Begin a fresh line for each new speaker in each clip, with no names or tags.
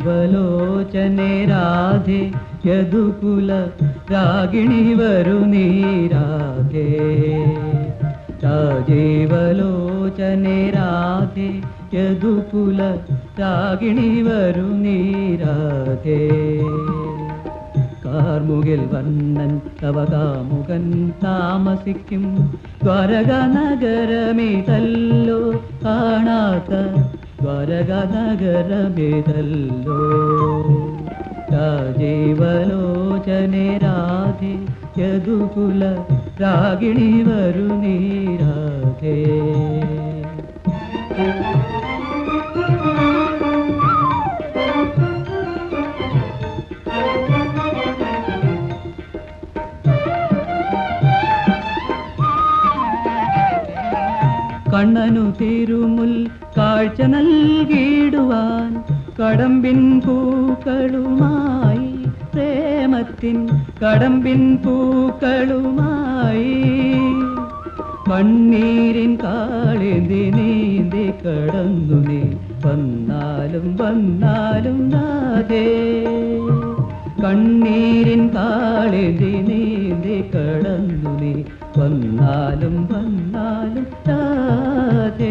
രാജീവലോചനെ രാധേ യദുകുല രാഗിണി വരു നീ രാധേ രാജീവലോചനെ രാധേ യദുകുല രാഗിണി വരു നീ രാധേ കാർമുകിൽ വണ്ണൻ തവകാമുകൻ താമസിക്കും ദ്വാരക നഗരമേതല്ലോ കാണാത്ത ദ്വാരക നഗരമേതല്ലോ രാജീവലോചനെ രാധേ യദുകുല രാഗിണി വരു നീ രാധേ കണ്ണനു തിരുമുൽ കാഴ്ച നൽകിയിടുവാൻ കടമ്പിൻ പൂക്കളുമായി പ്രേമത്തിൻ കടമ്പിൻ പൂക്കളുമായി കണ്ണീരിൻ കാളേന്തി നീന്തി കടന്നു നീ വന്നാലും വന്നാലും നാദേ കണ്ണീരിൻ കാളേന്തി നീന്തി കടന്നു നീ വന്നാലും വന്നാലും രാധേ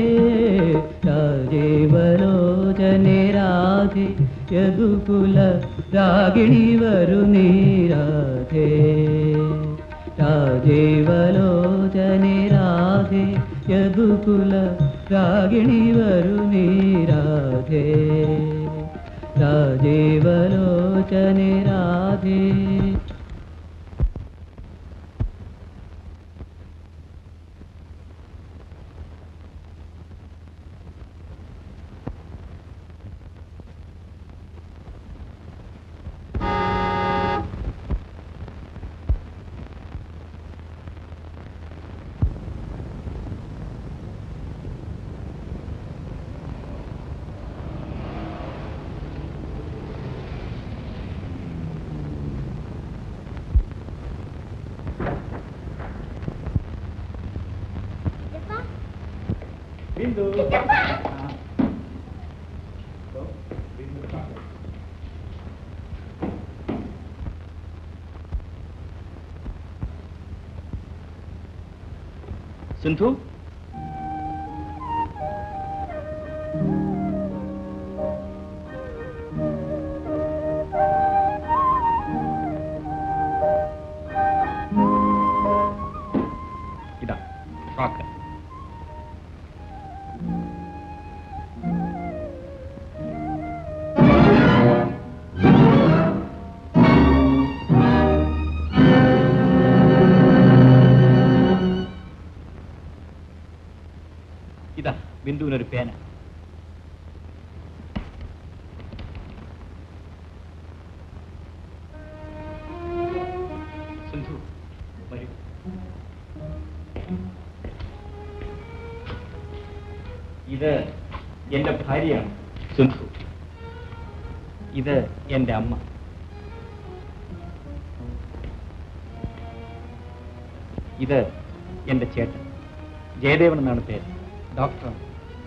രാജേവലോചനെ രാധേ യദുകുല രാഗിണി വരു നീ രാധേ രാജേവലോചനെ രാധേ യദുകുല രാഗിണി വരു നീ രാധേ രാജേവലോചനെ രാധേ
ബിന്ദു സിന്ധു ഇതാ ഫ്രോക്ക് ഇതാ ബിന്ദുവിനൊരു പേന സിന്ധു വരൂ ഇത് എന്റെ ഭാര്യയാണ് സിന്ധു ഇത് എന്റെ അമ്മ ഇത് എന്റെ ചേട്ടൻ ജയദേവൻ എന്നാണ് പേര് ഡോക്ടറാണ്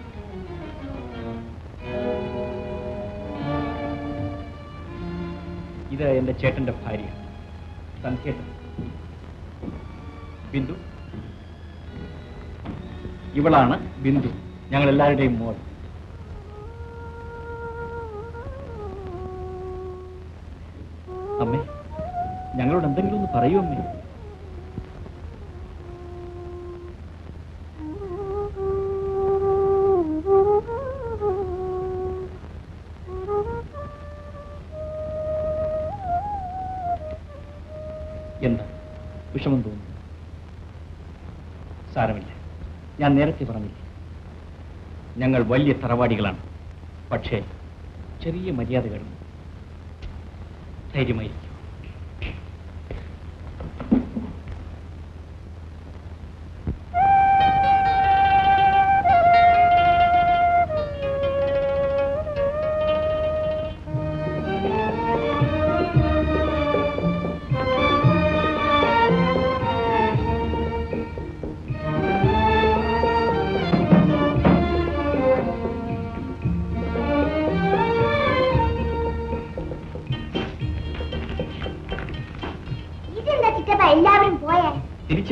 ഇത് എന്റെ ചേട്ടന്റെ ഭാര്യ സന്ധ്യേട്ടൻ ബിന്ദു ഇവളാണ് ബിന്ദു ഞങ്ങൾ എല്ലാവരുടെയും മോൾ അമ്മേ ഞങ്ങളോട് എന്തെങ്കിലും ഒന്ന് പറയൂ അമ്മേ എന്താ വിഷമം തോന്നുന്നു സാരമില്ല ഞാൻ നേരത്തെ പറഞ്ഞില്ലേ ഞങ്ങൾ വലിയ തറവാടികളാണ് പക്ഷേ ചെറിയ മര്യാദകൾ ധൈര്യമായിരിക്കും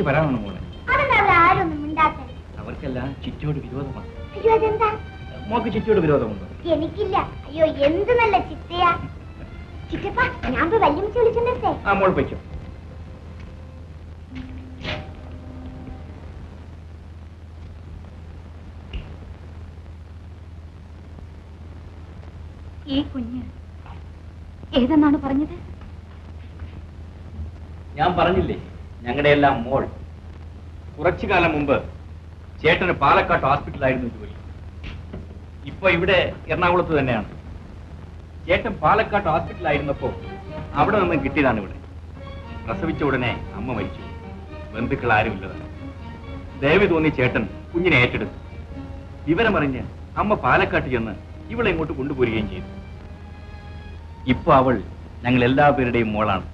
വരാനാണ് മോളെ
അതെന്താ അവിടെ ആരൊന്നും മിണ്ടാത്തത്
അവർക്കെല്ലാം ചിറ്റയോട് വിരോധമാണ്
അയ്യോ അതെന്താ
മോക്ക് ചിറ്റയോട് വിരോധമുണ്ടോ
എനിക്കില്ല അയ്യോ എന്ത് നല്ല ചിത്തയാ ചിറ്റപ്പ ഞാൻ പോയി വല്യമ്മച്ച് വിളിച്ചിട്ടേ
ആ മോൾ പറ്റോ
ഈ കുഞ്ഞ് ഏതെന്നാണ് പറഞ്ഞത്
ഞാൻ പറഞ്ഞില്ലേ ഞങ്ങളുടെ എല്ലാം മോൾ കുറച്ചു കാലം മുമ്പ് ചേട്ടന് പാലക്കാട് ഹോസ്പിറ്റലായിരുന്നു ജോലി ഇപ്പൊ ഇവിടെ എറണാകുളത്ത് തന്നെയാണ് ചേട്ടൻ പാലക്കാട് ഹോസ്പിറ്റലായിരുന്നപ്പോ അവിടെ നിന്ന് കിട്ടിയതാണ് ഇവിടെ പ്രസവിച്ച ഉടനെ അമ്മ മരിച്ചു ബന്ധുക്കൾ ആരുമില്ലതാണ് ദയവ് തോന്നി ചേട്ടൻ കുഞ്ഞിനെ ഏറ്റെടുത്തു വിവരമറിഞ്ഞ് അമ്മ പാലക്കാട്ട് ചെന്ന് ഇവളെ ഇങ്ങോട്ട് കൊണ്ടുപോരുകയും ചെയ്തു ഇപ്പൊ അവൾ ഞങ്ങൾ എല്ലാ പേരുടെയും മോളാണ്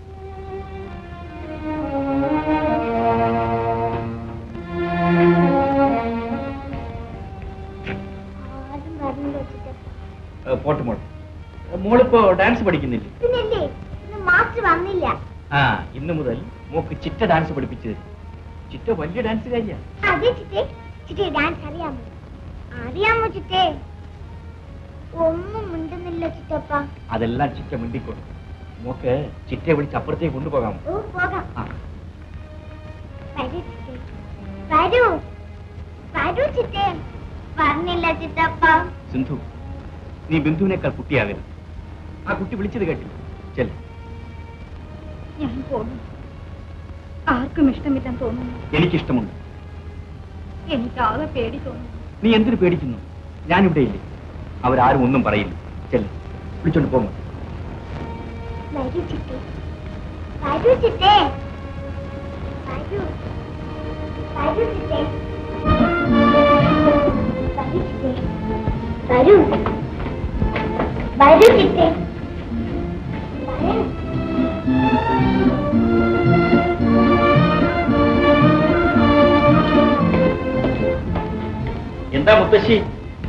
ആരും വരില്ല ചിറ്റപ്പ
ഏ, പോട്ടെ മോൾ ഏ, മോളിപ്പോ ഡാൻസ് പഠിക്കുന്നില്ലേ
പിന്നല്ലേ ഇന്ന് മാസ്റ്റർ വന്നില്ല
ആ ഇന്നു മുതൽ മോക്ക് ചിറ്റ ഡാൻസ് പഠിപ്പിച്ചു തരും ചിറ്റ വലിയ ഡാൻസ് കാര്യാ
അതെ ചിറ്റേ ചിറ്റേ ഡാൻസ് അറിയാമോ അറിയാമോ ചിറ്റേ ഒന്നും മിണ്ടുന്നില്ല ചിറ്റപ്പ
അതെല്ലാം ചിറ്റ മിണ്ടിക്കോളും മോക്ക് ചിറ്റയെ വിളിച്ച് അപ്പുറത്തേക്ക് കൊണ്ടുപോകാമോ
ഓ പോകാം
ആ
വരൂ ചിറ്റേ വരൂ വരൂ ചിറ്റേ പറഞ്ഞില്ല ചിറ്റപ്പ
സിന്ധു നീ ബിന്ദുവിനേക്കാൾ കുട്ടിയാകരുത് ആ കുട്ടി വിളിച്ചത് കേട്ടി ചെല്ല
ഞാൻ പോകുന്നു ആർക്കും ഇഷ്ടമില്ലെന്ന് തോന്നുന്നു
എനിക്കിഷ്ടമുണ്ട്
എനിക്കാകെ പേടി തോന്നുന്നു
നീ എന്തിനു പേടിക്കുന്നു ഞാനിവിടെ ഇല്ലേ അവരാരും ഒന്നും പറയില്ല ചെല്ല വിളിച്ചോണ്ട് പോകും
വരൂ ചിറ്റേ വരൂ ചിറ്റേ വരൂ വരൂ ചിറ്റേ വരൂ ചിറ്റേ വരൂ വരൂ ചിറ്റേ വരൂ
എന്താ മുത്തശ്ശി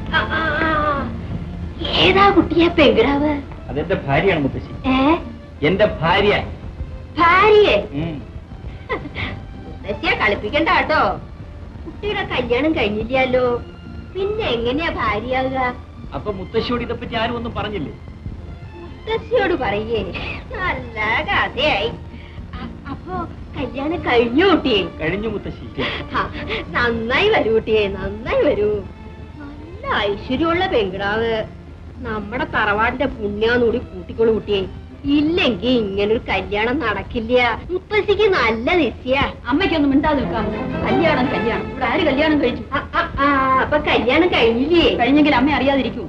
ഏതാ കുട്ടിയെ പെങ്കിടാവ്
അതെന്റെ ഭാര്യയാണ് മുത്തശ്ശി
ഏ
എന്റെ ഭാര്യ
ഭാര്യയെ
ഉം.
മുത്തശ്ശിയെ കളിപ്പിക്കണ്ട കേട്ടോ കുട്ടിയുടെ കല്യാണം കഴിഞ്ഞില്ലല്ലോ പിന്നെ എങ്ങനെയാ ഭാര്യയാകുക
അപ്പൊ മുത്തശ്ശിയോട് ഇതെപ്പറ്റി ആരും ഒന്നും പറഞ്ഞില്ലേ
മുത്തശ്ശിയോട് പറയേ നല്ല കഥയായി അ- അപ്പൊ കല്യാണം കഴിഞ്ഞു കുട്ടിയെ
കഴിഞ്ഞു മുത്തശ്ശി
ആ, നന്നായി വരൂ കുട്ടിയെ നന്നായി വരൂ നല്ല ഐശ്വര്യമുള്ള പെങ്കിടാവ് നമ്മുടെ തറവാടിന്റെ പുണ്യാന്നൂടി കൂട്ടിക്കോളൂ കുട്ടിയെ ഇല്ലെങ്കി ഇങ്ങനൊരു കല്യാണം നടക്കില്ല മുത്തശ്ശിക്ക് നല്ല നിശ്ചയ
അമ്മയ്ക്കൊന്നും മിണ്ടാതെ നിൽക്കാമോ കല്യാണം കല്യാണം ഇവിടെ ആര് കല്യാണം കഴിച്ചു
ആ, ആ, ആ, അപ്പൊ കല്യാണം കഴിഞ്ഞില്ലേ
കഴിഞ്ഞെങ്കിൽ അമ്മ അറിയാതിരിക്കൂ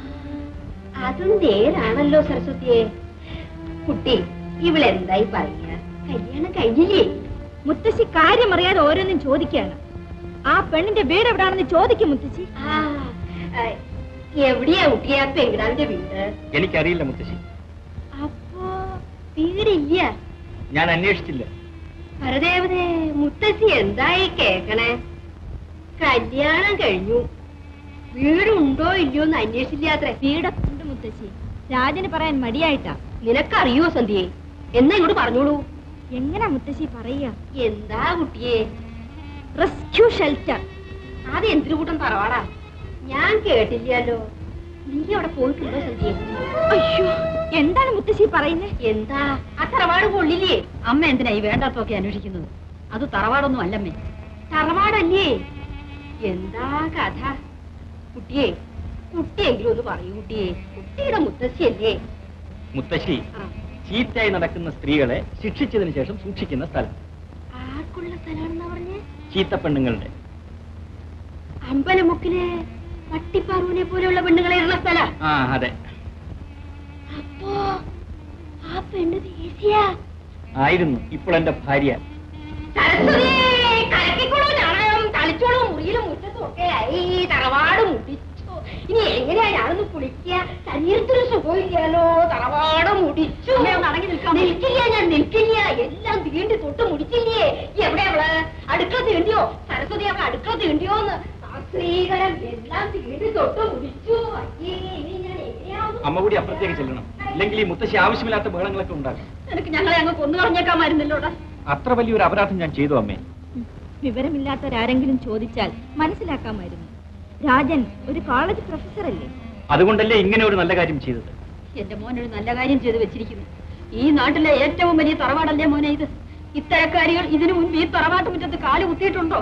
അതും നേരാണല്ലോ സരസ്വതിയെ കുട്ടി ഇവളെന്തായി പറയാ കല്യാണം കഴിഞ്ഞില്ലേ
മുത്തശ്ശി കാര്യം അറിയാതെ ഓരോന്നും ചോദിക്കുകയാണ് ആ പെണ്ണിന്റെ വീട് എവിടാണെന്ന് ചോദിക്കും മുത്തശ്ശി
ആ, ആ, എവിടെയാ കുട്ടിയെ ആ പെങ്കിടാവിന്റെ വീട്
എനിക്കറിയില്ല മുത്തശ്ശി
അപ്പോ വീടില്ല
ഞാൻ അന്വേഷിച്ചില്ല
പരദേവതേ മുത്തശ്ശി എന്തായി കേക്കണേ കല്യാണം കഴിഞ്ഞു വീടുണ്ടോ ഇല്ലയോ എന്ന് അന്വേഷിച്ചില്ലാത്രേ
വീടൊക്കെ ഉണ്ട് മുത്തശ്ശി രാജന് പറയാൻ മടിയായിട്ടാ
നിനക്കറിയോ സന്ധ്യയെ എന്നാ ഇങ്ങോട്ട് പറഞ്ഞോളൂ
എങ്ങനാ മുത്തശ്ശി പറയുക
എന്താ കുട്ടിയെ
റെസ്ക്യൂ ഷെൽട്ടർ
അത് എന്തിനു കൂട്ടം തറവാടാ ഞാൻ കേട്ടില്ലല്ലോ നീ അവിടെ പോയിട്ടുണ്ടോ സന്ധ്യ
അയ്യോ എന്താണ് മുത്തശ്ശി പറയുന്നത്
എന്താ ആ തറവാട് കൊള്ളില്ലേ
അമ്മ എന്തിനാ ഈ വേണ്ടാത്തൊക്കെ അന്വേഷിക്കുന്നത് അത് തറവാടൊന്നും അല്ലമ്മേ
തറവാടല്ലേ എന്താ കഥ കുട്ടിയെ കുട്ടിയെങ്കിലും ഒന്ന് പറയൂ കുട്ടിയെ കുട്ടിയുടെ മുത്തശ്ശിയല്ലേ
മുത്തശ്ശി
ആ,
ചീത്തയായി നടക്കുന്ന സ്ത്രീകളെ ശിക്ഷിച്ചതിന് ശേഷം സൂക്ഷിക്കുന്ന സ്ഥലം
ആർക്കുള്ള സ്ഥലമാണെന്നാ പറഞ്ഞേ
ചീത്ത പെണ്ണുങ്ങളുടെ
അമ്പലമുക്കിലെ പട്ടിപ്പാറുവിനെ പോലെയുള്ള പെണ്ണുങ്ങളെ ഇരുന്ന സ്ഥല
ആ അതെ
അപ്പോ ആ പെണ്ണ് ദേശീയ
ആയിരുന്നു ഇപ്പോൾ എന്റെ ഭാര്യ
സരസ്വതി കലക്കിക്കോളൂ ഞാണയം കളിച്ചോളൂ മുറിയിലും മുറ്റത്തും ഒക്കെ ആയി തറവാട് മുടിച്ചു ഇനി എങ്ങനെയാ ഞാനൊന്ന് കുളിക്കുക ശരീരത്തിന് സുഖമില്ലല്ലോ തറവാട് മുടിച്ചു
അമ്മേ, ഒന്ന് അടങ്ങി നിൽക്കാമോ?
നിൽക്കില്ല ഞാൻ നിൽക്കില്ല എല്ലാം തീണ്ടി തൊട്ട് മുടിച്ചില്ലേ എവിടെ അവള് അടുക്കള തീണ്ടിയോ സരസ്വതി അവൾ അടുക്കള തീണ്ടിയോന്ന് ശ്രീകരം എല്ലാം തീണ്ടി തൊട്ട് മുടിച്ചു അയ്യേ ഇനി ഞാൻ എങ്ങനെയാവും
അമ്മ കൂടി അപ്പുറത്തേക്ക് ചെല്ലണം ഇല്ലെങ്കിൽ ഈ മുത്തശ്ശി ആവശ്യമില്ലാത്ത ബഹളങ്ങളൊക്കെ ഉണ്ടാകും
നിനക്ക് ഞങ്ങളെ അങ്ങ് കൊന്നു കളഞ്ഞേക്കാമായിരുന്നല്ലോടാ
അത്ര വലിയൊരു അപരാധം ഞാൻ ചെയ്തു അമ്മേ
വിവരമില്ലാത്തവരാരെങ്കിലും ചോദിച്ചാൽ മനസ്സിലാക്കാമായിരുന്നു രാജൻ ഒരു കോളേജ് പ്രൊഫസറല്ലേ
അതുകൊണ്ടല്ലേ ഇങ്ങനെ ഒരു നല്ല കാര്യം ചെയ്തത്
എന്റെ മോൻ ഒരു നല്ല കാര്യം ചെയ്തു വെച്ചിരിക്കുന്നു ഈ നാട്ടിലെ ഏറ്റവും വലിയ തറവാടല്ലേ മോനെ ഇത് ഇത്തരക്കാരികൾ ഇതിനു മുൻപ് ഈ തറവാട്ട് മുറ്റത്ത് കാല് കുത്തിയിട്ടുണ്ടോ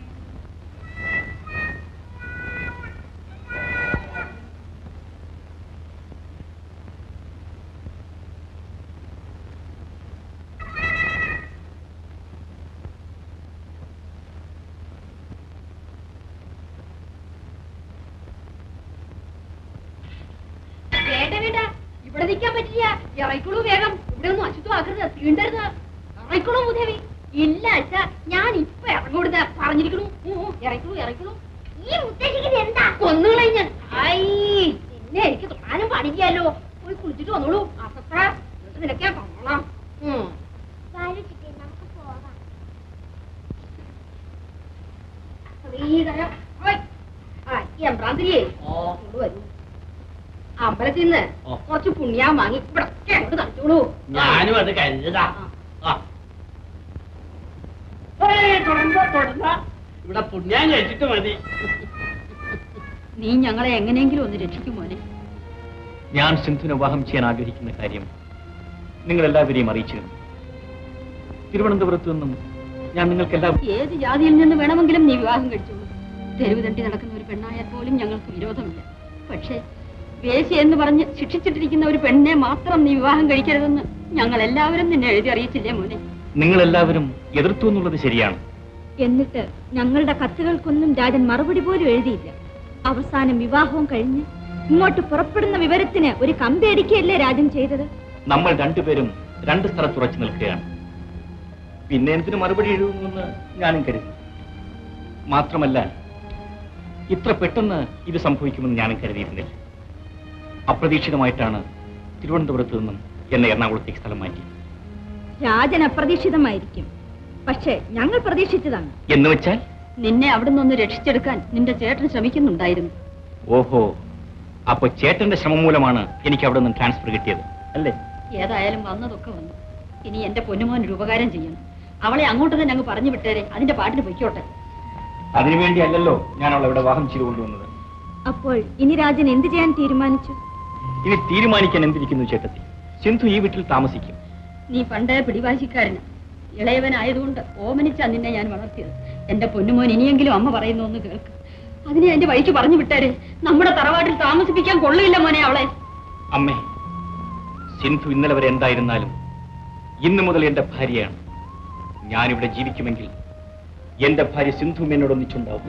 വേണ്ട വേണ്ട ഇവിടെ നിൽക്കാൻ പറ്റില്ല ഇറയിക്കുള്ളൂ വേഗം ഇവിടെ ഒന്നും അശുദ്ധമാക്കരുത് തീണ്ടരുത് ഇറയിക്കുള്ളൂ മുതവി ഇല്ല അച്ഛ ഞാൻ ഇപ്പൊ ഇറങ്ങൂടുന്ന പറഞ്ഞിരിക്കണു ഇറയിക്കുള്ളൂ ഇറയിക്കുള്ളൂ
ഈ മുത്തശ്ശിക്ക് ഇത് എന്താ
കൊന്നുകളെ ഞാൻ ഐ പിന്നെ എനിക്ക് തൊടാനും പാടില്ലല്ലോ പോയി കുളിച്ചിട്ട് വന്നോളൂ അസത്ര എന്നിട്ട് നിനക്ക് കാണാം ഉം.
വാലു ചിറ്റേ നമുക്ക് പോകാം
ശ്രീധരം ഓയ്. ആ ഈ എംബ്രാന്തിരിയേ ഇങ്ങോട്ട് വരൂ അമ്പലത്തിൽ നിന്ന്
ഓ.
കുറച്ച് പുണ്യാൻ വാങ്ങി ഇവിടെ അങ്ങോട്ട് തളിച്ചോളൂ
ഞാനും അത് കരുതാ തുടർന്ന തുടർന്ന ഇവിടെ പുണ്യാൻ കഴിച്ചിട്ട് മതി
നീ ഞങ്ങളെ എങ്ങനെയെങ്കിലും ഒന്ന് രക്ഷിക്കും മോനെ
ഞാൻ സിന്ധുവിനെ വിവാഹം ചെയ്യാൻ ആഗ്രഹിക്കുന്ന കാര്യം നിങ്ങൾ എല്ലാവരെയും അറിയിച്ചിരുന്നു തിരുവനന്തപുരത്ത് നിന്നും ഞാൻ നിങ്ങൾക്ക് എല്ലാവരും
ഏത് ജാതിയിൽ നിന്ന് വേണമെങ്കിലും നീ വിവാഹം കഴിച്ചോളൂ തെരുവ് തട്ടി നടക്കുന്ന ഒരു പെണ്ണായാൽ പോലും ഞങ്ങൾക്ക് വിരോധമില്ല പക്ഷേ വേശി എന്ന് പറഞ്ഞ് ശിക്ഷിച്ചിട്ടിരിക്കുന്ന ഒരു പെണ്ണിനെ മാത്രം നീ വിവാഹം കഴിക്കരുതെന്ന് ഞങ്ങൾ എല്ലാവരും നിന്നെ എഴുതി അറിയിച്ചില്ലേ മോനെ
നിങ്ങൾ എല്ലാവരും എതിർത്തു എന്നുള്ളത് ശരിയാണ്
എന്നിട്ട് ഞങ്ങളുടെ കത്തുകൾക്കൊന്നും രാജൻ മറുപടി പോലും എഴുതിയില്ല അവസാനം വിവാഹവും കഴിഞ്ഞ് ഇങ്ങോട്ട് പുറപ്പെടുന്ന വിവരത്തിന് ഒരു കമ്പയടിക്കുകയല്ലേ രാജൻ ചെയ്തത്
നമ്മൾ രണ്ടുപേരും രണ്ട് സ്ഥലത്ത് ഉറച്ചു നിൽക്കുകയാണ് പിന്നെ എന്തിനു മറുപടി എഴുതുമെന്ന് ഞാനും കരുതി മാത്രമല്ല ഇത്ര പെട്ടെന്ന് ഇത് സംഭവിക്കുമെന്ന് ഞാനും കരുതിയിരുന്നില്ല അപ്രതീക്ഷിതമായിട്ടാണ് തിരുവനന്തപുരത്ത് നിന്നും എന്നെ എറണാകുളത്തേക്ക് സ്ഥലം മാറ്റി
രാജൻ അപ്രതീക്ഷിതമായിരിക്കും പക്ഷേ ഞങ്ങൾ പ്രതീക്ഷിച്ചതാണ്
എന്ന് വെച്ചാൽ
നിന്നെ അവിടെ നിന്ന് രക്ഷിച്ചെടുക്കാൻ നിന്റെ ചേട്ടൻ ശ്രമിക്കുന്നുണ്ടായിരുന്നു
ഓഹോ അപ്പൊ ചേട്ടന്റെ ശ്രമം മൂലമാണ് എനിക്ക് അവിടെ നിന്ന് ട്രാൻസ്ഫർ കിട്ടിയത് അല്ലേ
ഏതായാലും വന്നതൊക്കെ വന്നു ഇനി എന്റെ പൊന്നുമോൻ ഒരു ഉപകാരം ചെയ്യണം അവളെ അങ്ങോട്ട് തന്നെ അങ്ങ് പറഞ്ഞു വിട്ടേരെ അതിന്റെ പാട്ടിന് പൊയ്ക്കോട്ടെ
അതിനുവേണ്ടി അല്ലല്ലോ ഞാൻ അവളെ ഇവിടെ വാഹം ചെയ്തു കൊണ്ടുവന്നത്
അപ്പോൾ ഇനി രാജൻ എന്ത് ചെയ്യാൻ തീരുമാനിച്ചു
ഇനി തീരുമാനിക്കാൻ എന്തിരിക്കുന്നു ചേട്ടത്തി സിന്ധു ഈ വീട്ടിൽ താമസിക്കും
നീ പണ്ടേ പിടിവാശിക്കാരന് ഇളയവനായതുകൊണ്ട് ഓമനിച്ചാ നിന്നെ ഞാൻ വളർത്തിയത് എന്റെ പൊന്നുമോൻ ഇനിയെങ്കിലും അമ്മ പറയുന്നു ഒന്ന് കേൾക്ക് അതിനെ എന്റെ വഴിക്ക് പറഞ്ഞു വിട്ടേരെ നമ്മുടെ തറവാട്ടിൽ താമസിപ്പിക്കാൻ കൊള്ളില്ല മോനെ അവളെ
അമ്മേ സിന്ധു ഇന്നലെ വരെ എന്തായിരുന്നാലും ഇന്നു മുതൽ എന്റെ ഭാര്യയാണ് ഞാനിവിടെ ജീവിക്കുമെങ്കിൽ എന്റെ ഭാര്യ സിന്ധു എന്നോടൊന്നിച്ചുണ്ടാവും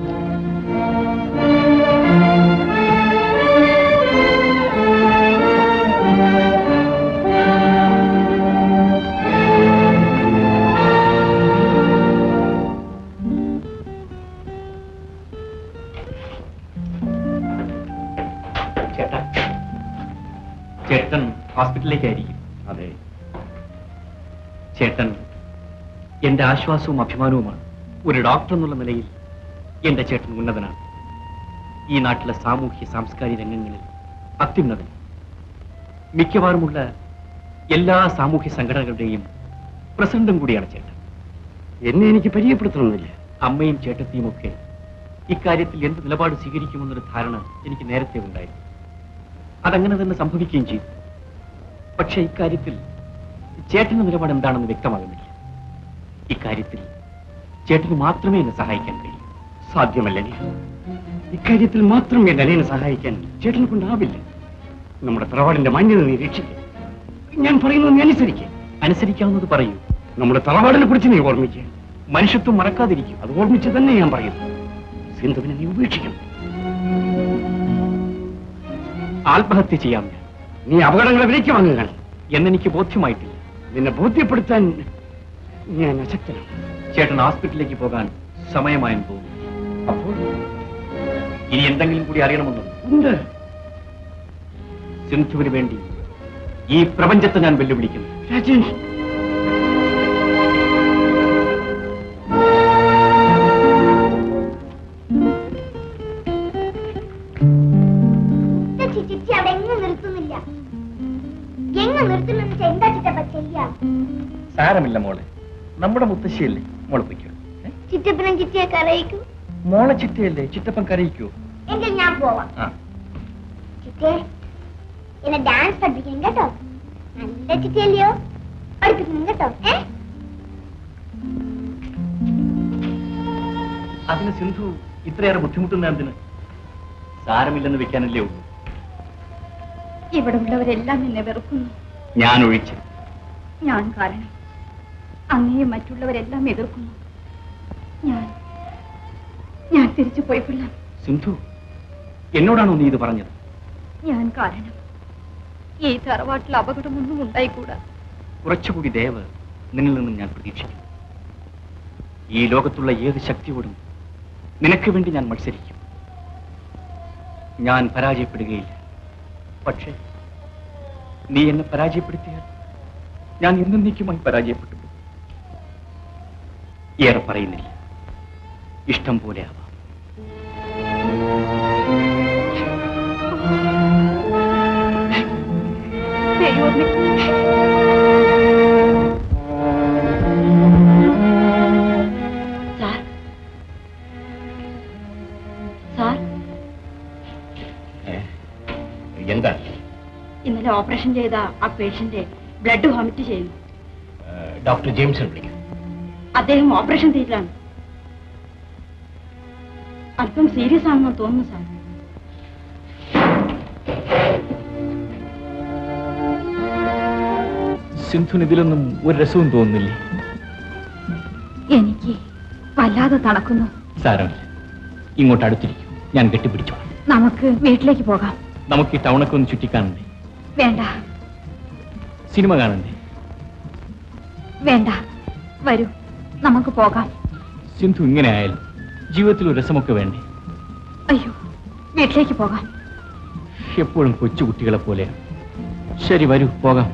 ചേട്ടാ ചേട്ടൻ ഹോസ്പിറ്റലിലേക്കായിരിക്കും
അതെ
ചേട്ടൻ എന്റെ ആശ്വാസവും അഭിമാനവുമാണ് ഒരു ഡോക്ടർ എന്നുള്ള നിലയിൽ എന്റെ ചേട്ടൻ ഉന്നതനാണ് ഈ നാട്ടിലെ സാമൂഹ്യ സാംസ്കാരിക രംഗങ്ങളിൽ അത്യുന്നതൻ മിക്കവാറുമുള്ള എല്ലാ സാമൂഹ്യ സംഘടനകളുടെയും പ്രസിഡന്റും കൂടിയാണ് ചേട്ടൻ
എന്നെ എനിക്ക് പരിചയപ്പെടുത്തണമെന്നില്ല
അമ്മയും ചേട്ടത്തിയും ഒക്കെ ഇക്കാര്യത്തിൽ എന്ത് നിലപാട് സ്വീകരിക്കുമെന്നൊരു ധാരണ എനിക്ക് നേരത്തെ ഉണ്ടായിരുന്നു അതങ്ങനെ തന്നെ സംഭവിക്കുകയും ചെയ്തു പക്ഷെ ഇക്കാര്യത്തിൽ ചേട്ടന്റെ നിലപാട് എന്താണെന്ന് വ്യക്തമാകുന്നില്ല ഇക്കാര്യത്തിൽ ചേട്ടന് മാത്രമേ എന്നെ സഹായിക്കാൻ കഴിയൂ
സാധ്യമല്ല നീ ഇക്കാര്യത്തിൽ മാത്രം എന്റെ അനിയനെ സഹായിക്കാൻ ചേട്ടനെ കൊണ്ടാവില്ല നമ്മുടെ തറവാടിന്റെ മാന്യത നീ രക്ഷിക്കുക ഞാൻ പറയുന്നത് നീ അനുസരിക്കുക
അനുസരിക്കാവുന്നത് പറയൂ
നമ്മുടെ തറവാടിനെ കുറിച്ച് നീ ഓർമ്മിക്കുക
മനുഷ്യത്വം മറക്കാതിരിക്കും
അത് ഓർമ്മിച്ച് തന്നെ ഞാൻ പറയുന്നു സിന്ധുവിനെ നീ ഉപേക്ഷിക്കണം
ആത്മഹത്യ ചെയ്യാം ഞാൻ
നീ അപകടങ്ങളെ വിലയ്ക്ക് വാങ്ങുകയാണ്
എന്നെനിക്ക് ബോധ്യമായിട്ടില്ല
നിന്നെ ബോധ്യപ്പെടുത്താൻ ഞാൻ അശക്തനാണ്
ചേട്ടൻ ഹോസ്പിറ്റലിലേക്ക് പോകാൻ സമയമായെന്ന് തോന്നുന്നു
അപ്പോൾ
ഇനി എന്തെങ്കിലും കൂടി അറിയണമെന്നുണ്ട്
ഉണ്ട്
സിന്ധുവിന് വേണ്ടി ഈ പ്രപഞ്ചത്തെ ഞാൻ വെല്ലുവിളിക്കുന്നു
രാജേഷ്
മുത്തച്ഛി ചിറ്റി അവിടെ എങ്ങും നിർത്തുന്നില്ല എങ്ങും നിർത്തുന്നെന്ന് വെച്ചാ എന്താ ചിറ്റപ്പ ചെയ്യാ
സാരമില്ല മോളെ നമ്മുടെ മുത്തശ്ശിയല്ലേ മോളെ പൊയ്ക്കോ ഏ?
ചിറ്റപ്പനും ചിറ്റിയെ കരയിക്കൂ
മോളെ ചിറ്റയല്ലേ ചിറ്റപ്പൻ കരയിക്കോ
എങ്കിൽ ഞാൻ പോവാം
ആ
ചിറ്റേ എന്നെ ഡാൻസ് പഠിപ്പിക്കണം കേട്ടോ നല്ല ചിറ്റയല്ലയോ പഠിപ്പിക്കണം കേട്ടോ ഏ
അതിന് സിന്ധു ഇത്രയേറെ ബുദ്ധിമുട്ടുന്ന എന്തിന് സാരമില്ലെന്ന് വെക്കാനല്ലേ ഉള്ളൂ
ഇവിടെ ഉള്ളവരെല്ലാം എന്നെ വെറുക്കുന്നു
ഞാൻ ഒഴിച്ച്
ഞാൻ കാരണം അങ്ങയെ മറ്റുള്ളവരെല്ലാം എതിർക്കുന്നു ഞാൻ ഞാൻ തിരിച്ചു പോയിക്കൊള്ളാം
സിന്ധു എന്നോടാണോ നീ ഇത് പറഞ്ഞത്
ഞാൻ കാരണം ഈ തറവാട്ടിൽ അപകടമൊന്നും ഉണ്ടായിക്കൂടാ
കുറച്ചുകൂടി ദയവ് നിന്നിൽ നിന്നും ഞാൻ പ്രതീക്ഷിക്കുന്നു ഈ ലോകത്തുള്ള ഏത് ശക്തിയോടും നിനക്ക് വേണ്ടി ഞാൻ മത്സരിക്കും ഞാൻ പരാജയപ്പെടുകയില്ല പക്ഷേ നീ എന്നെ പരാജയപ്പെടുത്തിയാൽ ഞാൻ എന്നേക്കുമായി പരാജയപ്പെട്ടു പോകും. ഏറെ പറയുന്നില്ല ഇഷ്ടം പോലെ ആവാം
ദൈവമേ സാർ സാർ
എന്താ
ഇന്നലെ ഓപ്പറേഷൻ ചെയ്ത ആ പേഷ്യന്റ് ബ്ലഡ് വോമിറ്റ് ചെയ്യുന്നു
ഡോക്ടർ ജെയിംസ് വിളിക്കും
അദ്ദേഹം ഓപ്പറേഷൻ തീറ്റിലാണ് അല്പം സീരിയസ് ആണെന്ന് തോന്നുന്നു സാർ
സിന്ധുന് ഇതിലൊന്നും ഒരു രസവും തോന്നുന്നില്ലേ
എനിക്ക് വല്ലാതെ തണക്കുന്നു
സാരമില്ല ഇങ്ങോട്ട് അടുത്തിരിക്കും ഞാൻ കെട്ടിപ്പിടിച്ചോളാം
നമുക്ക് വീട്ടിലേക്ക് പോകാം
നമുക്ക് ഈ ടൗണൊക്കെ ഒന്ന് ചുറ്റിക്കാണണ്ടേ
വേണ്ട
സിനിമ കാണണ്ടേ
വേണ്ട വരൂ നമുക്ക് പോകാം
സിന്ധു ഇങ്ങനെ ആയാലും ജീവിതത്തിൽ ഒരു രസമൊക്കെ വേണ്ടേ
അയ്യോ വീട്ടിലേക്ക് പോകാം
എപ്പോഴും കൊച്ചു കുട്ടികളെ പോലെയാണ് ശരി വരൂ പോകാം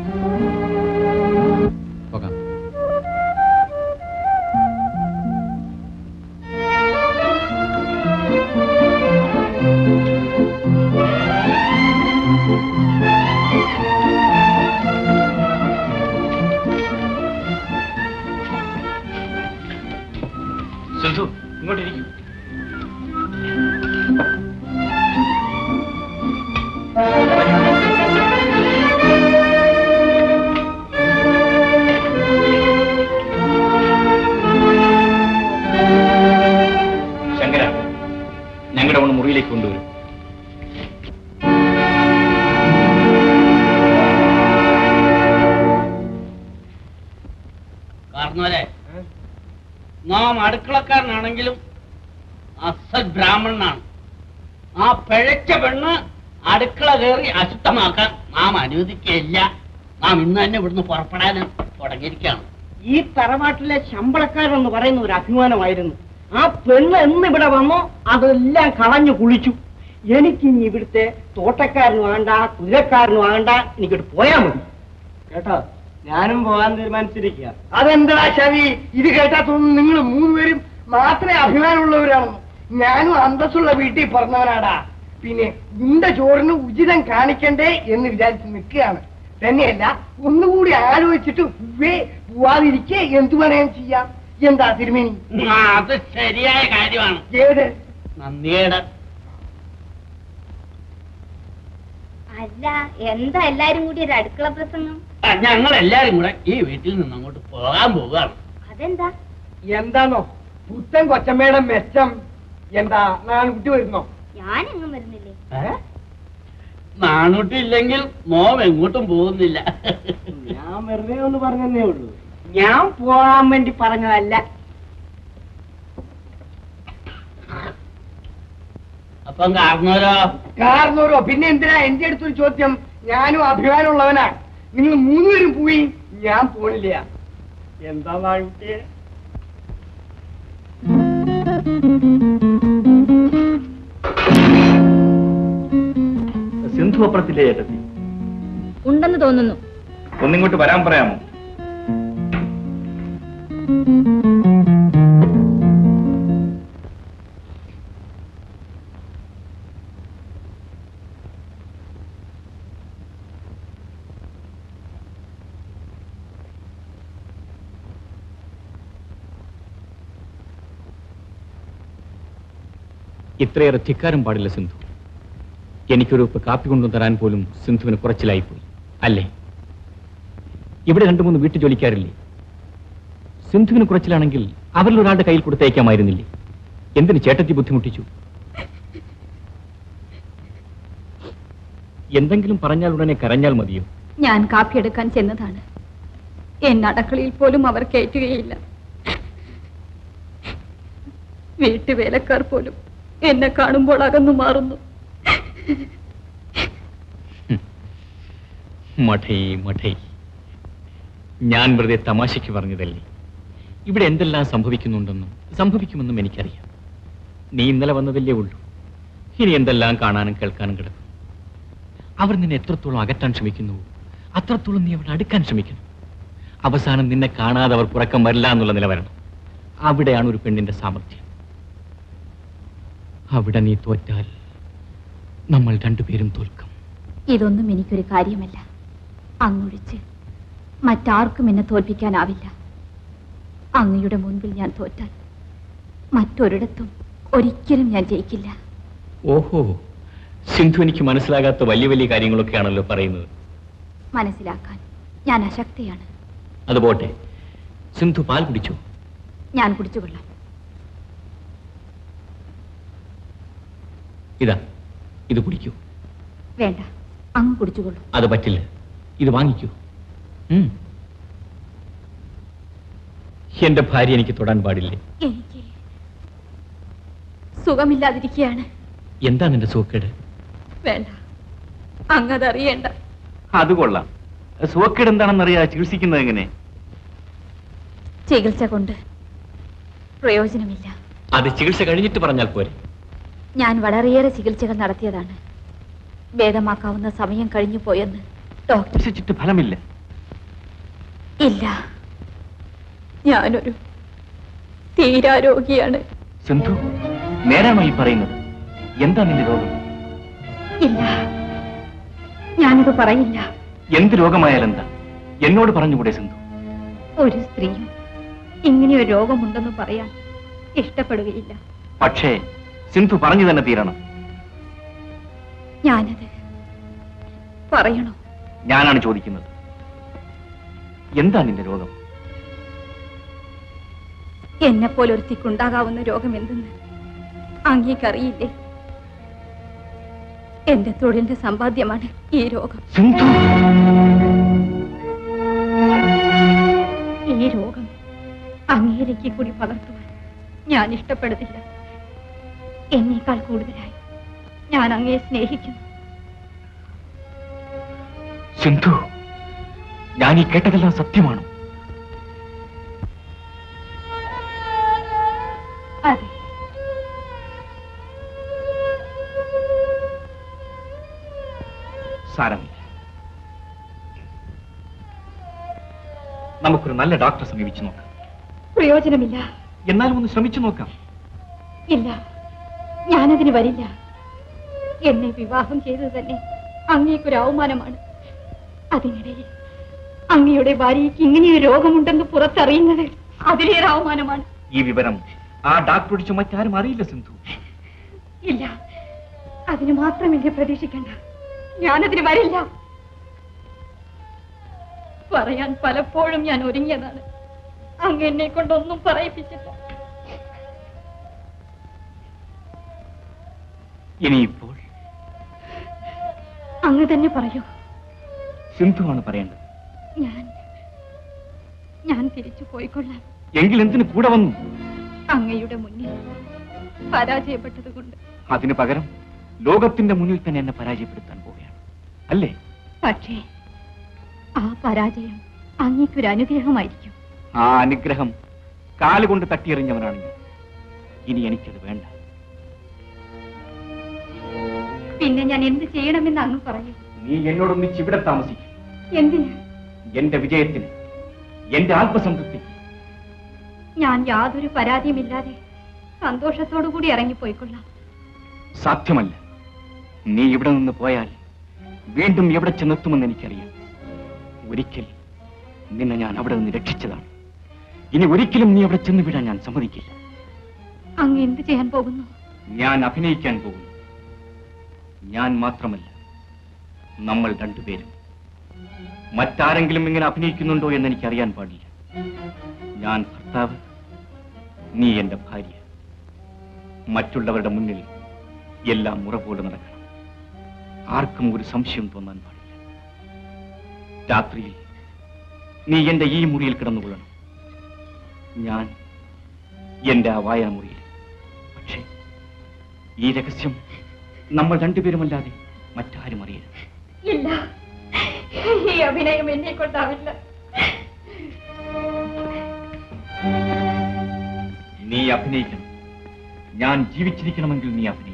പോകാം സിന്ധു ഇങ്ങോട്ടിരിക്കും ശങ്കര ഞങ്ങളുടെ ഒന്ന് മുറിയിലേക്ക് കൊണ്ടുവരും
കാരണവരെ നാം അടുക്കളക്കാരനാണെങ്കിലും അസൽ ബ്രാഹ്മണനാണ് ആ പിഴച്ച പെണ്ണ് അടുക്കള കയറി അശുദ്ധമാക്കാൻ നാം അനുവദിക്കുകയില്ല നാം ഇന്ന് തന്നെ ഇവിടുന്ന് പുറപ്പെടാൻ തുടങ്ങിയിരിക്കുകയാണ്
ഈ തറവാട്ടിലെ ശമ്പളക്കാരെന്ന് പറയുന്ന ഒരു അഭിമാനമായിരുന്നു ആ പെണ്ണ് എന്ന് ഇവിടെ വന്നോ അതെല്ലാം കളഞ്ഞു കുളിച്ചു എനിക്കിനി ഇവിടുത്തെ തോട്ടക്കാരനും വേണ്ട കുതിരക്കാരനും വേണ്ട എനിക്കിട്ട് പോയാ മതി കേട്ടോ ഞാനും പോകാൻ തീരുമാനിച്ചിരിക്കുക
അതെന്താ ശവി ഇത് കേട്ടാ തോന്നുന്നു നിങ്ങൾ മൂന്നുപേരും മാത്രമേ അഭിമാനമുള്ളവരാണെന്ന് ഞാനും അന്തസ്സുള്ള വീട്ടിൽ പറഞ്ഞവനാടാ പിന്നെ നിന്റെ ചോറിന് ഉചിതം കാണിക്കണ്ടേ എന്ന് വിചാരിച്ച് നിൽക്കുകയാണ് തന്നെയല്ല ഒന്നുകൂടി ആലോചിച്ചിട്ട് വേ പോവാതിരിക്കെ എന്തു വേണേലും ചെയ്യാം എന്താ തിരുമേനി
ആ, അത് ശരിയായ കാര്യമാണ്
ഏത്
നന്ദിയുടെ
അല്ല എന്താ എല്ലാരും കൂടി ഒരു അടുക്കള പ്രസംഗം
ഞങ്ങൾ എല്ലാരും കൂടെ ഈ വീട്ടിൽ നിന്ന് അങ്ങോട്ട് പോകാൻ പോവുകയാണ്
അതെന്താ
എന്താന്നോ പുത്തൻ കൊച്ചമ്മയുടെ മെച്ചം എന്താ നാൺകുട്ടി വരുന്നോ
ഞാനെങ്ങും വരുന്നില്ലേ
നാണൂട്ടില്ലെങ്കിൽ മോം എങ്ങോട്ടും പോകുന്നില്ല
ഞാൻ വെറുതെ ഒന്ന് പറഞ്ഞതേ ഉള്ളൂ ഞാൻ പോകാൻ വേണ്ടി പറഞ്ഞതല്ല
അപ്പം കാരണവരോ
കാരണോരോ പിന്നെ എന്തിനാ എന്റെ അടുത്തൊരു ചോദ്യം ഞാനും അഭിമാനമുള്ളവനാ നിങ്ങൾ മൂന്നുപേരും പോയി ഞാൻ പോണില്ല എന്താ നാൺകുട്ടിയെ
സിന്ധു അപ്പുറത്തില്ലേ ചേട്ടത്തി
ഉണ്ടെന്ന് തോന്നുന്നു
ഒന്നിങ്ങോട്ട് വരാൻ പറയാമോ ഇത്രയേറെ ധിക്കാരം പാടില്ല സിന്ധു എനിക്കൊരു ഉപ്പ് കാപ്പി കൊണ്ടു തരാൻ പോലും സിന്ധുവിന് കുറച്ചിലായിപ്പോയി അല്ലേ ഇവിടെ രണ്ടു മൂന്ന് വീട്ടു ജോലിക്കാരില്ലേ സിന്ധുവിന് കുറച്ചിലാണെങ്കിൽ അവരിൽ ഒരാളുടെ കയ്യിൽ കൊടുത്തയക്കാമായിരുന്നില്ലേ എന്തിന് ചേട്ടത്തി ബുദ്ധിമുട്ടിച്ചു എന്തെങ്കിലും പറഞ്ഞാൽ ഉടനെ കരഞ്ഞാൽ മതിയോ
ഞാൻ കാപ്പിയെടുക്കാൻ ചെന്നതാണ് എന്നെ അടുക്കളയിൽ പോലും അവർ കയറ്റുകയില്ല വീട്ടുവേലക്കാർ പോലും എന്നെ കാണുമ്പോൾ അകന്നു മാറുന്നു
മഠൈ മഠൈ ഞാൻ വെറുതെ തമാശയ്ക്ക് പറഞ്ഞതല്ലേ ഇവിടെ എന്തെല്ലാം സംഭവിക്കുന്നുണ്ടെന്നും സംഭവിക്കുമെന്നും എനിക്കറിയാം നീ ഇന്നലെ വന്നതല്ലേ ഉള്ളൂ ഇനി എന്തെല്ലാം കാണാനും കേൾക്കാനും കിടക്കും അവർ നിന്നെ എത്രത്തോളം അകറ്റാൻ ശ്രമിക്കുന്നു അത്രത്തോളം നീ അവിടെ അടുക്കാൻ ശ്രമിക്കണം അവസാനം നിന്നെ കാണാതെ അവർ പുറക്കം വരില്ല എന്നുള്ള നില വരണം അവിടെയാണ് ഒരു പെണ്ണിന്റെ സാമർഥ്യം അവിടെ നീ തോറ്റാൽ നമ്മൾ രണ്ടുപേരും തോൽക്കും
ഇതൊന്നും എനിക്കൊരു കാര്യമല്ല അങ്ങൊഴിച്ച് മറ്റാർക്കും എന്നെ തോൽപ്പിക്കാനാവില്ല അങ്ങയുടെ മുൻപിൽ ഞാൻ തോറ്റാൽ മറ്റൊരിടത്തും ഒരിക്കലും ഞാൻ ജയിക്കില്ല
ഓഹോ സിന്ധു എനിക്ക് മനസ്സിലാകാത്ത വലിയ വലിയ കാര്യങ്ങളൊക്കെയാണല്ലോ പറയുന്നത്
മനസ്സിലാക്കാൻ ഞാൻ അശക്തയാണ്
അത് പോട്ടെ സിന്ധു പാൽ കുടിച്ചു
ഞാൻ കുടിച്ചുകൊള്ളാം
ഇതാ ഇത് കുടിക്കൂ
വേണ്ട അങ്ങ് കുടിച്ചുകൊള്ളൂ
അത് പറ്റില്ല ഇത് വാങ്ങിക്കൂ ഉം. എന്റെ ഭാര്യ എനിക്ക് തൊടാൻ പാടില്ലേ
എനിക്ക് സുഖമില്ലാതിരിക്കുകയാണ്
എന്താ നിന്റെ സൂക്കേട്
വേണ്ട അങ്ങതറിയേണ്ട
അത് കൊള്ളാം സൂക്കേട് എന്താണെന്നറിയാ ചികിത്സിക്കുന്നത് എങ്ങനെ
ചികിത്സ കൊണ്ട് പ്രയോജനമില്ല
അത് ചികിത്സ കഴിഞ്ഞിട്ട് പറഞ്ഞാൽ പോരെ
ഞാൻ വളരെയേറെ ചികിത്സകൾ നടത്തിയതാണ് ഭേദമാക്കാവുന്ന സമയം കഴിഞ്ഞു പോയെന്ന് ഡോക്ടർ
ചികിത്സിച്ചിട്ട് ഫലമില്ല
ഇല്ല ഞാനൊരു തീരാരോഗിയാണ്
സിന്ധു നേരാണോ ഈ പറയുന്നത് എന്താ നിന്റെ രോഗം
ഇല്ല ഞാനത് പറയില്ല
എന്ത് രോഗമായാലെന്താ എന്നോട് പറഞ്ഞുകൂടെ സിന്ധു
ഒരു സ്ത്രീയും ഇങ്ങനെയൊരു രോഗമുണ്ടെന്ന് പറയാൻ ഇഷ്ടപ്പെടുകയില്ല
പക്ഷേ സിന്ധു പറഞ്ഞു തന്നെ തീരണം
ഞാനത് പറയണോ
ഞാനാണ് ചോദിക്കുന്നത് എന്താ നിന്റെ രോഗം
എന്നെ പോലൊരുത്തിക്കുണ്ടാകാവുന്ന രോഗം എന്തെന്ന് അങ്ങേക്കറിയില്ലേ എന്റെ തൊഴിലിന്റെ സമ്പാദ്യമാണ് ഈ രോഗം
സിന്ധു
ഈ രോഗം അങ്ങേലേക്ക് കൂടി പകർത്തുവാൻ ഞാൻ ഇഷ്ടപ്പെടുന്നില്ല എന്നേക്കാൾ കൂടുതലായി ഞാൻ അങ്ങയെ സ്നേഹിക്കുന്നു
സിന്ധു ഞാൻ ഈ കേട്ടതെല്ലാം സത്യമാണോ
അതെ
സാരമില്ല നമുക്കൊരു നല്ല ഡോക്ടറെ സമീപിച്ചു നോക്കാം
പ്രയോജനമില്ല
എന്നാലും ഒന്ന് ശ്രമിച്ചു നോക്കാം
ഇല്ല ഞാനതിന് വരില്ല എന്നെ വിവാഹം ചെയ്തത് തന്നെ അങ്ങേക്കൊരു അവമാനമാണ് അതിനിടയിൽ അങ്ങയുടെ ഭാര്യയ്ക്ക് ഇങ്ങനെയൊരു രോഗമുണ്ടെന്ന് പുറത്തറിയുന്നത് അതിലേറെ അവമാനമാണ്
ഈ വിവരം ആ ഡോക്ടർ ഒഴിച്ച് മറ്റാരും അറിയില്ല സിന്ധു
ഇല്ല അതിന് മാത്രം എന്നെ പ്രതീക്ഷിക്കണ്ട ഞാനതിന് വരില്ല പറയാൻ പലപ്പോഴും ഞാൻ ഒരുങ്ങിയതാണ് അങ്ങ് എന്നെ കൊണ്ടൊന്നും പറയിപ്പിച്ചില്ല
ഇനിയിപ്പോൾ
അങ്ങ് തന്നെ പറയൂ
സിന്ധുവാണ് പറയേണ്ടത്
ഞാൻ ഞാൻ തിരിച്ചു പോയിക്കൊള്ളാം
എങ്കിൽ എന്തിന് കൂടെ വന്നു
അങ്ങയുടെ മുന്നിൽ പരാജയപ്പെട്ടത് കൊണ്ട്
അതിനു പകരം ലോകത്തിന്റെ മുന്നിൽ തന്നെ എന്നെ പരാജയപ്പെടുത്താൻ പോവുകയാണ് അല്ലേ
പക്ഷേ ആ പരാജയം അങ്ങേക്കൊരു അനുഗ്രഹമായിരിക്കും
ആ അനുഗ്രഹം കാലുകൊണ്ട് തട്ടിയെറിഞ്ഞവനാണ് ഞാൻ ഇനി എനിക്കത് വേണ്ട
പിന്നെ ഞാൻ എന്ത് ചെയ്യണമെന്ന് അങ്ങ് പറയും
നീ എന്നോടൊന്നിച്ച് ഇവിടെ താമസിക്കും
എന്തിന്
എന്റെ വിജയത്തിന് എന്റെ ആത്മസംതൃപ്തിക്ക്
ഞാൻ യാതൊരു പരാതിയുമില്ലാതെ സന്തോഷത്തോടു കൂടി ഇറങ്ങിപ്പോയിക്കൊള്ളാം
സാധ്യമല്ല നീ ഇവിടെ നിന്ന് പോയാൽ വീണ്ടും എവിടെ ചെന്നെത്തുമെന്ന് എനിക്കറിയാം ഒരിക്കൽ നിന്നെ ഞാൻ അവിടെ നിന്ന് രക്ഷിച്ചതാണ് ഇനി ഒരിക്കലും നീ അവിടെ ചെന്ന് വിടാൻ ഞാൻ സമ്മതിക്കില്ല
അങ്ങ് എന്ത് ചെയ്യാൻ പോകുന്നു
ഞാൻ അഭിനയിക്കാൻ പോകുന്നു ഞാൻ മാത്രമല്ല നമ്മൾ രണ്ടുപേരും മറ്റാരെങ്കിലും ഇങ്ങനെ അഭിനയിക്കുന്നുണ്ടോ എന്ന് എനിക്കറിയാൻ പാടില്ല ഞാൻ ഭർത്താവ് നീ എന്റെ ഭാര്യ മറ്റുള്ളവരുടെ മുന്നിൽ എല്ലാം മുറ പോലെ നടക്കണം ആർക്കും ഒരു സംശയം തോന്നാൻ പാടില്ല രാത്രിയിൽ നീ എന്റെ ഈ മുറിയിൽ കിടന്നുകൊള്ളണം ഞാൻ എന്റെ ആ വായന മുറിയിൽ പക്ഷേ ഈ രഹസ്യം നമ്മൾ രണ്ടുപേരുമല്ലാതെ മറ്റാരും അറിയരുത്
ഇല്ല ഈ അഭിനയം എന്നെ കൊണ്ടാവില്ല
നീ അഭിനയിക്കണം ഞാൻ ജീവിച്ചിരിക്കണമെങ്കിൽ നീ അഭിനയിക്കണം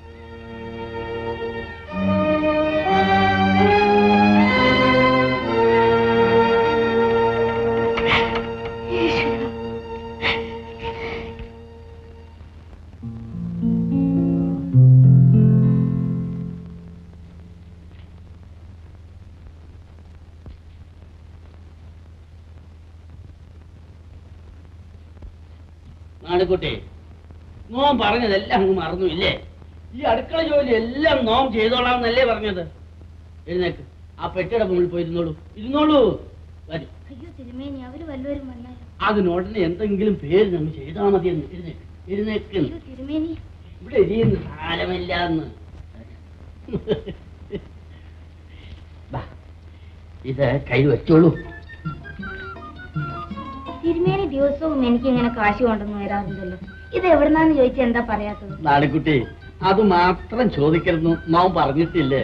നാണിക്കുട്ടി നോം പറഞ്ഞതെല്ലാം അങ്ങ് മറന്നു ഇല്ലേ ഈ അടുക്കള ജോലി എല്ലാം നോം ചെയ്തോളാന്നല്ലേ പറഞ്ഞത് എഴുന്നേക്ക് ആ പെട്ടിയുടെ മുകളിൽ പോയി ഇരുന്നോളൂ ഇരുന്നോളൂ വരും
അയ്യോ തിരുമേനി അവര് വല്ലവരും വന്നാലോ
അതിനുടനെ എന്തെങ്കിലും പേര് നമ്മൾ ചെയ്താൽ മതി എന്ന് എഴുന്നേക്ക് എഴുന്നേക്ക്
അയ്യോ തിരുമേനി
ഇവിടെ ഇരിയുന്ന സാരമില്ല എന്ന് ബാ, ഇത് കയ്യിൽ വെച്ചോളൂ
തിരുമേനി ദിവസവും എനിക്ക് ഇങ്ങനെ കാശ് കൊണ്ടുവന്ന് വരാറുണ്ടല്ലോ ഇത് എവിടുന്നാന്ന് ചോദിച്ചാൽ എന്താ പറയാത്തത്
നാളിക്കുട്ടി അത് മാത്രം ചോദിക്കരുന്നു നാം പറഞ്ഞിട്ടില്ലേ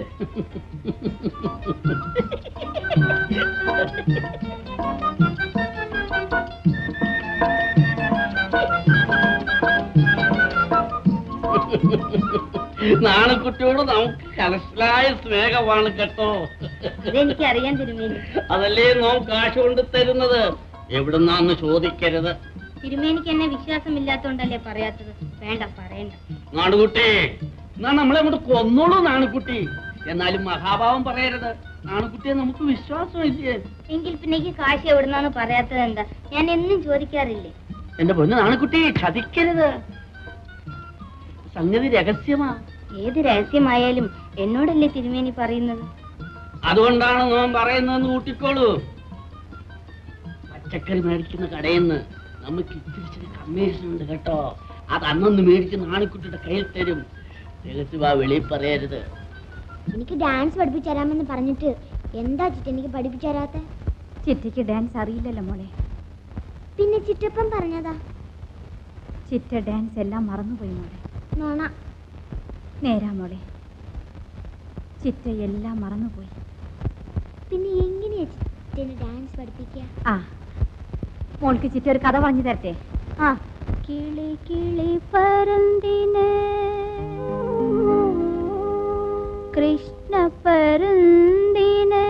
നാണക്കുട്ടിയോട് നമുക്ക് കലശലായ സ്നേഹമാണ് കേട്ടോ
അതെനിക്കറിയാൻ തിരുമേനി
അതല്ലേ നാം കാശ് കൊണ്ട് തരുന്നത് എവിടുന്നാന്ന് ചോദിക്കരുത്
തിരുമേനിക്ക് എന്നെ വിശ്വാസമില്ലാത്തോണ്ടല്ലേ പറയാത്തത് വേണ്ട പറയണ്ട
നാണുകുട്ടി എന്നാ നമ്മളെ അങ്ങോട്ട് കൊന്നോളൂ നാണുകുട്ടി എന്നാലും മഹാഭാവം പറയരുത് നാണുകുട്ടിയെ നമുക്ക് വിശ്വാസമില്ലേ
എങ്കിൽ പിന്നെ ഈ കാശ് എവിടുന്നാന്ന് പറയാത്തത് എന്താ ഞാൻ എന്നും ചോദിക്കാറില്ലേ
എന്റെ പൊന്ന് നാണുകുട്ടി ചതിക്കരുത് സംഗതി രഹസ്യമാ
ഏത് രഹസ്യമായാലും എന്നോടല്ലേ തിരുമേനി പറയുന്നത്
അതുകൊണ്ടാണ് നോൻ പറയുന്നതെന്ന് കൂട്ടിക്കോളൂ പച്ചക്കറി മേടിക്കുന്ന കടയിൽ നിന്ന് നമുക്ക് ഇത്തിരി ഇച്ചിരി കമ്മീഷൻ ഉണ്ട് കേട്ടോ അത് അന്നൊന്ന് മേടിച്ച് നാണിക്കുട്ടിയുടെ കയ്യിൽ തരും രഹസ്യമാ വെളിയിൽ പറയരുത്
എനിക്ക് ഡാൻസ് പഠിപ്പിച്ചു തരാമെന്ന് പറഞ്ഞിട്ട് എന്താ ചിറ്റ എനിക്ക് പഠിപ്പിച്ചു തരാത്ത
ചിറ്റയ്ക്ക് ഡാൻസ് അറിയില്ലല്ലോ മോളെ
പിന്നെ ചിറ്റപ്പൻ പറഞ്ഞതാ
ചിറ്റ ഡാൻസ് എല്ലാം മറന്നുപോയി മോളെ
നോണ
നേരാ മോളെ ചിറ്റ എല്ലാം മറന്നുപോയി
പിന്നെ എങ്ങനെയാ ചിറ്റന് ഡാൻസ് പഠിപ്പിക്കുക
ആ മോൾക്ക് ചിറ്റ ഒരു കഥ പറഞ്ഞു തരട്ടെ
ആ കിളി കിളി പരന്തിന് കൃഷ്ണ പരന്തിന്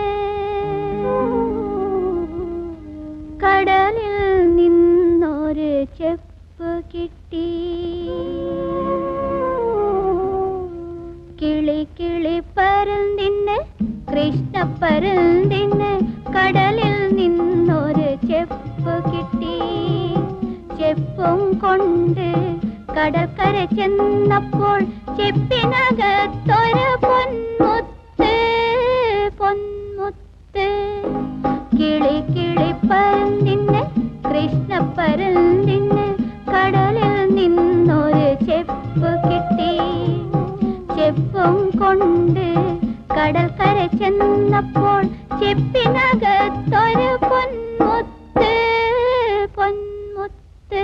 കടലിൽ നിന്നൊരു ചെപ്പ് കിട്ടി കിളി കിളി പരന്തിന് കൃഷ്ണ പരന്തിന് കടലിൽ നിന്നൊരു ചെപ്പ് കിട്ടി ചെപ്പും കൊണ്ട് കടൽക്കര ചെന്നപ്പോൾ ചെപ്പിനകത്തൊരു പൊന്മുത്ത് പൊന്മുത്ത് കിളി കിളി പരന്തിന് കൃഷ്ണ പരന്തിന് കടലിൽ നിന്നൊരു ചെപ്പ് കിട്ടി ചെപ്പും കൊണ്ട് കടൽക്കര ചെന്നപ്പോൾ ചെപ്പിനകത്തൊരു പൊന്മുത്ത് പൊന്മുത്ത്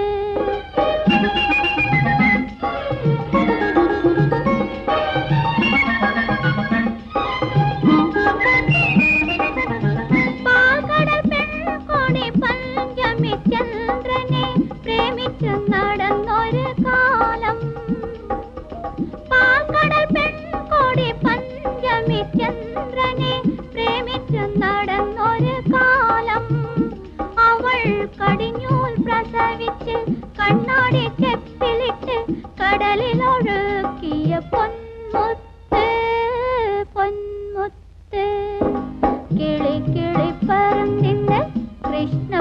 പാകടൽ പെൺകൊടി പഞ്ചമി ചന്ദ്രനെ പ്രേമിച്ചു നടന്നൊരു കാലം പാകടൽ പെൺകൊടി പഞ്ചമി ചന്ദ്രനെ പ്രേമിച്ചു നടന്നൊരു കാലം അവൾ കടിഞ്ഞൂൽ പ്രസവിച്ച് കണ്ണാടി ചെപ്പിലിട്ട് കടലിലൊഴുക്കിയ പൊന്മുത്ത് പൊന്മുത്ത് കിളി കിളി പരന്തിന് കൃഷ്ണ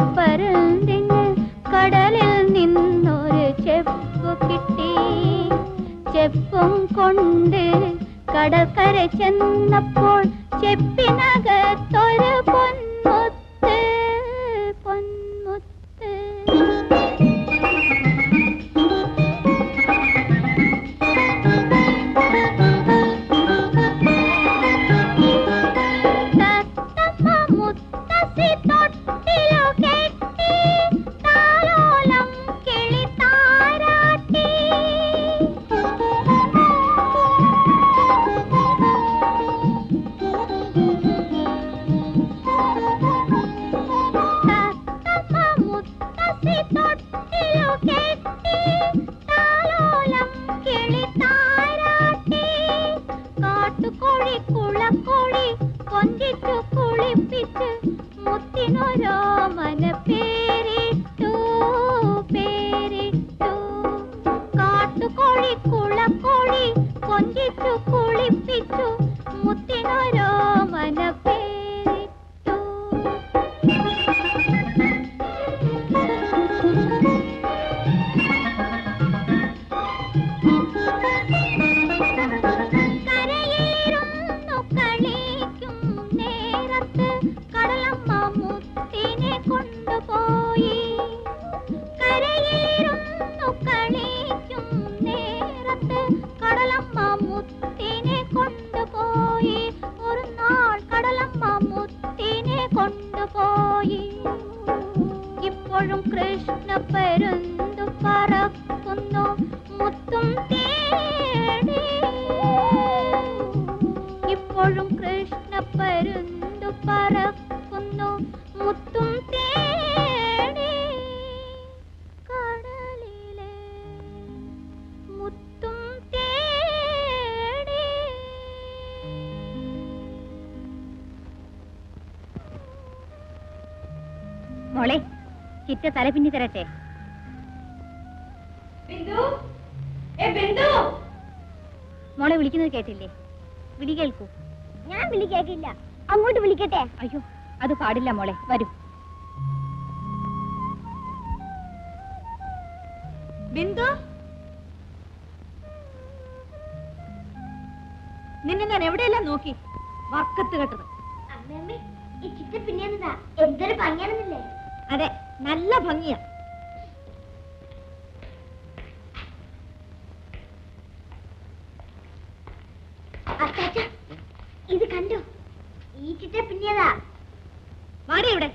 പരന്തിന് കടലിൽ നിന്നൊരു ചെപ്പ് കിട്ടി
മോഹം കൊണ്ട് കടൽക്കര ചെന്നപ്പോൾ ചെപ്പിനകത്തൊരു പൊന്മുത്ത് പൊന്മുത്ത് തത്തമ്മ മുത്തശ്ശി തൊട്ടിലു കെട്ടി താലോലം കിളി താരാട്ടി തത്തമ്മ മുത്തശ്ശി തൊട്ടിലു കെട്ടി താലോലം കിളി താരാട്ടി കാട്ടുകോഴി കുളക്കോഴി കൊഞ്ചിച്ചു കുളിപ്പിച്ച് മുത്തിനൊരോ മന പേരിട്ടു പേരിട്ടു കാട്ടുകോഴി കുളക്കോഴി കൊഞ്ചിച്ചു കുളിപ്പിച്ചു മുത്തിനൊരോ മന പേരിട്ടു കരയിലിരുന്നു കളിക്കും നേരത്ത് കടലമ്മ മുത്തിനെ കൊണ്ടുപോയി കരയിലിരുന്നു കളിക്കും നേരത്ത് കടലമ്മ മുത്തിനെ കൊണ്ടുപോയി ഒരു നാൾ കടലമ്മ മുത്തിനെ കൊണ്ടുപോയി ഇപ്പോഴും കൃഷ്ണ പരുന്തു പറക്കുന്നു മുത്തും തേടി ഇപ്പോഴും കൃഷ്ണ പരുന്തു പറക്കുന്നു മുത്തും തേടി കടലിലെ മുത്തും തേടി
മോളെ ചിറ്റ തല പിന്നി തരട്ടെ മോളെ വിളിക്കുന്നത് കേട്ടില്ലേ വിളി കേൾക്കൂ
ഞാൻ വിളി കേൾക്കില്ല അങ്ങോട്ട് വിളിക്കട്ടെ
അയ്യോ അത് പാടില്ല മോളെ വരൂ ബിന്ദു നിന്നെ ഞാൻ എവിടെയെല്ലാം നോക്കി വർക്കത്ത് കെട്ടത്
അമ്മയമ്മേ ഈ ചിത്ത പിന്നെന്താ എന്തൊരു ഭംഗിയാണെന്നില്ലേ
അതെ നല്ല ഭംഗിയാ
അച്ചാച്ച ഇത് കണ്ടോ ഈ ചിത്ത പിന്നെതാ
വാടി ഇവിടെ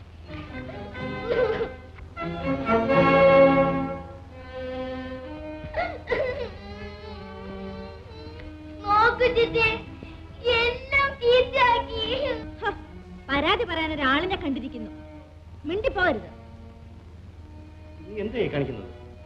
നോക്കു ചിത്തേ എല്ലാം ചീത്തയാക്കി
ഹ, പരാതി പറയാൻ ഒരാളിനെ കണ്ടിരിക്കുന്നു മിണ്ടിപ്പോകരുത്
നീ എന്തേ കാണിക്കുന്നത്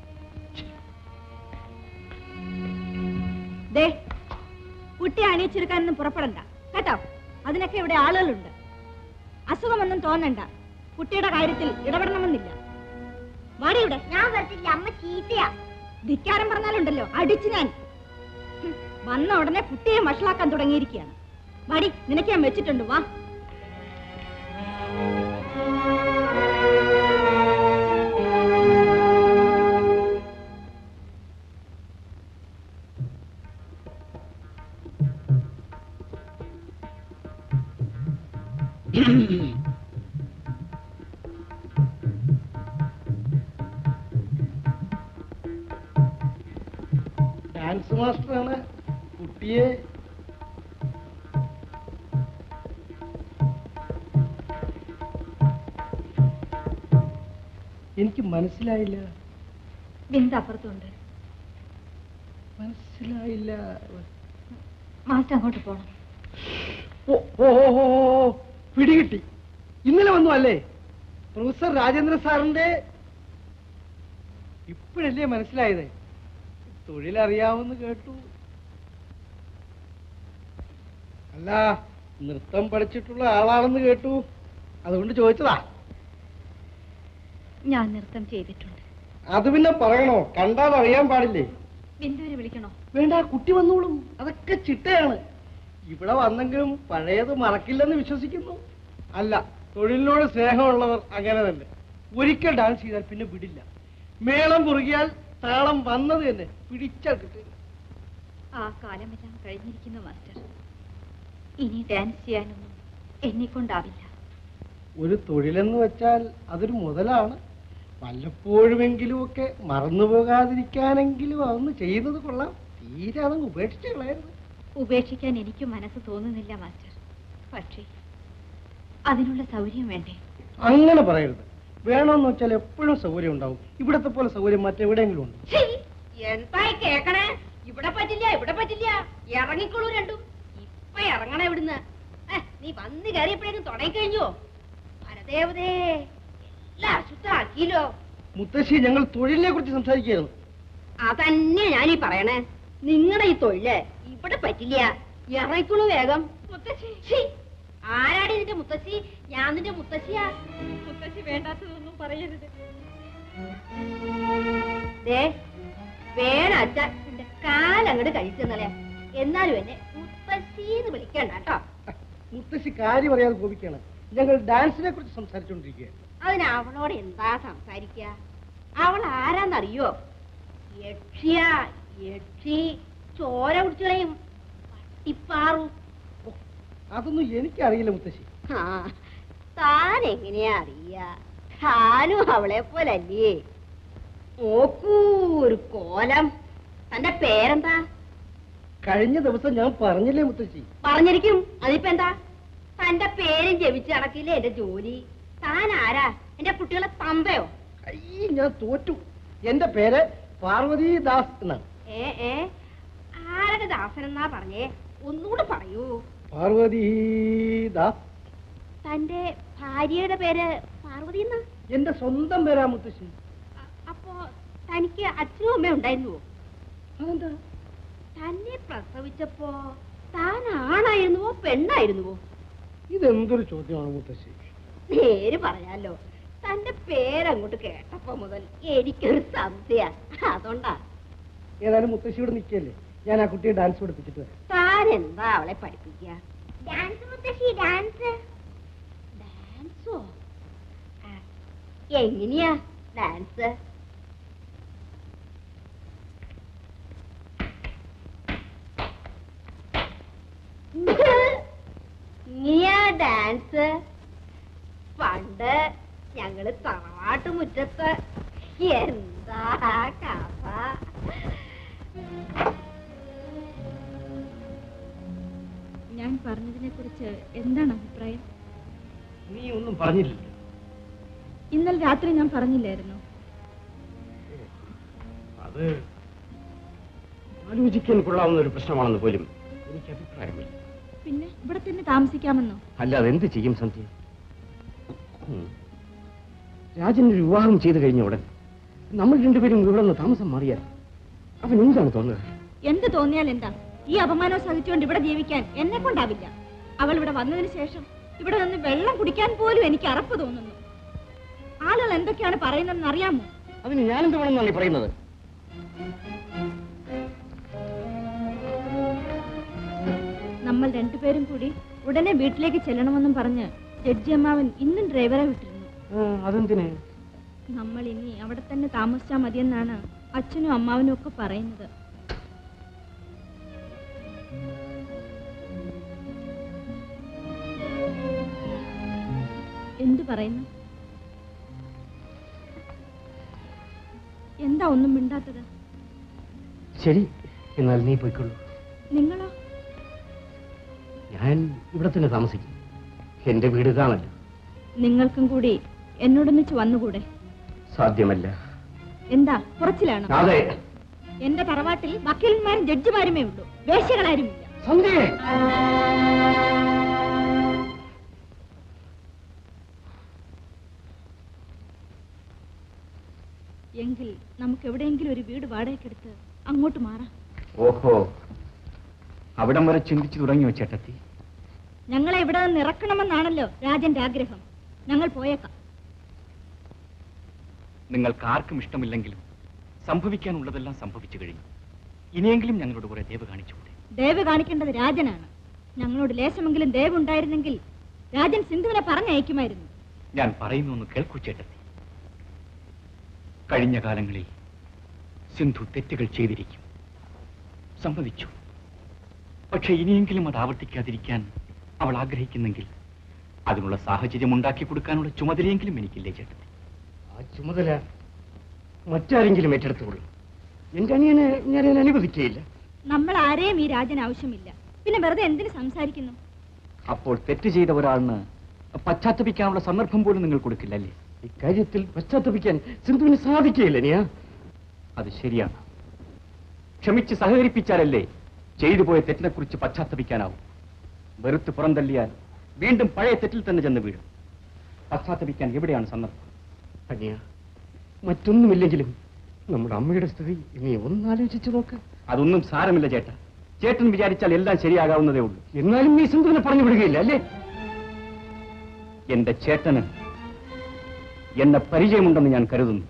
ദേ കുട്ടിയെ അണിയിച്ചെടുക്കാനൊന്നും പുറപ്പെടണ്ട കേട്ടോ അതിനൊക്കെ ഇവിടെ ആളുകളുണ്ട് അസുഖമൊന്നും തോന്നണ്ട കുട്ടിയുടെ കാര്യത്തിൽ ഇടപെടണമെന്നില്ല വാടി ഇവിടെ
ഞാൻ വരത്തില്ല അമ്മ ചീത്തയാ
ധിക്കാരം പറഞ്ഞാലുണ്ടല്ലോ അടിച്ചു ഞാൻ ഹും, വന്ന ഉടനെ കുട്ടിയെ വഷളാക്കാൻ തുടങ്ങിയിരിക്കുകയാണ് വാടി നിനക്ക് ഞാൻ വെച്ചിട്ടുണ്ട് വാ
ഡാൻസ് മാസ്റ്ററാണ് കുട്ടിയെ എനിക്ക് മനസ്സിലായില്ല
ബിന്ദു അപ്പുറത്തുണ്ട്
മനസ്സിലായില്ല
മാസ്റ്റർ അങ്ങോട്ട് പോണം
ഓ ഓ ഓ, ഓ, ഓ, പിടികിട്ടി ഇന്നലെ വന്നു അല്ലേ പ്രൊഫസർ രാജേന്ദ്ര സാറിന്റെ ഇപ്പോഴല്ലേ മനസ്സിലായത് തൊഴിലറിയാമെന്ന് കേട്ടു അല്ല നൃത്തം പഠിച്ചിട്ടുള്ള ആളാണെന്ന് കേട്ടു അതുകൊണ്ട് ചോദിച്ചതാ
ഞാൻ നൃത്തം ചെയ്തിട്ടുണ്ട്
അത് പിന്നെ പറയണോ കണ്ടാൽ അറിയാൻ പാടില്ലേ
ബിന്ദുവിനെ വിളിക്കണോ
വേണ്ട കുട്ടി വന്നോളും അതൊക്കെ ചിട്ടയാണ് ഇവിടെ വന്നെങ്കിലും പഴയത് മറക്കില്ലെന്ന് വിശ്വസിക്കുന്നു അല്ല തൊഴിലിനോട് സ്നേഹമുള്ളവർ അങ്ങനെ തന്നെ ഒരിക്കൽ ഡാൻസ് ചെയ്താൽ പിന്നെ വിടില്ല മേളം കുറുകിയാൽ താളം വന്നത് തന്നെ പിടിച്ചാൽ കിട്ടില്ല
ആ കാലമെല്ലാം കഴിഞ്ഞിരിക്കുന്നു മാസ്റ്റർ ഇനി ഡാൻസ് ചെയ്യാനൊന്നും എന്നെ കൊണ്ടാവില്ല
ഒരു തൊഴിലെന്ന് വെച്ചാൽ അതൊരു മുതലാണ് വല്ലപ്പോഴുമെങ്കിലും ഒക്കെ മറന്നു പോകാതിരിക്കാനെങ്കിലും അതൊന്ന് ചെയ്യുന്നത് കൊള്ളാം തീരെ അതങ്ങ് ഉപേക്ഷിച്ച് കളയരുത്
ഉപേക്ഷിക്കാൻ എനിക്ക് മനസ്സ് തോന്നുന്നില്ല മാസ്റ്റർ പക്ഷേ അതിനുള്ള സൗകര്യം വേണ്ടേ
അങ്ങനെ പറയരുത് വേണമെന്ന് വെച്ചാൽ എപ്പോഴും സൗകര്യം ഉണ്ടാവും ഇവിടത്തെ പോലെ സൗകര്യം മറ്റെവിടെയെങ്കിലും ഉണ്ട്
ഛീ, എന്തായി കേക്കണേ ഇവിടെ പറ്റില്ല ഇവിടെ പറ്റില്ല ഇറങ്ങിക്കോളൂ രണ്ടും ഇപ്പൊ ഇറങ്ങണേ ഇവിടുന്ന് ഏ, നീ വന്ന് കയറിയപ്പോഴേക്കും തുടങ്ങിക്കഴിഞ്ഞോ പരദേവതേ എല്ലാം അശുദ്ധാക്കിയല്ലോ
മുത്തശ്ശി ഞങ്ങൾ തൊഴിലിനെ കുറിച്ച് സംസാരിക്കുകയായിരുന്നു
അതന്നെ ഞാനീ പറയണേ നിങ്ങളുടെ ഈ തൊഴില് ഇവിടെ പറ്റില്ല ഇറങ്ങിക്കോളൂ വേഗം മുത്തശ്ശി ഛീ, ആരാടി നിന്റെ മുത്തശ്ശി ഞാൻ നിന്റെ മുത്തശ്ശിയാ
മുത്തശ്ശി വേണ്ടാത്തതൊന്നും പറയരുത്
ദേ വേണം അച്ഛ നിന്റെ കാലങ്ങട് കഴിച്ചെന്നല്ലേ എന്നാലും എന്നെ മുത്തശ്ശീന്ന് വിളിക്കണ്ട കേട്ടോ
മുത്തശ്ശി കാര്യം അറിയാതെ കോപിക്കുകയാണ് ഞങ്ങൾ ഡാൻസിനെ കുറിച്ച് സംസാരിച്ചുകൊണ്ടിരിക്കുകയാണ്
അതിന് അവളോട് എന്താ സംസാരിക്ക അവൾ ആരാന്നറിയോ യക്ഷിയ യക്ഷി ചോര കുടിച്ചുകളയും പട്ടിപ്പാറു
അതൊന്നും എനിക്കറിയില്ല മുത്തശ്ശി
ആ താൻ എങ്ങനെയാ അറിയ താനും അവളെ പോലല്ലേ നോക്കൂ ഒരു കോലം തന്റെ പേരെന്താ
കഴിഞ്ഞ ദിവസം ഞാൻ പറഞ്ഞില്ലേ മുത്തശ്ശി
പറഞ്ഞിരിക്കും അതിപ്പോ എന്താ തന്റെ പേരും ജപിച്ച് നടക്കില്ലേ എന്റെ ജോലി താൻ ആരാ എന്റെ കുട്ടികളെ തന്തയോ
അയ്യ ഞാൻ തോറ്റു എന്റെ പേര് പാർവതി ദാസ് എന്നാണ്
ഏ ഏ ആരുടെ ദാസനെന്നാ പറഞ്ഞേ ഒന്നുകൂടെ പറയൂ
പാർവതി ദാസ്
തന്റെ ഭാര്യയുടെ പേര് പാർവതി എന്നാ
എന്റെ സ്വന്തം പേരാ മുത്തശ്ശി
അ- അപ്പോ തനിക്ക് അച്ഛനും അമ്മയും ഉണ്ടായിരുന്നുവോ
അതെന്താ
തന്നെ പ്രസവിച്ചപ്പോ താൻ ആണായിരുന്നുവോ പെണ്ണായിരുന്നുവോ
ഇതെന്തൊരു ചോദ്യമാണ് മുത്തശ്ശി
നേര് പറയാലോ തന്റെ പേരങ്ങോട്ട് കേട്ടപ്പോ മുതൽ എനിക്കൊരു സംശയ അതുകൊണ്ടാ
ഏതായാലും മുത്തശ്ശി ഇവിടെ നിൽക്കല്ലേ ഞാൻ ആ കുട്ടിയെ ഡാൻസ് പഠിപ്പിച്ചിട്ട് വരാം
താൻ എന്താ അവളെ പഠിപ്പിക്കുക
ഡാൻസ് മുത്തശ്ശി ഡാൻസ്
ഡാൻസോ ആ, എങ്ങനെയാ ഡാൻസ് ഇങ്ങനെയാ ഡാൻസ് പണ്ട് ഞങ്ങള് തറവാട്ട് മുറ്റത്ത് എന്താ കഥ
ഞാൻ പറഞ്ഞതിനെ കുറിച്ച് എന്താണ് അഭിപ്രായം
നീ ഒന്നും പറഞ്ഞില്ല
ഇന്നലെ രാത്രി ഞാൻ പറഞ്ഞില്ലായിരുന്നു
അത് ആലോചിക്കാൻ കൊള്ളാവുന്ന ഒരു പ്രശ്നമാണെന്ന് പോലും എനിക്ക് അഭിപ്രായമില്ല
പിന്നെ ഇവിടെ തന്നെ താമസിക്കാമെന്നോ
അല്ലാതെ എന്ത് ചെയ്യും സന്ധ്യ ഉം. രാജൻ ഒരു വിവാഹം ചെയ്തു കഴിഞ്ഞ ഉടൻ നമ്മൾ രണ്ടുപേരും ഇവിടെ നിന്ന് താമസം മാറിയാൽ അവൻ എന്താണ് തോന്നുക
എന്ത് തോന്നിയാൽ എന്താ ഈ അപമാനം സഹിച്ചുകൊണ്ട് ഇവിടെ ജീവിക്കാൻ എന്നെ കൊണ്ടാവില്ല അവൾ ഇവിടെ വന്നതിന് ശേഷം ഇവിടെ നിന്ന് വെള്ളം കുടിക്കാൻ പോലും എനിക്ക് അറപ്പ് തോന്നുന്നു ആളുകൾ എന്തൊക്കെയാണ് പറയുന്നതെന്ന് അറിയാമോ
അതിന് ഞാനെന്ത് വേണമെന്നാണ് ഈ പറയുന്നത്
നമ്മൾ രണ്ടുപേരും കൂടി ഉടനെ വീട്ടിലേക്ക് ചെല്ലണമെന്നും പറഞ്ഞ് ജഡ്ജി അമ്മാവൻ ഇന്നും ഡ്രൈവറെ വിട്ടിരുന്നു
അതെന്തിന്
നമ്മൾ ഇനി അവിടെ തന്നെ താമസിച്ചാൽ മതിയെന്നാണ് അച്ഛനും അമ്മാവനും ഒക്കെ പറയുന്നത് എന്തു പറയുന്നു എന്താ ഒന്നും മിണ്ടാത്തത്
ശരി എന്നാൽ നീ പോയിക്കൊള്ളൂ
നിങ്ങളോ
ഞാൻ ഇവിടെ തന്നെ താമസിക്കും എന്റെ വീട് ഇതാണല്ലോ
നിങ്ങൾക്കും കൂടി എന്നോടൊന്നിച്ച് വന്നുകൂടെ
സാധ്യമല്ല
എന്താ കുറച്ചിലാണോ
അതെ
എന്റെ തറവാട്ടിൽ വക്കീലന്മാരും ജഡ്ജിമാരുമേ ഉള്ളൂ വേശ്യകളാരുമില്ല
സന്ധ്യ
എങ്കിൽ നമുക്ക് എവിടെയെങ്കിലും ഒരു വീട് വാടകയ്ക്കെടുത്ത് അങ്ങോട്ട് മാറാം
ഓഹോ അവിടം വരെ ചിന്തിച്ചു തുടങ്ങിയോ ചേട്ടത്തി
ഞങ്ങളെ ഇവിടെ നിന്ന് ഇറക്കണമെന്നാണല്ലോ രാജന്റെ ആഗ്രഹം ഞങ്ങൾ പോയേക്കാം
നിങ്ങൾക്ക് ആർക്കും ഇഷ്ടമില്ലെങ്കിലും സംഭവിക്കാനുള്ളതെല്ലാം സംഭവിച്ചു കഴിഞ്ഞു ഇനിയെങ്കിലും ഞങ്ങളോട് കുറെ ദയവ് കാണിച്ചുകൂടെ
ദയവ് കാണിക്കേണ്ടത് രാജനാണ് ഞങ്ങളോട് ലേശമെങ്കിലും ദയവ് ഉണ്ടായിരുന്നെങ്കിൽ രാജൻ സിന്ധുവിനെ പറഞ്ഞയക്കുമായിരുന്നു
ഞാൻ പറയുന്നു ഒന്ന് കേൾക്കൂ ചേട്ടത്തി കഴിഞ്ഞ കാലങ്ങളിൽ സിന്ധു തെറ്റുകൾ ചെയ്തിരിക്കും സമ്മതിച്ചു പക്ഷെ ഇനിയെങ്കിലും അത് ആവർത്തിക്കാതിരിക്കാൻ അവൾ ആഗ്രഹിക്കുന്നെങ്കിൽ അതിനുള്ള സാഹചര്യം ഉണ്ടാക്കി കൊടുക്കാനുള്ള ചുമതലയെങ്കിലും എനിക്കില്ലേ ചേട്ടൻ
ആ ചുമതല മറ്റാരെങ്കിലും ഏറ്റെടുത്തുകൊള്ളും എന്റെ അനിയനെ ഞാൻ അതിന് അനുവദിക്കുകയില്ല
നമ്മൾ ആരെയും ഈ രാജൻ ആവശ്യമില്ല പിന്നെ വെറുതെ എന്തിനു സംസാരിക്കുന്നു
അപ്പോൾ തെറ്റ് ചെയ്ത ഒരാളിന് പശ്ചാത്തപിക്കാനുള്ള സന്ദർഭം പോലും നിങ്ങൾ കൊടുക്കില്ലല്ലേ
ഇക്കാര്യത്തിൽ പശ്ചാത്തപിക്കാൻ സിന്ധുവിന് സാധിക്കുകയില്ല നീയാ
അത് ശരിയാണ് ക്ഷമിച്ച് സഹകരിപ്പിച്ചാലല്ലേ ചെയ്തു പോയ തെറ്റിനെക്കുറിച്ച് പശ്ചാത്തപിക്കാനാവും വെറുത്ത് പുറന്തള്ളിയാൽ വീണ്ടും പഴയ തെറ്റിൽ തന്നെ ചെന്ന് വീഴും പശ്ചാത്തപിക്കാൻ എവിടെയാണ് സന്ദർഭം
അനിയ മറ്റൊന്നുമില്ലെങ്കിലും നമ്മുടെ അമ്മയുടെ സ്ഥിതി നീ ഒന്നാലോചിച്ചു നോക്ക്
അതൊന്നും സാരമില്ല ചേട്ടാ ചേട്ടൻ വിചാരിച്ചാൽ എല്ലാം ശരിയാകാവുന്നതേ ഉള്ളൂ
എന്നാലും നീ സിന്ധുവിനെ പറഞ്ഞു വിടുകയില്ല അല്ലേ
എന്റെ ചേട്ടന് എന്നെ പരിചയമുണ്ടെന്ന് ഞാൻ കരുതുന്നു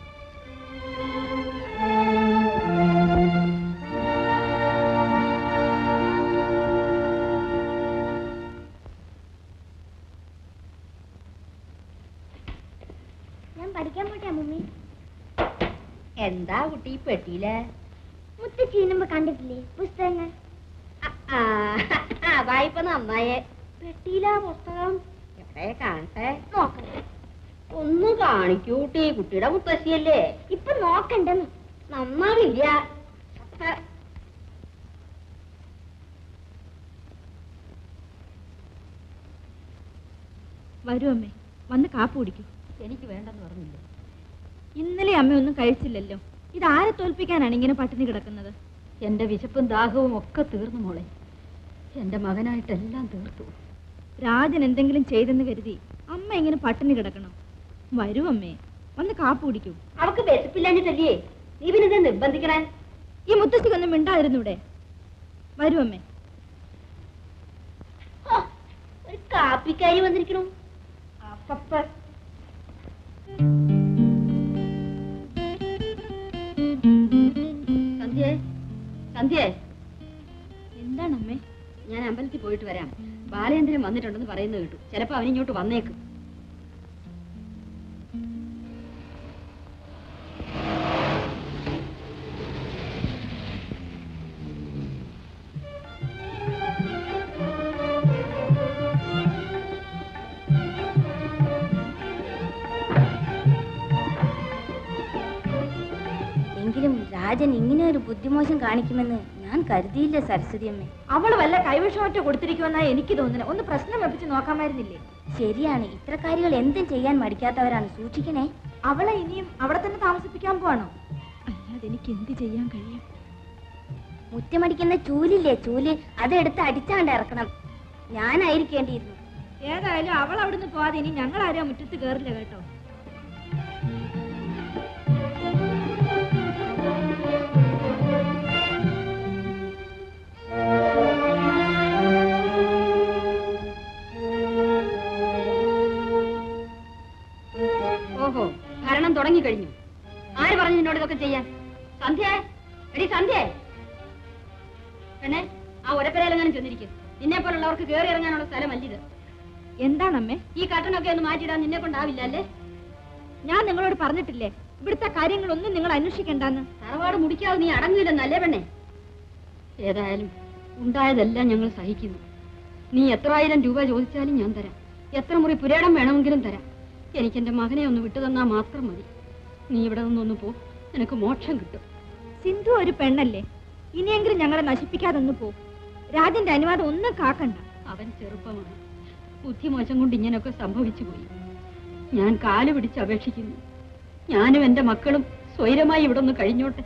ഞാൻ പഠിക്കാൻ പോട്ടെ മമ്മി
എന്താ കുട്ടി ഈ പെട്ടിയിലെ
മുത്ത് ചീനുമ്പോ കണ്ടിട്ടില്ലേ പുസ്തകങ്ങൾ
ആ, ആ, വായ്പ നന്നായേ പെട്ടിയിലാ പുസ്തകം എവിടെ കാണട്ടെ
നോക്കണം
ഒന്ന് കാണിക്കൂ കുട്ടി കുട്ടിയുടെ മുത്തശ്ശിയല്ലേ
ഇപ്പൊ നോക്കണ്ടെന്ന്
നന്നാവില്ല അത്ര
വരൂ അമ്മേ വന്ന് കാപ്പ് കുടിക്കൂ
എനിക്ക് വേണ്ടെന്ന് പറഞ്ഞില്ല
ഇന്നലെ അമ്മ ഒന്നും കഴിച്ചില്ലല്ലോ ഇത് ആരെ തോൽപ്പിക്കാനാണ് ഇങ്ങനെ പട്ടിണി കിടക്കുന്നത്
എന്റെ വിശപ്പും ദാഹവും ഒക്കെ തീർന്നു മോളെ എന്റെ മകനായിട്ടെല്ലാം തീർത്തു
രാജൻ എന്തെങ്കിലും ചെയ്തെന്ന് കരുതി അമ്മ ഇങ്ങനെ പട്ടിണി കിടക്കണം വരൂ അമ്മേ വന്ന് കാപ്പ് കുടിക്കൂ
അവക്ക് വിശപ്പില്ലാഞ്ഞിട്ടല്ലേ നീ പിന്നെ ഇത് നിർബന്ധിക്കണേ
ഈ മുത്തശ്ശിക്കൊന്നും മിണ്ടാതിരുന്നൂടെ വരൂ അമ്മേ
ഹോ, ഒരു കാപ്പിക്കാരി വന്നിരിക്കണു അപ്പപ്പ സന്ധ്യേ സന്ധ്യേ
എന്താണ് അമ്മേ
ഞാൻ അമ്പലത്തിൽ പോയിട്ട് വരാം ബാലേന്ദ്രൻ വന്നിട്ടുണ്ടെന്ന് പറയുന്നത് കേട്ടു ചിലപ്പോ അവനിങ്ങോട്ട് വന്നേക്കും
എങ്കിലും രാജൻ ഇങ്ങനെ ഒരു ബുദ്ധിമോശം കാണിക്കുമെന്ന് ഞാൻ കരുതിയില്ല സരസ്വതി അമ്മേ
അവള് വല്ല കൈവശമറ്റ കൊടുത്തിരിക്കുമെന്നാ എനിക്ക് തോന്നുന്നത് ഒന്ന് പ്രശ്നം വെപ്പിച്ച് നോക്കാമായിരുന്നില്ലേ
ശരിയാണ് ഇത്രക്കാരികൾ എന്തും ചെയ്യാൻ മടിക്കാത്തവരാണ് സൂക്ഷിക്കണേ
അവളെ ഇനിയും അവിടെ തന്നെ താമസിപ്പിക്കാൻ പോവാണോ അല്ലാതെ എനിക്ക് എന്ത് ചെയ്യാൻ കഴിയും
മുറ്റമടിക്കുന്ന ചൂലില്ലേ ചൂല് അതെടുത്ത് അടിച്ചാണ്ട് ഇറക്കണം ഞാനായിരിക്കേണ്ടിയിരുന്നു
ഏതായാലും അവൾ അവിടുന്ന് പോവാതെ ഇനി ഞങ്ങൾ ആരും ആ മുറ്റത്ത് കയറില്ല കേട്ടോ
ഓഹോ ഭരണം തുടങ്ങിക്കഴിഞ്ഞു ആര് പറഞ്ഞു നിന്നോട് ഇതൊക്കെ ചെയ്യാൻ സന്ധ്യ എടി സന്ധ്യ പെണ്ണെ ആ ഒരപ്പരയിലെങ്ങാനും ചെന്നിരിക്കും നിന്നെ പോലുള്ളവർക്ക് കയറി ഇറങ്ങാനുള്ള സ്ഥലമല്ല ഇത്
എന്താണമ്മേ
ഈ കട്ടനൊക്കെ ഒന്ന് മാറ്റിയിടാൻ നിന്നെ കൊണ്ടാവില്ല അല്ലേ
ഞാൻ നിങ്ങളോട് പറഞ്ഞിട്ടില്ലേ ഇവിടുത്തെ കാര്യങ്ങളൊന്നും നിങ്ങൾ അന്വേഷിക്കണ്ടെന്ന്
തറവാട് മുടിക്കാതെ നീ അടങ്ങില്ലെന്നല്ലേ പെണ്ണെ ഏതായാലും ഉണ്ടായതെല്ലാം ഞങ്ങൾ സഹിക്കുന്നു നീ എത്ര ആയിരം രൂപ ചോദിച്ചാലും ഞാൻ തരാം എത്ര മുറി പുരേടം വേണമെങ്കിലും തരാം എനിക്ക് എന്റെ മകനെ ഒന്ന് വിട്ടു തന്നാൽ മാത്രം മതി നീ ഇവിടെ നിന്നൊന്ന് പോ നിനക്ക് മോക്ഷം കിട്ടും
സിന്ധു ഒരു പെണ്ണല്ലേ ഇനിയെങ്കിലും ഞങ്ങളെ നശിപ്പിക്കാതൊന്നു പോ രാജന്റെ അനുവാദം ഒന്നും കാക്കണ്ട
അവൻ ചെറുപ്പമാണ് ബുദ്ധിമോശം കൊണ്ട് ഇങ്ങനെയൊക്കെ സംഭവിച്ചു പോയി ഞാൻ കാല് പിടിച്ച് അപേക്ഷിക്കുന്നു ഞാനും എന്റെ മക്കളും സ്വൈരമായി ഇവിടെ ഒന്ന് കഴിഞ്ഞോട്ടെ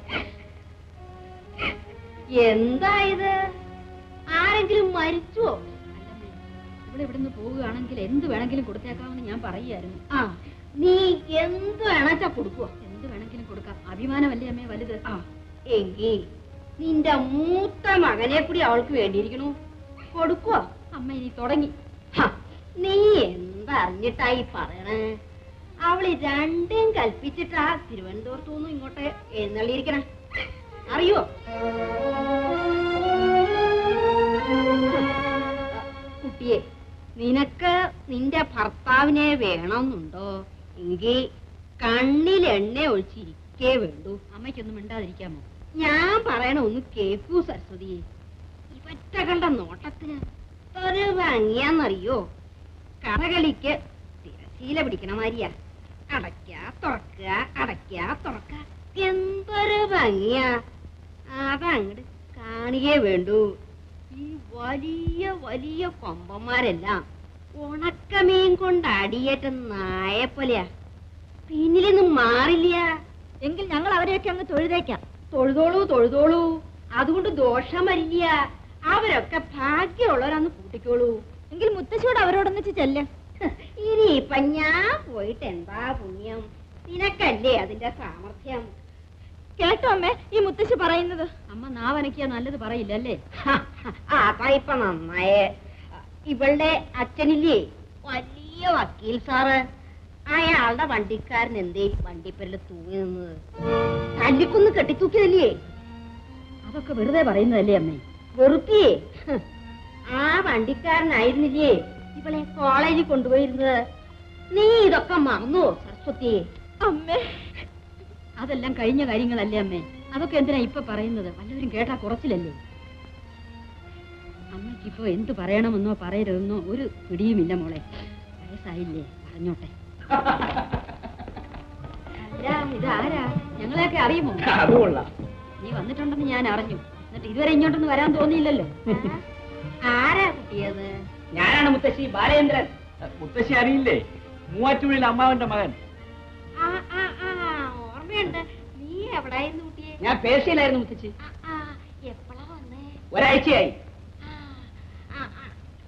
എന്താ ഇത് ആരെങ്കിലും മരിച്ചോ ഇവിടെ ഇവിടുന്ന് പോവുകയാണെങ്കിൽ എന്ത് വേണമെങ്കിലും കൊടുത്തേക്കാമെന്ന് ഞാൻ പറയുകയായിരുന്നു ആ നീ എന്ത് വേണാച്ചാ കൊടുക്കുക എന്ത് വേണമെങ്കിലും കൊടുക്കാം അഭിമാനമല്ലേ അമ്മേ വലുത് ആ എങ്കി നിന്റെ മൂത്ത മകനെ കൂടി അവൾക്ക് വേണ്ടിയിരിക്കണു കൊടുക്കുക അമ്മ ഇനി തുടങ്ങി ഹ, നീ എന്തറിഞ്ഞിട്ടായി പറയണേ അവള് രണ്ടും കൽപ്പിച്ചിട്ടാ തിരുവനന്തപുരത്തു നിന്നും ഇങ്ങോട്ട് എഴുന്നള്ളിയിരിക്കണേ അറിയോ കുട്ടിയെ നിനക്ക് നിന്റെ ഭർത്താവിനെ വേണമെന്നുണ്ടോ എങ്കിൽ കണ്ണിൽ എണ്ണ ഒഴിച്ചിരിക്കേ വേണ്ടൂ അമ്മയ്ക്കൊന്നും മിണ്ടാതിരിക്കാമോ ഞാൻ പറയണ ഒന്ന് കേക്കൂ സരസ്വതി ഇവറ്റ കാണികളുടെ നോട്ടത്തിന് ഒരു ഭംഗിയാന്നറിയോ കഥകളിക്ക് തിരശീല പിടിക്കണ മാതിരിയാ അടയ്ക്ക തുറക്ക അടയ്ക്ക തുറക്ക എന്തൊരു ഭംഗിയാ അതങ്ങട് കാണുകയേ വേണ്ടൂ ഈ വലിയ വലിയ കൊമ്പന്മാരെല്ലാം ഉണക്കമീൻ കൊണ്ട് അടിയേറ്റ നായപ്പോലെയാ പിന്നിലൊന്നും മാറില്ല
എങ്കിൽ ഞങ്ങൾ അവരെയൊക്കെ അങ്ങ് തൊഴുതേക്കാം
തൊഴുതോളൂ തൊഴുതോളൂ അതുകൊണ്ട് ദോഷം വരില്ല അവരൊക്കെ ഭാഗ്യമുള്ളവരാന്ന് കൂട്ടിക്കോളൂ
എങ്കിൽ മുത്തശ്ശിയോട് അവരോടൊന്നിച്ച് ചെല്ല്
ഇനിയിപ്പൊ ഞാൻ പോയിട്ട് എന്താ പുണ്യം നിനക്കല്ലേ അതിന്റെ സാമർഥ്യം
കേട്ടോ അമ്മേ ഈ മുത്തശ്ശി പറയുന്നത്
അമ്മ നാവനക്കിയ നല്ലത് പറയില്ലല്ലേ അതാ ഇപ്പൊ നന്നായേ ഇവളുടെ അച്ഛനില്ലേ വലിയ വക്കീൽ സാറ് അയാളുടെ വണ്ടിക്കാരൻ എന്തേ വണ്ടിപ്പരല് തൂങ്ങി നിന്നത് തല്ലിക്കൊന്ന് കെട്ടിത്തൂക്കിയതല്ലേ അതൊക്കെ വെറുതെ പറയുന്നതല്ലേ അമ്മേ വെറുപ്പിയേ ആ വണ്ടിക്കാരനായിരുന്നില്ലേ ഇവളെ കോളേജിൽ കൊണ്ടുപോയിരുന്നത് നീ ഇതൊക്കെ മറന്നുവോ സരസ്വതി
അമ്മേ
അതെല്ലാം കഴിഞ്ഞ കാര്യങ്ങളല്ലേ അമ്മേ അതൊക്കെ എന്തിനാ ഇപ്പൊ പറയുന്നത് വല്ലവരും കേട്ടാ കുറച്ചിലല്ലേ അമ്മയ്ക്ക് ഇപ്പൊ എന്ത് പറയണമെന്നോ പറയരുതെന്നോ ഒരു പിടിയുമില്ല മോളെ വയസ്സായില്ലേ പറഞ്ഞോട്ടെ അല്ല ഇതാരാ ഞങ്ങളെയൊക്കെ അറിയുമോ
അത് കൊള്ളാം
നീ വന്നിട്ടുണ്ടെന്ന് ഞാൻ അറിഞ്ഞു എന്നിട്ട് ഇതുവരെ ഇങ്ങോട്ടൊന്നും വരാൻ തോന്നിയില്ലല്ലോ ആരാ കുട്ടിയത്
ഞാനാണ് മുത്തശ്ശി ബാലേന്ദ്രൻ
മുത്തശ്ശി അറിയില്ലേ മൂവാറ്റുപുഴയിൽ അമ്മാവന്റെ മകൻ
ആ ആ ആ ഓർമ്മയുണ്ട് നീ എവിടായിരുന്നു കുട്ടിയെ
ഞാൻ പേർഷ്യയിലായിരുന്നു മുത്തശ്ശി
ആ, ആ, എപ്പളാ വന്നേ
ഒരാഴ്ചയായി
ആ, ആ.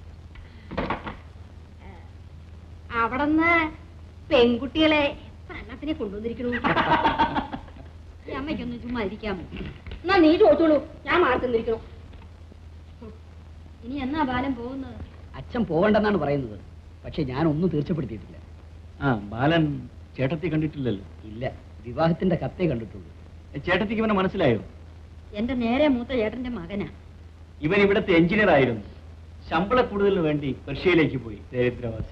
അവിടുന്ന് പെൺകുട്ടികളെ എത്ര എണ്ണത്തിനെ കൊണ്ടുവന്നിരിക്കണു ഈ അമ്മയ്ക്കൊന്ന് ചുമ്മാ ഇരിക്കാമോ എന്നാ നീ ചോദിച്ചോളൂ ഞാൻ മാർക്കുന്നിരിക്കണു ഇനി എന്നാ ബാലൻ പോകുന്നത്
അച്ഛൻ പോകണ്ടെന്നാണ് പറയുന്നത് പക്ഷെ ഞാൻ ഒന്നും തീർച്ചപ്പെടുത്തിയിട്ടില്ല
ആ ബാലൻ ചേട്ടത്തി കണ്ടിട്ടില്ലല്ലോ
ഇല്ല വിവാഹത്തിന്റെ കത്തേ കണ്ടിട്ടുള്ളൂ
ചേട്ടത്തിക്ക് ഇവനെ മനസ്സിലായോ
എന്റെ നേരെ മൂത്ത ചേട്ടന്റെ മകനാ
ഇവൻ ഇവിടുത്തെ എഞ്ചിനീയർ ആയിരുന്നു ശമ്പള കൂടുതലിന് വേണ്ടി റഷ്യയിലേക്ക് പോയി ദരിദ്രവാസി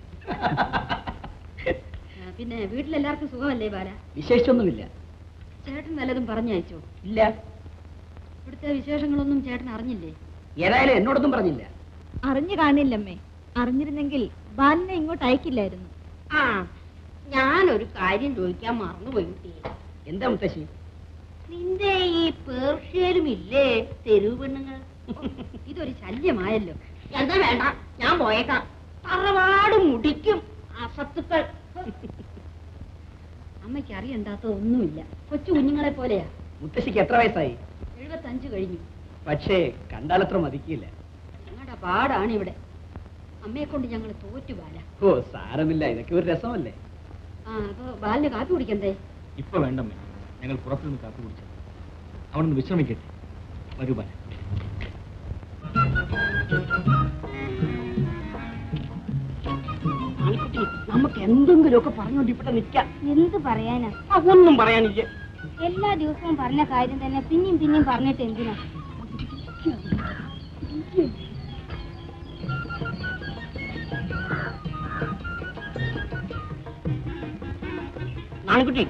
ആ, പിന്നെ വീട്ടിലെല്ലാവർക്കും സുഖമല്ലേ ബാല
വിശേഷിച്ചൊന്നുമില്ല
ചേട്ടൻ വല്ലതും പറഞ്ഞയച്ചോ
ഇല്ല
ഇവിടുത്തെ വിശേഷങ്ങളൊന്നും ചേട്ടൻ അറിഞ്ഞില്ലേ
ഏതായാലും എന്നോടൊന്നും പറഞ്ഞില്ല
അറിഞ്ഞു കാണില്ലമ്മേ അറിഞ്ഞിരുന്നെങ്കിൽ ബാലിനെ ഇങ്ങോട്ട് അയക്കില്ലായിരുന്നു
ആ ഞാനൊരു കാര്യം ചോദിക്കാൻ മറന്നുപോയി കുട്ടിയെ
എന്താ മുത്തശ്ശി
നിന്റെ ഈ പേർഷ്യയിലും ഇല്ലേ തെരുവ് പെണ്ണുങ്ങൾ ഇതൊരു ശല്യമായല്ലോ എന്താ വേണ്ട ഞാൻ പോയേക്കാം തറവാട് മുടിക്കും അസത്തുക്കൾ അമ്മയ്ക്ക് അറിയണ്ടാത്ത ഒന്നുമില്ല കൊച്ചു കുഞ്ഞുങ്ങളെ പോലെയാ
മുത്തശ്ശിക്ക് എത്ര വയസ്സായി
എഴുപത്തഞ്ച് കഴിഞ്ഞു
പക്ഷേ കണ്ടാലത്ര മതിക്കില്ല
ഞങ്ങളുടെ പാടാണ് ഇവിടെ അമ്മയെ കൊണ്ട് ഞങ്ങൾ തോറ്റു ബാല
ഓ സാരമില്ല ഇതൊക്കെ ഒരു രസമല്ലേ
ആ അപ്പൊ ബാലിന് കാപ്പി കുടിക്കണ്ടേ
ഇപ്പൊ വേണ്ടമ്മേ ഞങ്ങൾ പുറത്തുനിന്ന് കാപ്പി കുടിച്ചത് അവിടെ വിശ്രമിക്കട്ടെ വരൂ ബാലൻ
നമുക്ക് എന്തെങ്കിലുമൊക്കെ പറഞ്ഞോണ്ട് ഇവിടെ നിൽക്കാം
എന്ത് പറയാനാ
ആ, ഒന്നും പറയാനില്ല
എല്ലാ ദിവസവും പറഞ്ഞ കാര്യം തന്നെ പിന്നെയും പിന്നെയും പറഞ്ഞിട്ട് എന്തിനാ
നാണിക്കുട്ടി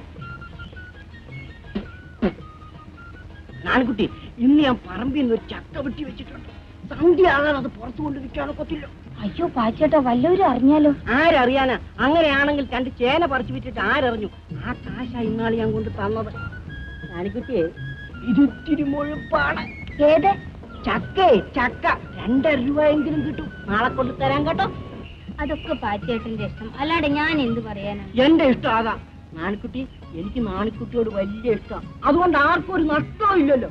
നാണിക്കുട്ടി ഇന്ന് ഞാൻ പറമ്പിൽ നിന്ന് ഒരു ചക്ക വെട്ടി വെച്ചിട്ടുണ്ട് സന്ധ്യ ആകാൻ അത് പുറത്തു കൊണ്ടിരിക്കാണ് കൊത്തില്ല
അയ്യോ പാച്ചേട്ടാ വല്ലവരും അറിഞ്ഞാലോ
ആരറിയാനാ അങ്ങനെയാണെങ്കിൽ രണ്ട് ചേന പറിച്ചു വിറ്റിട്ട് ആരറിഞ്ഞു ആ കാശ ഇന്നാള് ഞാൻ കൊണ്ട് തന്നത് നാണിക്കുട്ടിയെ ഇത് ഇത്തിരി മുഴുപ്പാണ്
ഏത്
ചക്കേ ചക്ക രണ്ടര രൂപയെങ്കിലും കിട്ടും നാളെ കൊണ്ട് തരാൻ കേട്ടോ
അതൊക്കെ പാച്ചേട്ടന്റെ ഇഷ്ടം അല്ലാണ്ട് ഞാൻ എന്ത് പറയാനാ
എന്റെ ഇഷ്ടം അതാ നാണിക്കുട്ടി എനിക്ക് നാണിക്കുട്ടിയോട് വലിയ ഇഷ്ടം അതുകൊണ്ട് ആർക്കും ഒരു നഷ്ടവും ഇല്ലല്ലോ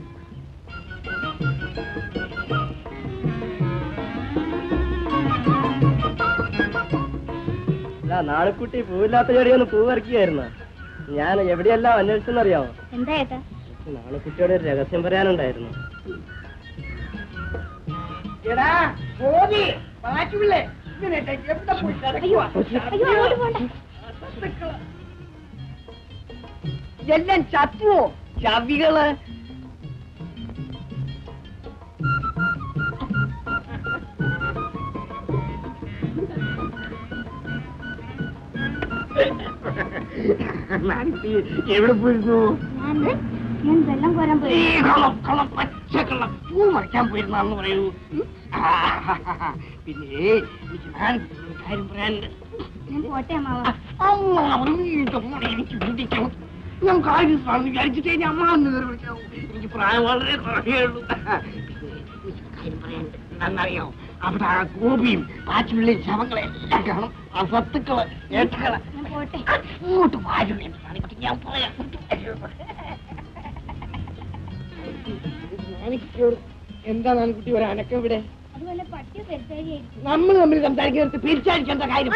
നാണിക്കുട്ടി പൂവില്ലാത്ത ചെടിയൊന്ന് പൂ പറിക്കുകയായിരുന്നു ഞാൻ എവിടെയെല്ലാം അന്വേഷിച്ചെന്നറിയാമോ
എന്താ ഏട്ടാ
നാണിക്കുട്ടിയോട് ഒരു രഹസ്യം പറയാനുണ്ടായിരുന്നു എടാ ഗോപി പാച്ചുപിള്ളേ എവിടെ പോയി കിടക്കുവാ?
അയ്യോ അങ്ങോട്ട് പോണ്ട
എല്ലാം ചത്തുവോ ചവികള് എവിടെ പോയിരുന്നു
ഞാൻ ഞാൻ വെള്ളം കോരാൻ പോയി
ഈ കളം, കളം, പച്ച
പച്ചക്കള്ള പൂ മറിക്കാൻ പോയിരുന്നാന്ന് പറയൂ ഉം. ആ, പിന്നെ എനിക്ക് നാളെ ഒരു കാര്യം പറയാനുണ്ട്
പോട്ടെ അമ്മാവ
അമ്മ അവളെ എനിക്ക് വിളിക്കണം ഞാൻ കാര്യമാണെന്ന് വിചാരിച്ചിട്ട് ഇനി അമ്മ എന്ന് കയറി വിളിക്കാവൂ എനിക്ക് പ്രായം വളരെ കുറവേ ഉള്ളൂ പിന്നെ എനിക്ക് കാര്യം പറയാനുണ്ട് എന്താണെന്നറിയോ അവിടെ ആ ഗോപിയും പാച്ചുള്ളിയും ശവങ്ങളെല്ലാം കാണും ആ സത്തുക്കള് ഏട്ടകള്
പോട്ടെ
അങ്ങോട്ട് വാരും എന്നാണ് ഞാൻ പറയാം നാണിക്കുട്ടിയോട് എന്താ നാണിക്കുട്ടി ഒരു അനക്കം ഇവിടെ
അതുപോലെ പട്ടിയോ പെരുത്താരിയായിരിക്കും
നമ്മൾ തമ്മിൽ സംസാരിക്കുന്നത് പിരിച്ചടിക്കേണ്ട കാര്യം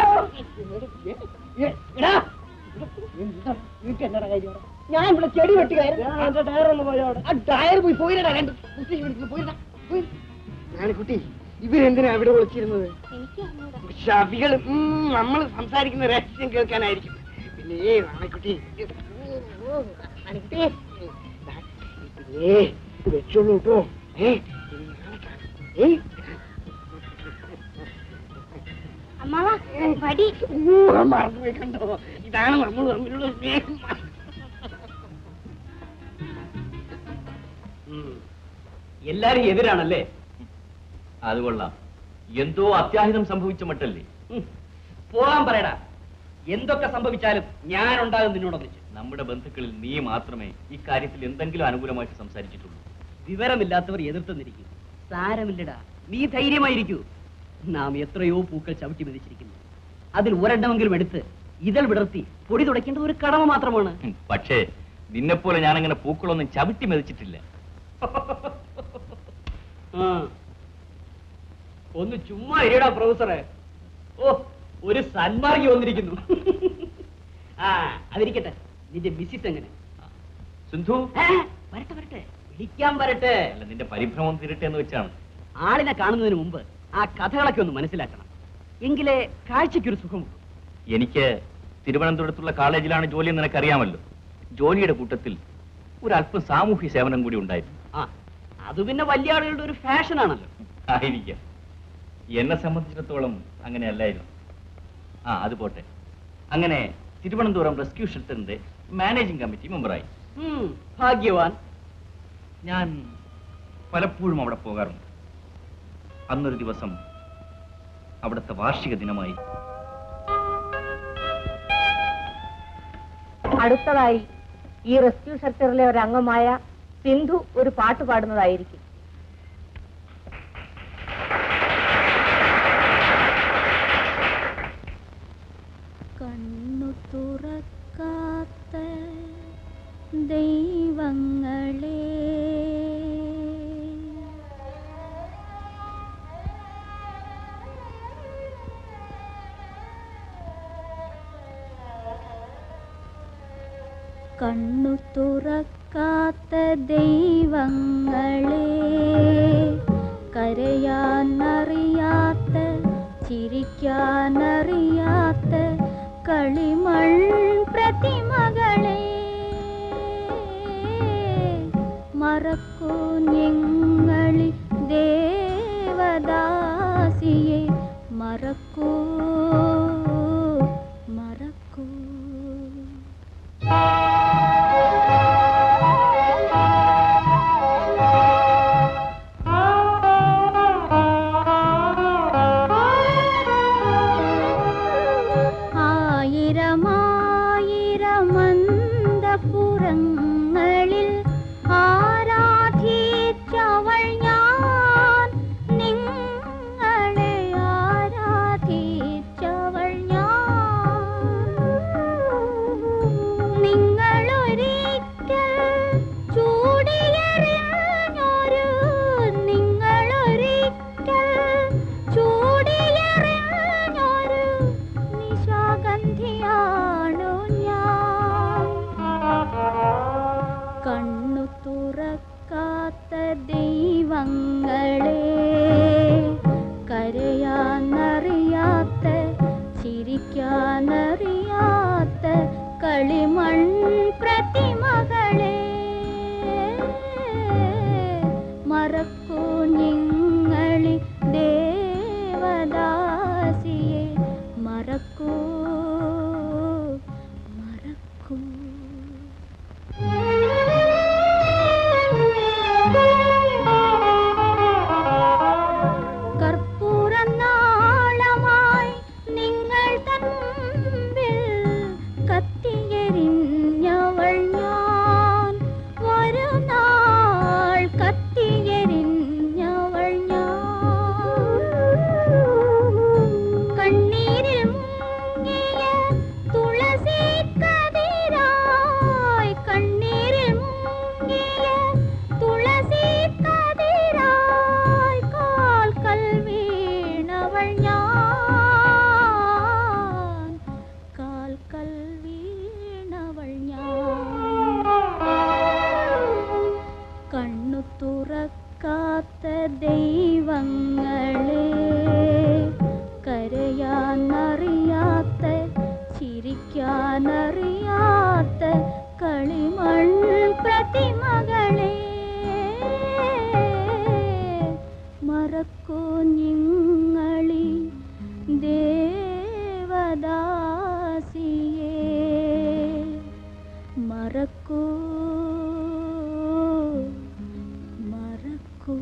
എടാ, എന്താ? നിനക്ക് എന്നടാ കാര്യം അവിടെ? ഞാൻ ഇവിടെ ചെടി വെട്ടുകാരൻ ടയർ ഒന്ന് പോയോടെ ആ ടയർ പോയി പോയിരടാ രണ്ട് കുത്തി വിളിക്കുന്നു പോയിരടാ ഞാനിക്കുട്ടി ഇവരെന്തിനാ അവിടെ വിളിച്ചിരുന്നത്
എനിക്ക് അറിഞ്ഞൂടാ
ഷവികൾ നമ്മൾ സംസാരിക്കുന്ന രഹസ്യം കേൾക്കാനായിരിക്കും പിന്നെ ഏ നാണിക്കുട്ടി നാണിക്കുട്ടി പിന്നെ വെച്ചോളൂ കേട്ടോ ഏ ഇനി നാളെ കാണാം. ഏ
അമ്മാവ വടി
ഊഹം മറന്നുപോയി കണ്ടോ ഇതാണ് നമ്മൾ തമ്മിലുള്ള സ്നേഹം
എല്ലാരും എതിരാണല്ലേ അത് കൊള്ളാം എന്തോ അത്യാഹിതം സംഭവിച്ച മട്ടല്ലേ
പോകാൻ പറയടാ എന്തൊക്കെ സംഭവിച്ചാലും ഞാൻ ഉണ്ടാകും നിന്നോടൊന്നിച്ച്
നമ്മുടെ ബന്ധുക്കളിൽ നീ മാത്രമേ ഇക്കാര്യത്തിൽ എന്തെങ്കിലും അനുകൂലമായിട്ട് സംസാരിച്ചിട്ടുള്ളൂ
വിവരമില്ലാത്തവർ എതിർത്തുന്നിരിക്കും സാരമില്ലടാ നീ ധൈര്യമായിരിക്കൂ നാം എത്രയോ പൂക്കൾ ചവിട്ടി മെതിച്ചിരിക്കുന്നു അതിൽ ഒരെണ്ണമെങ്കിലും എടുത്ത് ഇതൾ വിടർത്തി പൊടി തുടയ്ക്കേണ്ടത് ഒരു കടമ മാത്രമാണ്
ഉം, പക്ഷേ നിന്നെപ്പോലെ ഞാനങ്ങനെ പൂക്കളൊന്നും ചവിട്ടി മെതിച്ചിട്ടില്ല
ആ. ഒന്ന് ചുമ്മാ ഇരിയടാ പ്രൊഫസറെ ഓ ഒരു സന്മാർഗി വന്നിരിക്കുന്നു ആ അതിരിക്കട്ടെ നിന്റെ മിസ്സിസ് എങ്ങനെ
സിന്ധു
ഏ, വരട്ടെ വരട്ടെ വിളിക്കാൻ വരട്ടെ
അല്ല നിന്റെ പരിഭ്രമം തീരട്ടെ എന്ന് വെച്ചാണ്
ആളിനെ കാണുന്നതിന് മുമ്പ് ആ കഥകളൊക്കെ ഒന്ന് മനസ്സിലാക്കണം എങ്കിലേ കാഴ്ചയ്ക്കൊരു സുഖം കിട്ടൂ.
എനിക്ക് തിരുവനന്തപുരത്തുള്ള കോളേജിലാണ് ജോലി എന്ന് നിനക്കറിയാമല്ലോ ജോലിയുടെ കൂട്ടത്തിൽ ഒരല്പം സാമൂഹ്യ സേവനം കൂടി ഉണ്ടായിരുന്നു
ആ അത് പിന്നെ വലിയ ആളുകളുടെ ഒരു ഫാഷനാണല്ലോ
ആയിരിക്കാം എന്നെ സംബന്ധിച്ചിടത്തോളം അങ്ങനെയല്ലായിരുന്നു ആ അത് പോട്ടെ അങ്ങനെ തിരുവനന്തപുരം റെസ്ക്യൂ ഷെൽട്ടറിന്റെ മാനേജിംഗ് കമ്മിറ്റി മെമ്പറായി
ഉം, ഭാഗ്യവാൻ
ഞാൻ പലപ്പോഴും അവിടെ പോകാറുണ്ട് അന്നൊരു ദിവസം അവിടുത്തെ വാർഷിക ദിനമായി
അടുത്തതായി ഈ റെസ്ക്യൂ ഷെൽട്ടറിലെ ഒരു അംഗമായ സിന്ധു ഒരു പാട്ട് പാടുന്നതായിരിക്കും
കണ്ണു തുറക്കാത്ത ദൈവങ്ങളെ കണ്ണു തുറക്കാത്ത ദൈവങ്ങളെ കരയാനറിയാത്ത ചിരിക്കാനറിയാത്ത കളിമൺ പ്രതിമകളെ മറക്കൂ ഞങ്ങളി ദേവദാസിയെ മറക്കൂ മറക്കൂ ആയിരമായിരമന്തപുരങ്ങളിൽ ആരാധിച്ചവൾ ഞാൻ നിങ്ങളെ ആരാധിച്ചവൾ ദൈവങ്ങളെ കരയാനറിയാത്ത ചിരിക്കാനറിയാത്ത കളിമൺ പ്രതിമകളെ മറക്കോ നിങ്ങളി ദേവദാസിയേ മറക്കൂ മറക്കൂ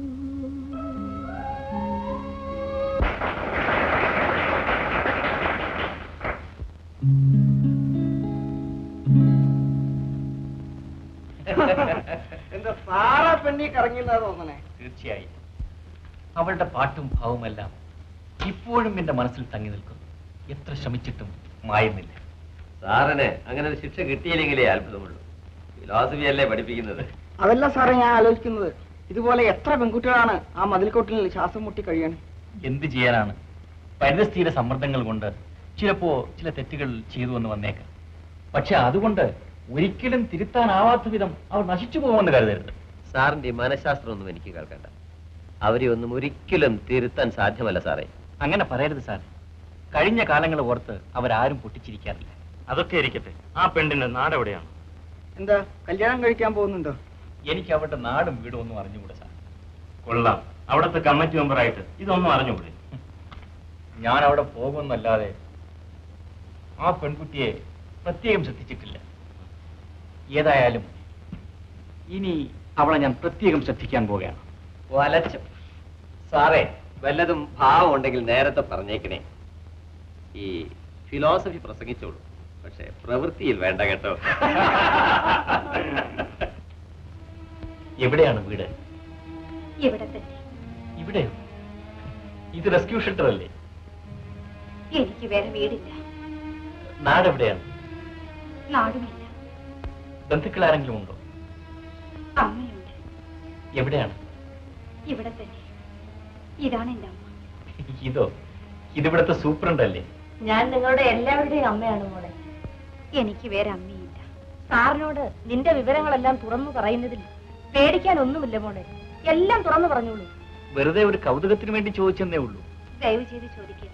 എന്താ സാറാ പെണ്ണി കറങ്ങിയില്ലാതെ തോന്നണേ
തീർച്ചയായും അവളുടെ പാട്ടും ഭാവമെല്ലാം ഇപ്പോഴും എന്റെ മനസ്സിൽ തങ്ങി നിൽക്കുന്നു എത്ര ശ്രമിച്ചിട്ടും മായുന്നില്ല
സാറിന് അങ്ങനെ ഒരു ശിക്ഷ കിട്ടിയില്ലെങ്കിലേ അത്ഭുതമുള്ളൂ ഫിലോസഫി അല്ലേ പഠിപ്പിക്കുന്നത്
അതല്ല സാറേ ഞാൻ ആലോചിക്കുന്നത് ഇതുപോലെ എത്ര പെൺകുട്ടികളാണ് ആ മതിൽക്കോട്ടിൽ ശ്വാസം മുട്ടി കഴിയണേ
എന്ത് ചെയ്യാനാണ് പരിതസ്ഥിതിയുടെ സമ്മർദ്ദങ്ങൾ കൊണ്ട് ചിലപ്പോ ചില തെറ്റുകൾ ചെയ്തു എന്ന് വന്നേക്കാം പക്ഷെ അതുകൊണ്ട് ഒരിക്കലും തിരുത്താനാവാത്ത വിധം അവർ നശിച്ചു പോകുമെന്ന് കരുതരുത്
സാറിന്റെ ഈ മനഃശാസ്ത്രം ഒന്നും എനിക്ക് കേൾക്കണ്ട അവരെ ഒന്നും ഒരിക്കലും തിരുത്താൻ സാധ്യമല്ല സാറേ
അങ്ങനെ പറയരുത് സാർ കഴിഞ്ഞ കാലങ്ങൾ ഓർത്ത് അവരാരും പൊട്ടിച്ചിരിക്കാറില്ല
അതൊക്കെ ഇരിക്കട്ടെ ആ പെണ്ണിന്റെ നാടെവിടെയാണ്
എന്താ കല്യാണം കഴിക്കാൻ പോകുന്നുണ്ടോ
എനിക്ക് അവരുടെ നാടും വീടും ഒന്നും അറിഞ്ഞുകൂടെ സാർ
കൊള്ളാം അവിടുത്തെ കമ്മിറ്റി മെമ്പറായിട്ട് ഇതൊന്നും അറിഞ്ഞുകൂടെ
ഞാൻ അവിടെ പോകുമെന്നല്ലാതെ ആ പെൺകുട്ടിയെ പ്രത്യേകം ശ്രദ്ധിച്ചിട്ടില്ല ഏതായാലും ഇനി അവളെ ഞാൻ പ്രത്യേകം ശ്രദ്ധിക്കാൻ പോവുകയാണ്
വലച്ചു സാറേ വല്ലതും ഭാവം ഉണ്ടെങ്കിൽ നേരത്തെ പറഞ്ഞേക്കണേ ഈ ഫിലോസഫി പ്രസംഗിച്ചോളൂ പക്ഷെ പ്രവൃത്തിയിൽ വേണ്ട കേട്ടോ
എവിടെയാണ് വീട്
ഇവിടെ തന്നെ
ഇവിടെയോ ഇത് റെസ്ക്യൂ ഷെൽട്ടർ അല്ലേ
എനിക്ക് വേറെ വീടില്ല
നാടെവിടെയാണ്
നാടുമില്ല
ബന്ധുക്കൾ ആരെങ്കിലും ഉണ്ടോ
അമ്മയുണ്ട്
എവിടെയാണ്
ഇവിടെ തന്നെ ഇതാണ് എന്റെ അമ്മ
ഇതോ ഇതിവിടുത്തെ സൂപ്രണ്ട് അല്ലേ
ഞാൻ നിങ്ങളുടെ എല്ലാവരുടെയും അമ്മയാണ് മോളെ
എനിക്ക് വേറെ അമ്മയില്ല
സാറിനോട് നിന്റെ വിവരങ്ങളെല്ലാം തുറന്നു പറയുന്നതിൽ പേടിക്കാൻ ഒന്നുമില്ല മോളെ എല്ലാം തുറന്നു പറഞ്ഞോളൂ
വെറുതെ ഒരു കൗതുകത്തിന് വേണ്ടി ചോദിച്ചെന്നേ ഉള്ളൂ
ദയവ് ചെയ്ത് ചോദിക്കരുത്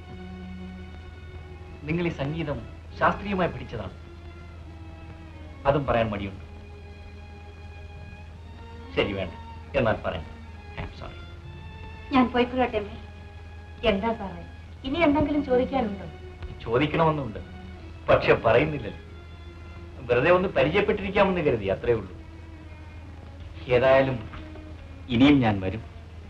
നിങ്ങൾ ഈ സംഗീതം ശാസ്ത്രീയമായി പഠിച്ചതാണ് അതും പറയാൻ മടിയുണ്ട് ശരി വേണ്ട എന്നാൽ പറയാം സോറി
ഞാൻ പോയിക്കൊള്ളട്ടെ അമ്മേ
എന്താ സാറേ ഇനി എന്തെങ്കിലും ചോദിക്കാനുണ്ടോ
ചോദിക്കണമെന്നുണ്ട് പക്ഷെ പറയുന്നില്ലല്ലോ വെറുതെ ഒന്ന് പരിചയപ്പെട്ടിരിക്കാമെന്ന് കരുതി അത്രേ ഉള്ളൂ ഏതായാലും ഇനിയും ഞാൻ വരും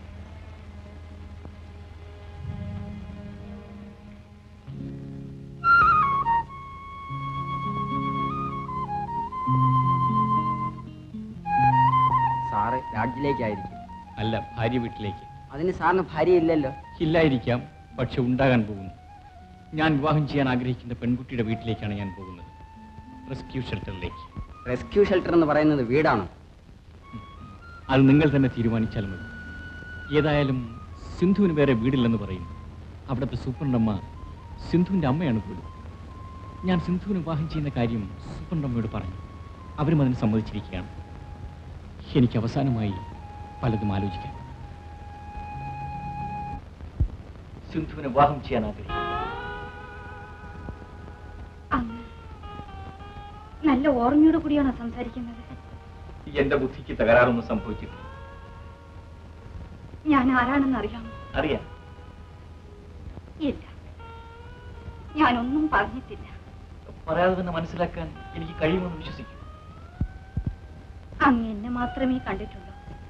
സാറ് രാജ്യത്തിലേക്കായിരിക്കും
അല്ല ഭാര്യ വീട്ടിലേക്ക്
അതിന് സാറിന് ഭാര്യ ഇല്ലല്ലോ
ഇല്ലായിരിക്കാം പക്ഷെ ഉണ്ടാകാൻ പോകുന്നു ഞാൻ വിവാഹം ചെയ്യാൻ ആഗ്രഹിക്കുന്ന പെൺകുട്ടിയുടെ വീട്ടിലേക്കാണ് ഞാൻ പോകുന്നത് റെസ്ക്യൂ ഷെൽട്ടറിലേക്ക്
റെസ്ക്യൂ ഷെൽട്ടർ എന്ന് പറയുന്നത് വീടാണോ
അത് നിങ്ങൾ തന്നെ തീരുമാനിച്ചാൽ മതി ഏതായാലും സിന്ധുവിന് വേറെ വീടില്ലെന്ന് പറയുന്നു അവിടുത്തെ സൂപ്രണ്ടമ്മ സിന്ധുവിൻ്റെ അമ്മയാണ് പോലും ഞാൻ സിന്ധുവിന് വിവാഹം ചെയ്യുന്ന കാര്യം സൂപ്രണ്ടമ്മയോട് പറഞ്ഞു അവരും അതിന് സമ്മതിച്ചിരിക്കുകയാണ് എനിക്ക് അവസാനമായി പലതും ആലോചിക്കാം സിന്ധുവിന് വിവാഹം ചെയ്യാൻ ആഗ്രഹിക്കുന്നു
അമ്മ നല്ല ഓർമ്മയോട് കൂടിയാണോ സംസാരിക്കുന്നത്
എന്റെ ബുദ്ധിക്ക് തകരാറൊന്നും സംഭവിച്ചിട്ടില്ല
ഞാൻ ആരാണെന്ന് അറിയാമോ
അറിയാം
ഇല്ല ഞാനൊന്നും പറഞ്ഞിട്ടില്ല
പറയാതെ തന്നെ മനസ്സിലാക്കാൻ എനിക്ക് കഴിയുമെന്ന് വിശ്വസിക്കും
അങ്ങ് എന്നെ മാത്രമേ കണ്ടിട്ടുള്ളൂ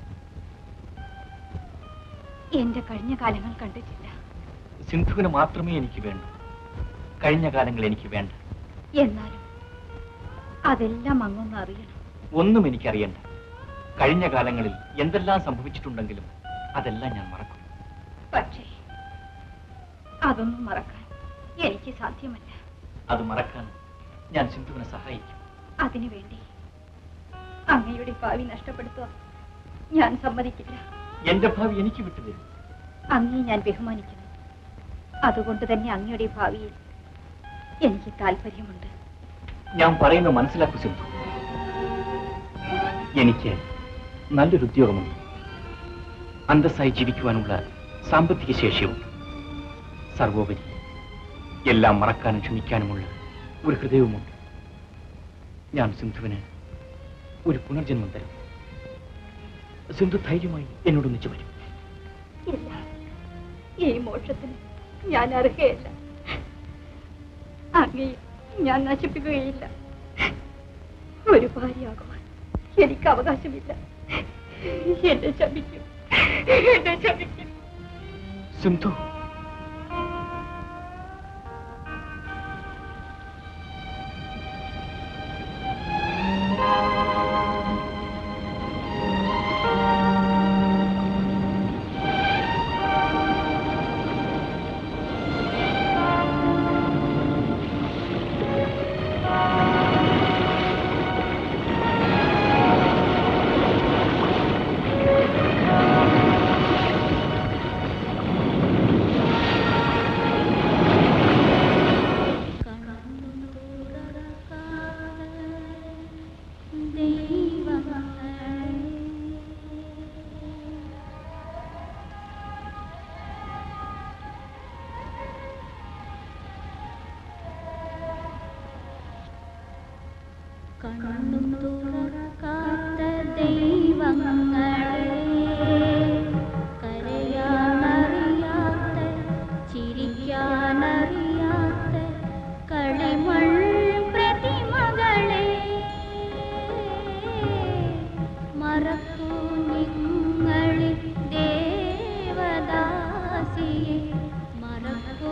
എന്റെ കഴിഞ്ഞ കാലങ്ങൾ കണ്ടിട്ടില്ല
സിന്ധുവിന് മാത്രമേ എനിക്ക് വേണ്ടൂ കഴിഞ്ഞ കാലങ്ങൾ എനിക്ക് വേണ്ട
എന്നാലും അതെല്ലാം അങ്ങൊന്ന് അറിയണം
ഒന്നും എനിക്കറിയണ്ട കഴിഞ്ഞ കാലങ്ങളിൽ എന്തെല്ലാം സംഭവിച്ചിട്ടുണ്ടെങ്കിലും അതെല്ലാം ഞാൻ മറക്കും
പക്ഷേ അതൊന്നും മറക്കാൻ എനിക്ക് സാധ്യമല്ല
അത് മറക്കാൻ ഞാൻ സിന്ധുവിനെ സഹായിക്കും
അതിനുവേണ്ടി അങ്ങയുടെ ഭാവി നഷ്ടപ്പെടുത്തുക ഞാൻ സമ്മതിക്കില്ല
എന്റെ ഭാവി എനിക്ക് വിട്ടുതരും
അങ്ങയെ ഞാൻ ബഹുമാനിക്കുന്നു അതുകൊണ്ട് തന്നെ അങ്ങയുടെ ഭാവിയിൽ എനിക്ക് താല്പര്യമുണ്ട്
ഞാൻ പറയുന്നത് മനസ്സിലാക്കൂ സിന്ധു എനിക്ക് നല്ലൊരു ഉദ്യോഗമുണ്ട് അന്തസ്സായി ജീവിക്കുവാനുള്ള സാമ്പത്തിക ശേഷിയുണ്ട് സർവോപരി എല്ലാം മറക്കാനും ക്ഷമിക്കാനുമുള്ള ഒരു ഹൃദയവുമുണ്ട് ഞാൻ സിന്ധുവിന് ഒരു പുനർജന്മം തരും സിന്ധു ധൈര്യമായി എന്നോടൊന്നിച്ചു വരും
ഇല്ല ഈ മോക്ഷത്തിന് ഞാൻ അർഹയല്ല അങ്ങേ ഞാൻ നശിപ്പിക്കുകയില്ല ഒരു ഭാര്യയാകുവാൻ എനിക്ക് അവകാശമില്ല എന്നെ ശമിക്കും എന്നെ ശമിക്കും
സിന്ധു
കണ്ണു തുറക്കാത്ത ദൈവങ്ങളെ കരയാനറിയാത്ത ചിരിക്കാനറിയാത്ത കളിമൺ പ്രതിമകളെ മറക്കൂ നിങ്ങളിൽ ദേവദാസിയെ മറക്കൂ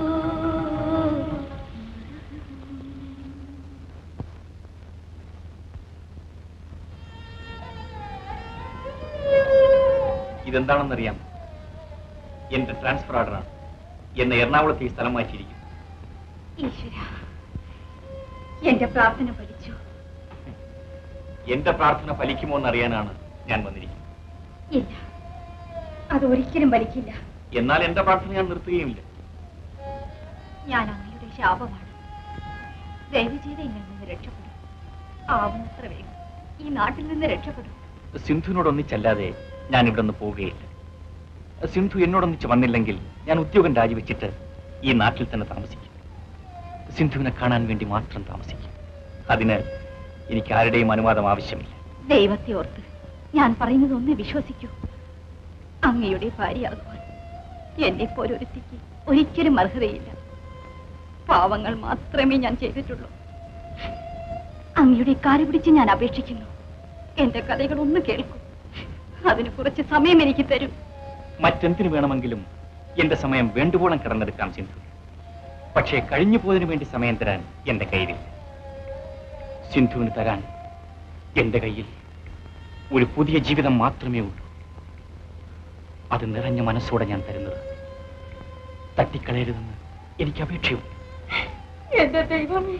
ഇതെന്താണെന്നറിയാം എന്റെ ട്രാൻസ്ഫർ ഓർഡറാണ് എന്നെ എറണാകുളത്ത് ഈ സ്ഥലം മാറ്റിയിരിക്കും
ഈശ്വര എന്റെ പ്രാർത്ഥന പഠിച്ചു
എന്റെ പ്രാർത്ഥന ഫലിക്കുമോ എന്നറിയാനാണ് ഞാൻ വന്നിരിക്കുന്നത്
ഇല്ല അത് ഒരിക്കലും വലിക്കില്ല
എന്നാൽ എന്റെ പ്രാർത്ഥന ഞാൻ നിർത്തുകയുമില്ല
ഞാൻ അങ്ങയുടെ ശാപമാണ് ദയവ് ചെയ്ത് ഇങ്ങനെ നിന്ന് രക്ഷപ്പെടും ആവുന്നത്ര വേഗം ഈ നാട്ടിൽ നിന്ന് രക്ഷപ്പെടും
സിന്ധുവിനോടൊന്നിച്ചല്ലാതെ ഞാൻ ഇവിടെ നിന്ന് പോവുകയില്ല സിന്ധു എന്നോടൊന്നിച്ച് വന്നില്ലെങ്കിൽ ഞാൻ ഉദ്യോഗം രാജിവെച്ചിട്ട് ഈ നാട്ടിൽ തന്നെ താമസിക്കും സിന്ധുവിനെ കാണാൻ വേണ്ടി മാത്രം താമസിക്കും അതിന് എനിക്ക് ആരുടെയും അനുവാദം ആവശ്യമില്ല
ദൈവത്തെ ഓർത്ത് ഞാൻ പറയുന്നത് ഒന്ന് വിശ്വസിക്കൂ അങ്ങയുടെ ഭാര്യയാകുവാൻ എന്നെ പോലൊരുത്തിക്ക് ഒരിക്കലും അർഹതയില്ല പാവങ്ങൾ മാത്രമേ ഞാൻ ചെയ്തിട്ടുള്ളൂ അങ്ങയുടെ കാല് പിടിച്ച് ഞാൻ അപേക്ഷിക്കുന്നു എന്റെ കഥകൾ ഒന്ന് കേൾക്കൂ അതിന് കുറച്ച് സമയം എനിക്ക് തരും
മറ്റെന്തിനു വേണമെങ്കിലും എന്റെ സമയം വേണ്ടുവോളം കിടന്നെടുക്കാം സിന്ധു പക്ഷേ കഴിഞ്ഞു പോയതിനു വേണ്ടി സമയം തരാൻ എന്റെ കയ്യിലില്ല സിന്ധുവിന് തരാൻ എന്റെ കയ്യിൽ ഒരു പുതിയ ജീവിതം മാത്രമേ ഉള്ളൂ അത് നിറഞ്ഞ മനസ്സോടെ ഞാൻ തരുന്നത് തട്ടിക്കളയരുതെന്ന് എനിക്ക് അപേക്ഷയുണ്ട്
എന്റെ ദൈവമേ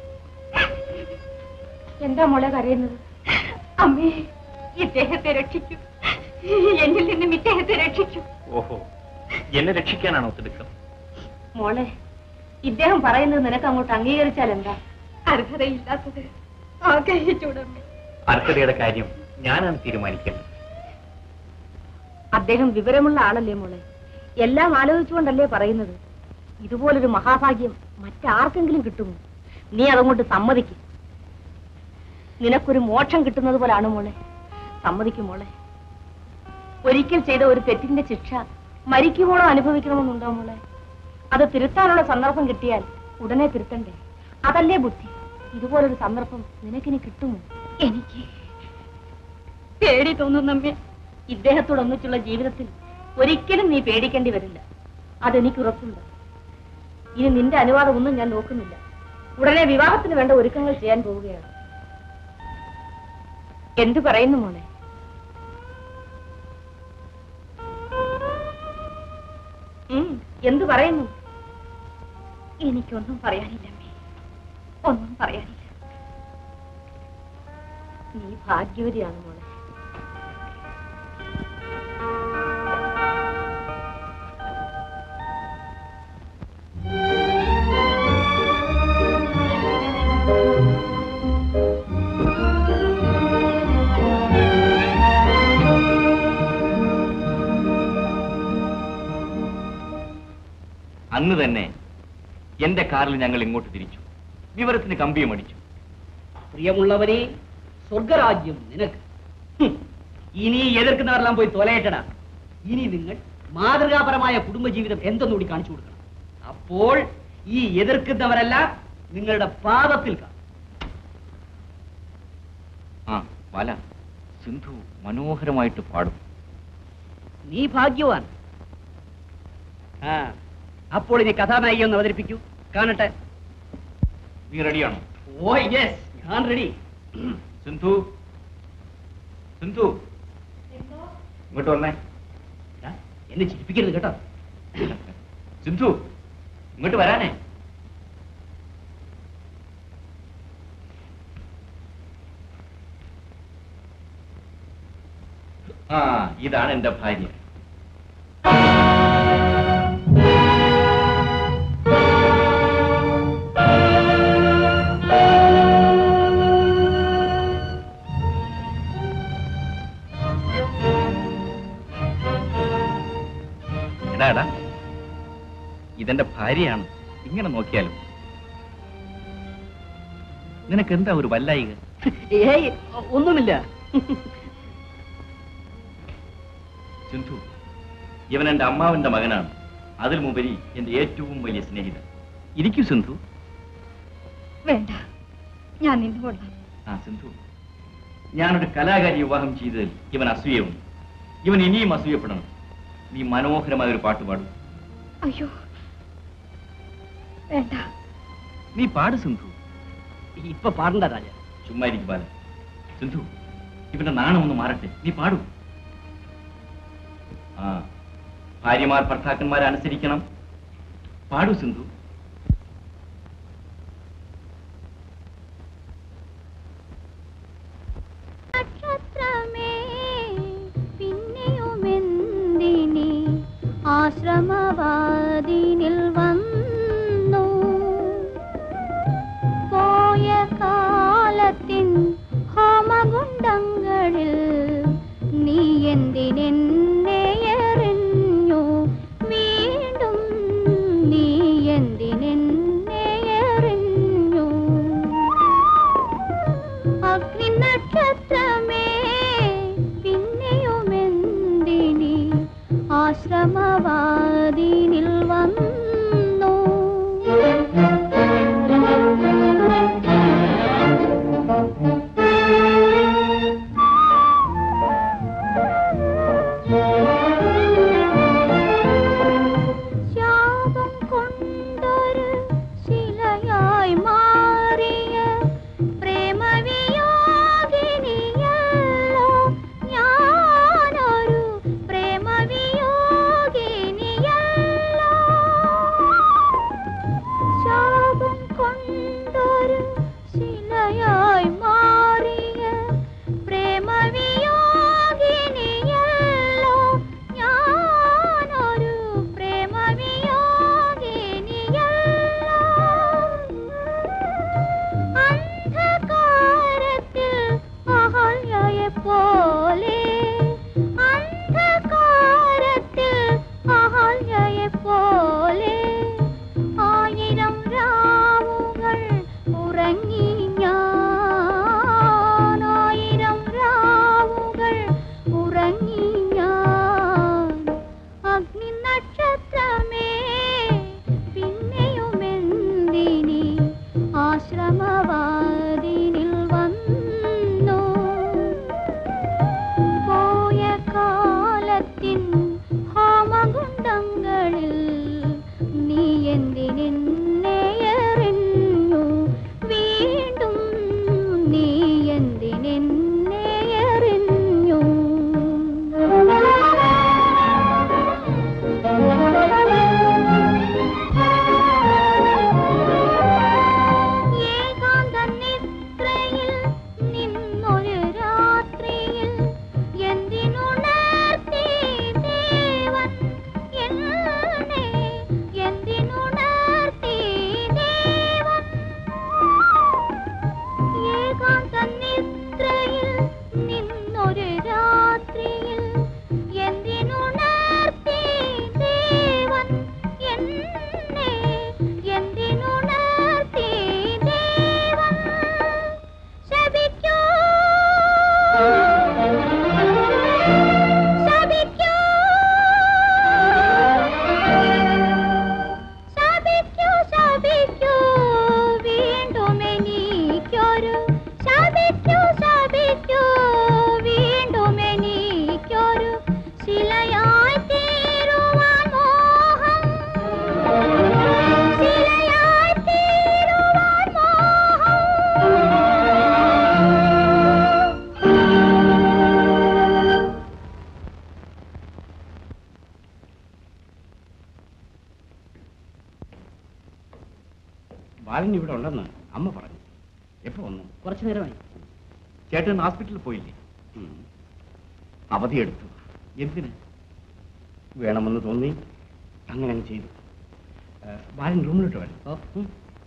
എന്താ മോളെ കരയുന്നത്
അമ്മേ ഇദ്ദേഹത്തെ രക്ഷിക്കൂ എന്നിൽ നിന്നും ഇദ്ദേഹത്തെ രക്ഷിക്കൂ
ഓഹോ എന്നെ രക്ഷിക്കാനാണോ തിടുക്കം
മോളെ ഇദ്ദേഹം പറയുന്നത് നിനക്ക് അങ്ങോട്ട് അംഗീകരിച്ചാൽ എന്താ
അർഹതയില്ലാത്തത് ആഗ്രഹിച്ചൂടമ്മേ
അർഹതയുടെ കാര്യം ഞാനാണ് തീരുമാനിക്കേണ്ടത്
അദ്ദേഹം വിവരമുള്ള ആളല്ലേ മോളെ എല്ലാം ആലോചിച്ചുകൊണ്ടല്ലേ പറയുന്നത് ഇതുപോലൊരു മഹാഭാഗ്യം മറ്റാർക്കെങ്കിലും കിട്ടുമോ നീ അതങ്ങോട്ട് സമ്മതിക്കും നിനക്കൊരു മോക്ഷം കിട്ടുന്നത് പോലാണ് മോളെ സമ്മതിക്കും മോളെ ഒരിക്കൽ ചെയ്ത ഒരു തെറ്റിന്റെ ശിക്ഷ മരിക്കുമ്പോഴോ അനുഭവിക്കണമെന്നുണ്ടോ മോളെ അത് തിരുത്താനുള്ള സന്ദർഭം കിട്ടിയാൽ ഉടനെ തിരുത്തണ്ടേ അതല്ലേ ബുദ്ധി ഇതുപോലൊരു സന്ദർഭം നിനക്കിനി കിട്ടുമോ
എനിക്ക് പേടി തോന്നുന്നമ്മേ
ഇദ്ദേഹത്തോടൊന്നിച്ചുള്ള ജീവിതത്തിൽ ഒരിക്കലും നീ പേടിക്കേണ്ടി വരില്ല അതെനിക്ക് ഉറപ്പുണ്ട് ഇനി നിന്റെ അനുവാദം ഒന്നും ഞാൻ നോക്കുന്നില്ല ഉടനെ വിവാഹത്തിന് വേണ്ട ഒരുക്കങ്ങൾ ചെയ്യാൻ പോവുകയാണ് എന്തു പറയുന്നു മോളെ ഉം, എന്തു പറയുന്നു
എനിക്കൊന്നും പറയാനില്ലമ്മേ ഒന്നും പറയാനില്ല
നീ ഭാഗ്യവതിയാണ് മോളെ
അന്ന് തന്നെ എന്റെ കാറിൽ ഞങ്ങൾ ഇങ്ങോട്ട് തിരിച്ചു വിവരത്തിന് കമ്പിയും അടിച്ചു
പ്രിയമുള്ളവരെ സ്വർഗരാജ്യം നിനക്ക് ഹും. ഇനി എതിർക്കുന്നവരെല്ലാം പോയി തൊലയറ്റടാ ഇനി നിങ്ങൾ മാതൃകാപരമായ കുടുംബജീവിതം എന്തെന്നുകൂടി കാണിച്ചു കൊടുക്കണം അപ്പോൾ ഈ എതിർക്കുന്നവരെല്ലാം നിങ്ങളുടെ പാദത്തിൽ കാണും
ആ ബാല സിന്ധു മനോഹരമായിട്ട് പാടും
നീ ഭാഗ്യവാൻ ആ അപ്പോൾ ഇനി കഥാനായിക ഒന്ന് അവതരിപ്പിക്കൂ കാണട്ടെ
നീ റെഡിയാണോ
ഓ യെസ് ഞാൻ റെഡി
സിന്ധു സിന്ധു ഇങ്ങോട്ട് വന്നേ
എന്നെ ചിരിപ്പിക്കരുത് കേട്ടോ
സിന്ധു ഇങ്ങോട്ട് വരാനേ ആ ഇതാണ് എന്റെ ഭാര്യ എടാ എടാ ഇതെന്റെ ഭാര്യയാണ് ഇങ്ങനെ നോക്കിയാലും നിനക്ക് എന്താ ഒരു വല്ലായിക
ഏയ് ഒന്നുമില്ല
സിന്ധു ഇവൻ എന്റെ അമ്മാവന്റെ മകനാണ് അതിൽ മുപരി എന്റെ ഏറ്റവും വലിയ സ്നേഹിതൻ ഇരിക്കൂ സിന്ധു
വേണ്ട ഞാൻ നിന്നുകൊള്ളാം
ആ സിന്ധു ഞാനൊരു കലാകാരി വിവാഹം ചെയ്തതിൽ ഇവൻ അസൂയവുണ്ട് ഇവൻ ഇനിയും അസൂയപ്പെടണം നീ മനോഹരമായ ഒരു പാട്ട് പാടും
അയ്യോ വേണ്ട
നീ പാട് സിന്ധു
ഇപ്പൊ പാടണ്ട രാജ
ചുമ്മാ ഇരിക്കും ബാല സിന്ധു ഇവന്റെ നാണം ഒന്ന് മാറട്ടെ നീ പാടൂ ആ ഭാര്യമാർ ഭർത്താക്കന്മാരെ അനുസരിക്കണം പാടൂ സിന്ധു
നക്ഷത്രമേ പിന്നെയുമെന്തിനി ആശ്രമവാദിനിൽ വന്നു പോയ കാലത്തിൻ ഹോമകുണ്ടങ്ങളിൽ നീ എന്തിനെന്നെ എറിഞ്ഞു വീണ്ടും നീ എന്തിനെന്നെ എറിഞ്ഞു അഗ്നി നക്ഷത്രമേ പിന്നെയുമെന്തിനി ആശ്രമവാദിനിൽ വന്നു ശാപം കൊണ്ടൊരു ശിലയായി മാറിയ പ്രേമവിയോഗിനിയല്ലോ ഞാനൊരു പ്രേമവിയോഗിനി
ബാലൻ ഇവിടെ ഉണ്ടെന്ന് അമ്മ പറഞ്ഞു എപ്പോ വന്നു
കുറച്ചു നേരമായി
ചേട്ടൻ ഹോസ്പിറ്റലിൽ പോയില്ലേ
ഉം.
അവധിയെടുത്തു എന്തിന്
വേണമെന്ന് തോന്നി അങ്ങനെ അങ്ങ് ചെയ്തു ഏ, ബാലൻ റൂമിലോട്ട് വേണം
ഓ ഉം.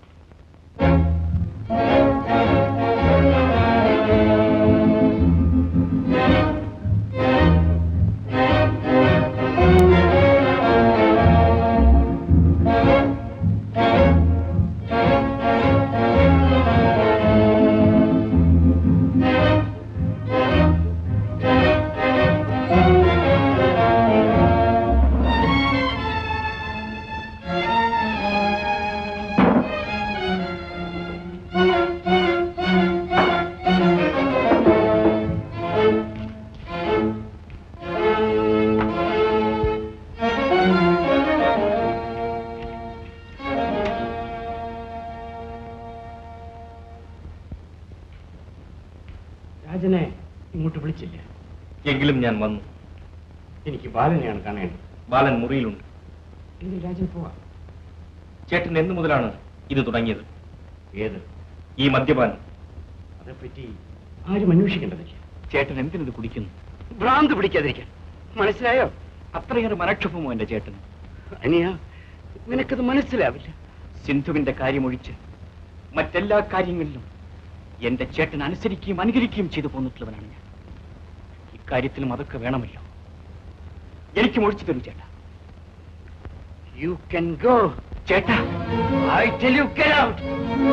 രാജനെ ഇങ്ങോട്ട് വിളിച്ചില്ല
എങ്കിലും ഞാൻ വന്നു
എനിക്ക് ബാലനെയാണ് കാണേണ്ടത്
ബാലൻ മുറിയിലുണ്ട്
എങ്കിൽ രാജൻ പോവാം
ചേട്ടൻ എന്നു മുതലാണ് ഇത് തുടങ്ങിയത്
ഏത്
ഈ മദ്യപാനം
അതേപ്പറ്റി ആരും അന്വേഷിക്കേണ്ടതില്ല
ചേട്ടൻ എന്തിനത് കുടിക്കുന്നു
ഭ്രാന്ത് പിടിക്കാതിരിക്കാൻ മനസ്സിലായോ
അത്രയേറെ മനക്ഷോഭമോ എന്റെ ചേട്ടൻ
അനിയ നിനക്കത് മനസ്സിലാവില്ല
സിന്ധുവിന്റെ കാര്യമൊഴിച്ച് മറ്റെല്ലാ കാര്യങ്ങളിലും എന്റെ ചേട്ടൻ അനുസരിക്കുകയും അനുകരിക്കുകയും ചെയ്തു പോന്നിട്ടുള്ളവനാണ് ഞാൻ ഇക്കാര്യത്തിലും അതൊക്കെ വേണമല്ലോ എനിക്ക് ഒഴിച്ചു തരൂ ചേട്ടാ
യു കൻ ഗോ
ചേട്ടാ
I tell you get out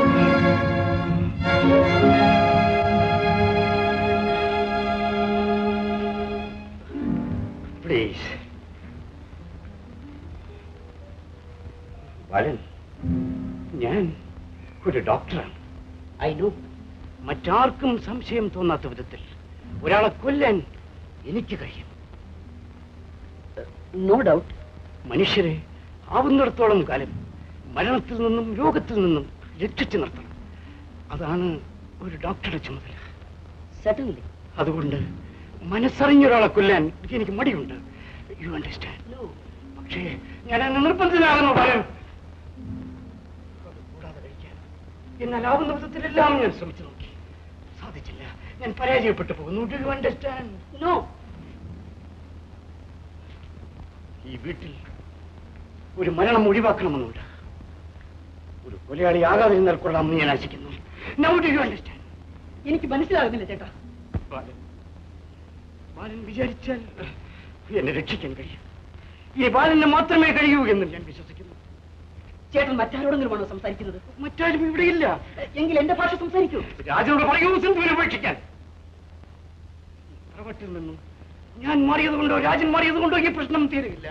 please Balan ഞാൻ ഒരു ഡോക്ടറാണ് ഐ നോ മറ്റാർക്കും സംശയം തോന്നാത്ത വിധത്തിൽ ഒരാളെ കൊല്ലാൻ എനിക്ക് കഴിയും നോ ഡൗട്ട് മനുഷ്യരെ ആവുന്നിടത്തോളം കാലം മരണത്തിൽ നിന്നും രോഗത്തിൽ നിന്നും രക്ഷിച്ചു നിർത്തണം അതാണ് ഒരു ഡോക്ടറുടെ ചുമതല
സെറ്റിൽഡ്
അതുകൊണ്ട് മനസ്സറിഞ്ഞൊരാളെ കൊല്ലാൻ എനിക്ക് മടിയുണ്ട് യു അണ്ടർസ്റ്റാൻഡ് പക്ഷേ ഞാൻ അന്ന് നിർബന്ധിതനാകുന്നു പറയാൻ അത് കൂടാതെ കഴിക്കാൻ എന്നാൽ ആവുന്ന വിധത്തിലെല്ലാം ഞാൻ ശ്രമിച്ചു നോക്കി സാധിച്ചില്ല ഞാൻ പരാജയപ്പെട്ടു പോകുന്നു ഡു യു അണ്ടർസ്റ്റാൻഡ് നോ ഈ വീട്ടിൽ ഒരു മരണം ഒഴിവാക്കണമെന്നുണ്ട് ഒരു കൊലയാളി ആകാതിരുന്നാൽ കൊള്ളാമെന്ന് ഞാൻ ആശിക്കുന്നു നൗ ഡു യു അണ്ടർസ്റ്റാൻഡ്
എനിക്ക് മനസ്സിലാകുന്നില്ല ചേട്ടാ
ബാലൻ ബാലൻ വിചാരിച്ചാൽ എന്നെ രക്ഷിക്കാൻ കഴിയും ഈ ബാലന് മാത്രമേ കഴിയൂ എന്ന് ഞാൻ വിശ്വസിക്കുന്നു
ചേട്ടൻ മറ്റാരോടെങ്കിലും ആണോ സംസാരിക്കുന്നത്
മറ്റാരും ഇവിടെയില്ല
എങ്കിൽ എന്റെ ഭാഷ സംസാരിക്കൂ
രാജനോട് പറയൂ സിന്ധുവിനെ ഉപേക്ഷിക്കാൻ തറവട്ടിൽ നിന്നും ഞാൻ മാറിയത് കൊണ്ടോ രാജൻ മാറിയത് കൊണ്ടോ ഈ പ്രശ്നം തീരുകയില്ല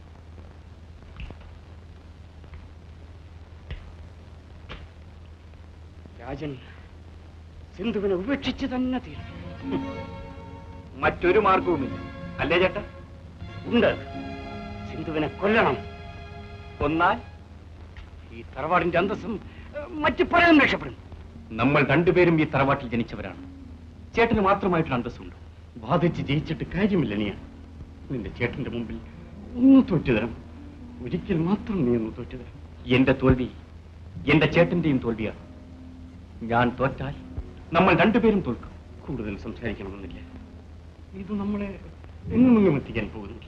രാജൻ സിന്ധുവിനെ ഉപേക്ഷിച്ച് തന്നെ തീരും
മറ്റൊരു മാർഗവുമില്ല അല്ലേ ചേട്ടാ
ഉണ്ട് സിന്ധുവിനെ കൊല്ലണം
കൊന്നാൽ
ഈ തറവാടിന്റെ അന്തസ്സും ഏഹ്, മറ്റ് പലതും രക്ഷപ്പെടും
നമ്മൾ രണ്ടുപേരും ഈ തറവാട്ടിൽ ജനിച്ചവരാണ് ചേട്ടന് മാത്രമായിട്ടൊരു അന്തസ്സുണ്ട്
ബാധിച്ച് ജയിച്ചിട്ട് കാര്യമില്ല നീ നിന്റെ ചേട്ടന്റെ മുമ്പിൽ ഒന്ന് തോറ്റുതരം ഒരിക്കൽ മാത്രം നീ ഒന്ന് തോറ്റുതരം
എന്റെ തോൽവി എന്റെ ചേട്ടന്റെയും തോൽവിയാണ് ഞാൻ തോറ്റാൽ നമ്മൾ രണ്ടുപേരും തോൽക്കും
കൂടുതൽ സംസാരിക്കണമെന്നില്ല ഇത് നമ്മളെ എങ്ങുമെങ്ങും എത്തിക്കാൻ പോകുന്നില്ല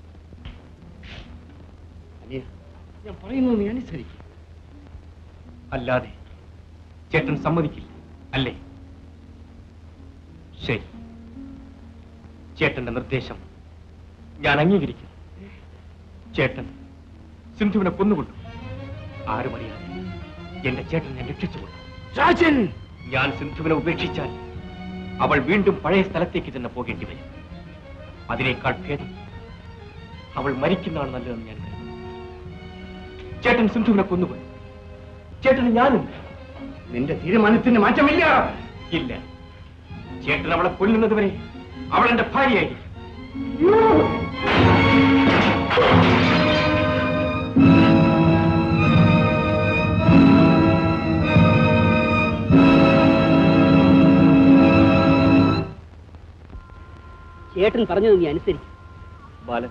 അനിയ ഞാൻ പറയുന്നത് നീ അനുസരിക്കും
അല്ലാതെ ചേട്ടൻ സമ്മതിക്കില്ല അല്ലേ ശരി ചേട്ടന്റെ നിർദ്ദേശം ഞാൻ അംഗീകരിക്കുന്നു ചേട്ടൻ സിന്ധുവിനെ കൊന്നുകൊണ്ടു ആരും അറിയാതെ എന്റെ ചേട്ടൻ ഞാൻ രക്ഷിച്ചുകൊണ്ടു
രാജൻ
ഞാൻ സിന്ധുവിനെ ഉപേക്ഷിച്ചാൽ അവൾ വീണ്ടും പഴയ സ്ഥലത്തേക്ക് തന്നെ പോകേണ്ടി വരും അതിനേക്കാൾ ഭേദം അവൾ മരിക്കുന്നതാണ് നല്ലതെന്ന് ഞാൻ കരുതുന്നു ചേട്ടൻ സിന്ധുവിനെ കൊന്നുകൊണ്ടു ചേട്ടന് ഞാനും
നിന്റെ തീരുമാനത്തിന് മാറ്റമില്ല
ഇല്ല ചേട്ടൻ അവളെ കൊല്ലുന്നത് വരെ അവൾ എന്റെ ഭാര്യയായി
ചേട്ടൻ പറഞ്ഞത് നീ അനുസരിക്കും
ബാലൻ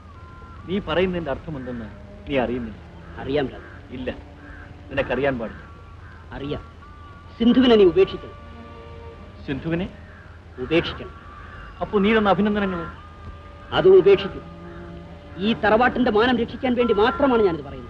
നീ പറയുന്നതിന്റെ അർത്ഥമെന്തെന്ന് നീ അറിയുന്നില്ല
അറിയാം രാജ
ഇല്ല നിനക്കറിയാൻ പാടില്ല
അറിയാം സിന്ധുവിനെ നീ ഉപേക്ഷിക്കണം
സിന്ധുവിനെ
ഉപേക്ഷിക്കണം
അപ്പോ നീ തന്ന അഭിനന്ദനങ്ങൾ
അതും ഉപേക്ഷിക്കും ഈ തറവാട്ടിന്റെ മാനം രക്ഷിക്കാൻ വേണ്ടി മാത്രമാണ് ഞാനിത് പറയുന്നത്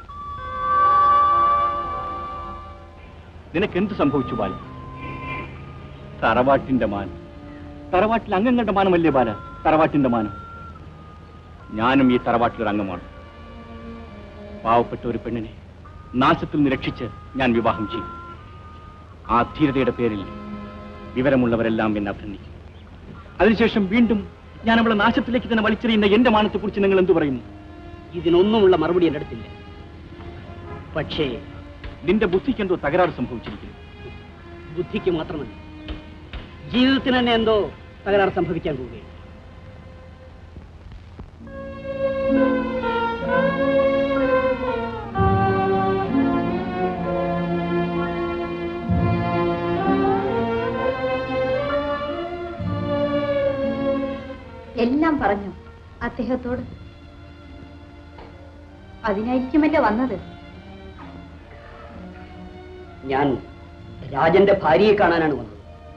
നിനക്ക് എന്ത് സംഭവിച്ചു ബാല തറവാട്ടിന്റെ മാനം തറവാട്ടിൽ അംഗങ്ങളുടെ മാനമല്ലേ ബാല തറവാട്ടിന്റെ മാനം ഞാനും ഈ തറവാട്ടിലൊരു അംഗമാണ് പാവപ്പെട്ട ഒരു പെണ്ണിനെ നാശത്തിൽ നിന്ന് രക്ഷിച്ച് ഞാൻ വിവാഹം ചെയ്യും ആ ധീരതയുടെ പേരിൽ വിവരമുള്ളവരെല്ലാം എന്നെ അഭിനന്ദിക്കും അതിനുശേഷം വീണ്ടും ഞാൻ അവളെ നാശത്തിലേക്ക് തന്നെ വലിച്ചെറിയുന്ന എന്റെ മാനത്തെക്കുറിച്ച് നിങ്ങൾ എന്തു പറയുന്നു
ഇതിനൊന്നുമുള്ള മറുപടി എൻ്റെ അടുത്തില്ല പക്ഷേ
നിന്റെ ബുദ്ധിക്ക് എന്തോ തകരാറ് സംഭവിച്ചിരിക്കുന്നു
ബുദ്ധിക്ക് മാത്രമല്ല ജീവിതത്തിന് തന്നെ എന്തോ തകരാറ് സംഭവിക്കാൻ പോവുകയാണ്
എല്ലാം പറഞ്ഞു അദ്ദേഹത്തോട് അതിനായിരിക്കുമല്ലോ വന്നത്
ഞാൻ രാജന്റെ ഭാര്യയെ കാണാനാണ് വന്നത്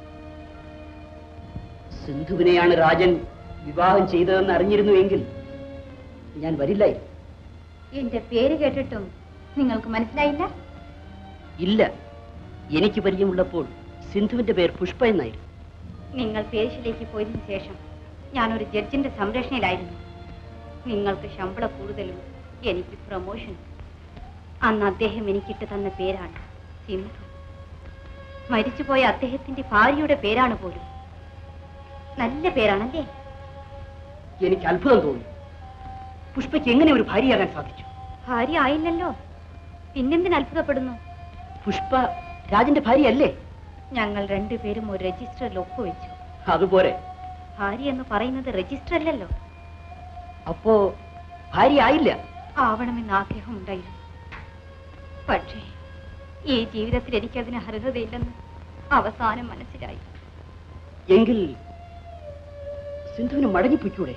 സിന്ധുവിനെയാണ് രാജൻ വിവാഹം ചെയ്തതെന്ന് അറിഞ്ഞിരുന്നുവെങ്കിൽ ഞാൻ വരില്ലായിരുന്നു
എന്റെ പേര് കേട്ടിട്ടും നിങ്ങൾക്ക് മനസ്സിലായില്ല
ഇല്ല എനിക്ക് പരിചയമുള്ളപ്പോൾ സിന്ധുവിന്റെ പേര് പുഷ്പ എന്നായിരുന്നു
നിങ്ങൾ പേരിശിലേക്ക് പോയതിനു ശേഷം ഞാനൊരു ജഡ്ജിന്റെ സംരക്ഷണയിലായിരുന്നു നിങ്ങൾക്ക് ശമ്പള കൂടുതലും എനിക്ക് പ്രൊമോഷൻ അന്ന് അദ്ദേഹം എനിക്കിട്ട് തന്ന പേരാണ് സിന്ധു മരിച്ചുപോയ അദ്ദേഹത്തിന്റെ ഭാര്യയുടെ പേരാണ് പോലും നല്ല പേരാണല്ലേ
എനിക്ക് അത്ഭുതം തോന്നി പുഷ്പയ്ക്ക് എങ്ങനെ ഒരു ഭാര്യയാകാൻ സാധിച്ചു
ഭാര്യ ആയില്ലല്ലോ പിന്നെന്തിന് അത്ഭുതപ്പെടുന്നു
പുഷ്പ രാജന്റെ ഭാര്യയല്ലേ
ഞങ്ങൾ രണ്ടുപേരും ഒരു രജിസ്റ്ററിൽ ഒപ്പുവെച്ചു
അതുപോലെ
ഭാര്യ എന്ന് പറയുന്നത് രജിസ്റ്റർ അല്ലല്ലോ
അപ്പോ ഭാര്യ ആയില്ല
ആവണമെന്ന് ആഗ്രഹമുണ്ടായിരുന്നു പക്ഷേ ഈ ജീവിതത്തിൽ എനിക്കതിന് അർഹതയില്ലെന്ന് അവസാനം മനസ്സിലായി
എങ്കിൽ സിന്ധുവിന് മടങ്ങിപ്പോയിക്കൂടെ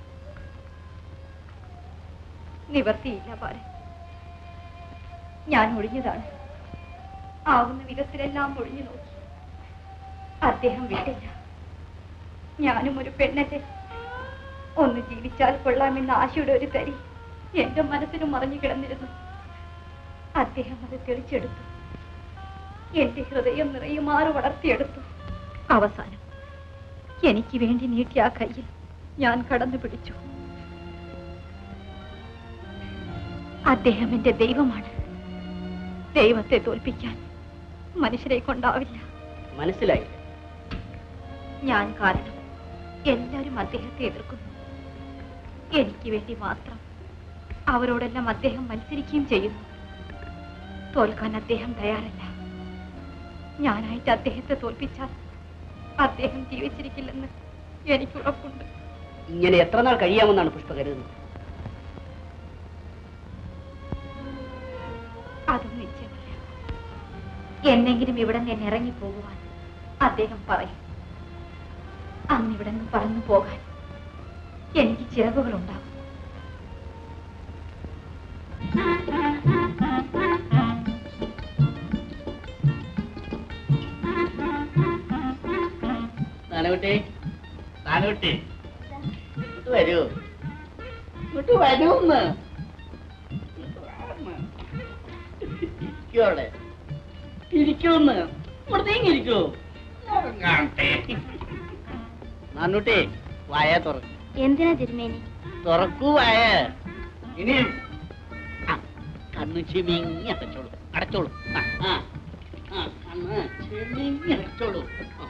നിവർത്തിയില്ല ബാലൻ ഞാൻ ഒഴിഞ്ഞതാണ് ആവുന്ന വിധത്തിലെല്ലാം ഒഴിഞ്ഞു നോക്കി അദ്ദേഹം വിട്ടില്ല ഞാനും ഒരു പെണ്ണല്ലേ ഒന്ന് ജീവിച്ചാൽ കൊള്ളാമെന്ന ആശയുടെ ഒരു തരി എന്റെ മനസ്സിന് മറഞ്ഞു കിടന്നിരുന്നു അദ്ദേഹം അത് തെളിച്ചെടുത്തു എന്റെ ഹൃദയം നിറയുമാറ് വളർത്തിയെടുത്തു അവസാനം എനിക്ക് വേണ്ടി നീട്ടിയ ആ കയ്യിൽ ഞാൻ കടന്നു പിടിച്ചു അദ്ദേഹം എന്റെ ദൈവമാണ് ദൈവത്തെ തോൽപ്പിക്കാൻ മനുഷ്യരെ കൊണ്ടാവില്ല
മനസ്സിലായി
ഞാൻ കാരണം എല്ലാവരും അദ്ദേഹത്തെ എതിർക്കുന്നു എനിക്ക് വേണ്ടി മാത്രം അവരോടെല്ലാം അദ്ദേഹം മത്സരിക്കുകയും ചെയ്യുന്നു തോൽക്കാൻ അദ്ദേഹം തയ്യാറല്ല ഞാനായിട്ട് അദ്ദേഹത്തെ തോൽപ്പിച്ചാൽ അദ്ദേഹം ജീവിച്ചിരിക്കില്ലെന്ന് എനിക്ക് ഉറപ്പുണ്ട്
ഇങ്ങനെ എത്ര നാൾ കഴിയാമെന്നാണ് പുഷ്പ കരുതുന്നത്
അതും നിശ്ചയമില്ല എന്നെങ്കിലും ഇവിടെ നിന്ന് ഇറങ്ങി പോകുവാൻ അദ്ദേഹം പറയും അന്ന് ഇവിടെ നിന്ന് പറന്നു പോകാൻ എനിക്ക് ചിറകുകൾ ഉണ്ടാകും
നാനകുട്ടി നാനകുട്ടി ഇങ്ങോട്ട് വരൂ ഇങ്ങോട്ട് വരൂന്ന് ഇരിക്കോടെ ഇരിക്കൂന്ന് ഇവിടത്തേക്ക് ഇരിക്കൂ കാണട്ടെ നാനൂട്ടി വായ തുറക്കും
എന്തിനാ തിരുമേനി
തുറക്കൂ വായ ഇനി ആ, കണ്ണ് ചിമിങ്ങി അടച്ചോളൂ അടച്ചോളൂ ആ, ആ, ആ, കണ്ണ് ചിമിങ്ങി അടച്ചോളൂ ആ.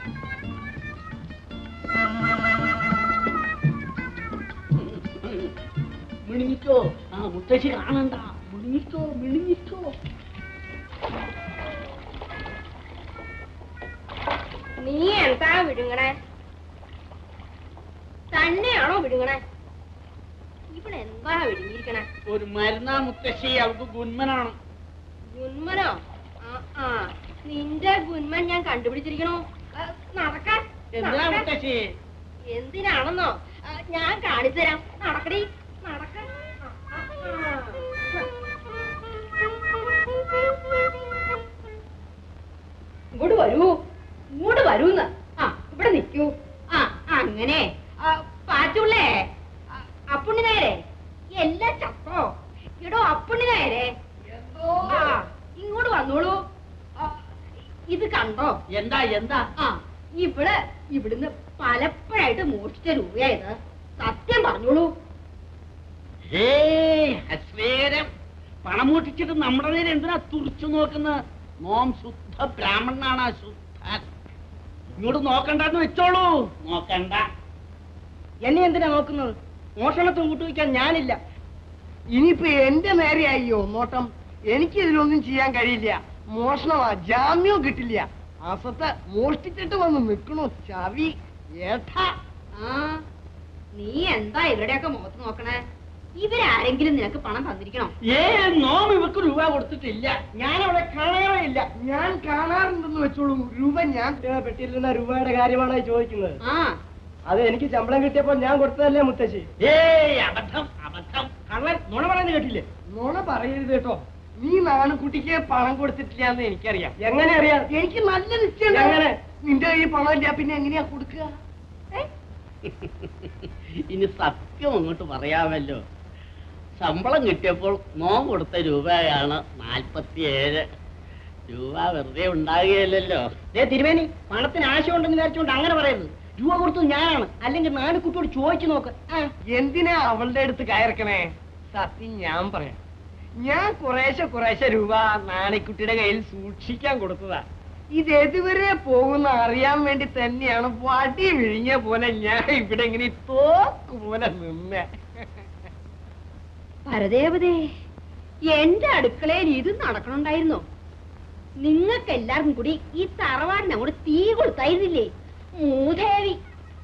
മിണിങ്ങിക്കോ ആ മുത്തശ്ശി കാണണ്ട മിണിങ്ങിക്കോ മിണിങ്ങിക്കോ
നീ എന്താ വിഴുങ്ങണേ തന്നെയാണോ വിഴുങ്ങണേ ഇവിടെ എന്താ വിഴുങ്ങിയിരിക്കണേ
ഒരു മരുന്നാ മുത്തശ്ശി അവൾക്ക് ഗുന്മനാണ്
ഗുന്മനോ ആ ആ നിന്റെ ഗുന്മൻ ഞാൻ കണ്ടുപിടിച്ചിരിക്കണോ ആ, നടക്കാൻ
എന്താ
നടക്കാൻ.
മുത്തശ്ശി
എന്തിനാണെന്നോ ആ, ഞാൻ കാണിച്ചു തരാം നടക്കടി നടക്ക ആ, ആ, ആ. എടോ അപ്പുണ്ണിനായരെ ആ, ഇങ്ങോട്ട് വന്നോളൂ ആ, ഇത് കണ്ടോ
എന്താ എന്താ
ആ ഇവിടെ ഇവിടുന്ന് പലപ്പോഴായിട്ട് മോഷ്ടിച്ച രൂപയായത് സത്യം പറഞ്ഞോളൂ
ഏയ് അശ്വേരം പണം മൂട്ടിച്ചിട്ട് നമ്മുടെ നേരെ എന്തിനാ തുറച്ചു നോക്കുന്നത് നോം ശുദ്ധ ബ്രാഹ്മണനാണ് ശുദ്ധ ഇങ്ങോട്ട് നോക്കണ്ടെന്ന് വെച്ചോളൂ നോക്കണ്ട
എന്നെ എന്തിനാ നോക്കുന്നത് മോഷണത്തിന് കൂട്ടുവയ്ക്കാൻ ഞാനില്ല
ഇനിയിപ്പോ എന്റെ നേരെ അയ്യോ നോട്ടം എനിക്ക് ഇതിലൊന്നും ചെയ്യാൻ കഴിയില്ല മോഷണമാ ജാമ്യവും കിട്ടില്ല അസത്തെ മോഷ്ടിച്ചിട്ട് വന്ന് നിക്കണു ചവി ഏട്ടാ
ആ നീ എന്താ ഇവരുടെയൊക്കെ മുഖത്ത് നോക്കണേ ഇവരാരെങ്കിലും നിനക്ക് പണം തന്നിരിക്കണോ
ഏ നോം ഇവക്ക് രൂപ കൊടുത്തിട്ടില്ല
ഞാൻ അവിടെ കാണാറേ ഇല്ല ഞാൻ കാണാറുണ്ടെന്ന് വെച്ചോളൂ രൂപ ഞാൻ
പെട്ടിരുന്ന രൂപയുടെ കാര്യമാണ് ചോദിക്കുന്നത്
ആ
അത് എനിക്ക് ശമ്പളം കിട്ടിയപ്പോ ഞാൻ കൊടുത്തതല്ലേ മുത്തശ്ശി
ഏയ് അബദ്ധം അബദ്ധം
കള്ളൻ നുണ പറയുന്നത് കേട്ടില്ലേ
നോണ പറയരുത് കേട്ടോ നീ നാണുകുട്ടിക്ക് പണം കൊടുത്തിട്ടില്ല എന്ന് എനിക്കറിയാം
എങ്ങനെ അറിയാം
എനിക്ക് നല്ല നിശ്ചയം
എങ്ങനെ?
നിന്റെ കയ്യിൽ പണം ഇല്ല പിന്നെ എങ്ങനെയാ കൊടുക്കുക
ഇനി സത്യം അങ്ങോട്ട് പറയാമല്ലോ ശമ്പളം കിട്ടിയപ്പോൾ നോം കൊടുത്ത രൂപയാണ് നാൽപ്പത്തിയേഴ് രൂപ വെറുതെ ഉണ്ടാകുകയല്ലോ
ദേ തിരുവേനി പണത്തിന് ആശയമുണ്ടെന്ന് വിചാരിച്ചുകൊണ്ട് അങ്ങനെ പറയരുത് രൂപ കൊടുത്തത് ഞാനാണ് അല്ലെങ്കിൽ നാല് കുട്ടിയോട് ചോദിച്ചു നോക്ക് ആ.
എന്തിനാ അവളുടെ അടുത്ത് കയർക്കണേ സത്യം ഞാൻ പറയാം ഞാൻ കുറേശ്ശെ കുറേശ്ശെ രൂപ നാണിക്കുട്ടിയുടെ കയ്യിൽ സൂക്ഷിക്കാൻ കൊടുത്തതാ ഇത് എതുവരെ പോകുന്ന അറിയാൻ വേണ്ടി തന്നെയാണ് വടി വിഴിഞ്ഞ പോലെ ഞാൻ ഇവിടെ ഇങ്ങനെ തോക്ക് പോലെ നിന്നെ
പരദേവതേ എന്റെ അടുക്കളയിൽ ഇത് നടക്കണുണ്ടായിരുന്നോ നിങ്ങൾക്ക് എല്ലാവർക്കും കൂടി ഈ തറവാടിന് അങ്ങോട്ട് തീ കൊടുത്തായിരുന്നില്ലേ മൂദേവി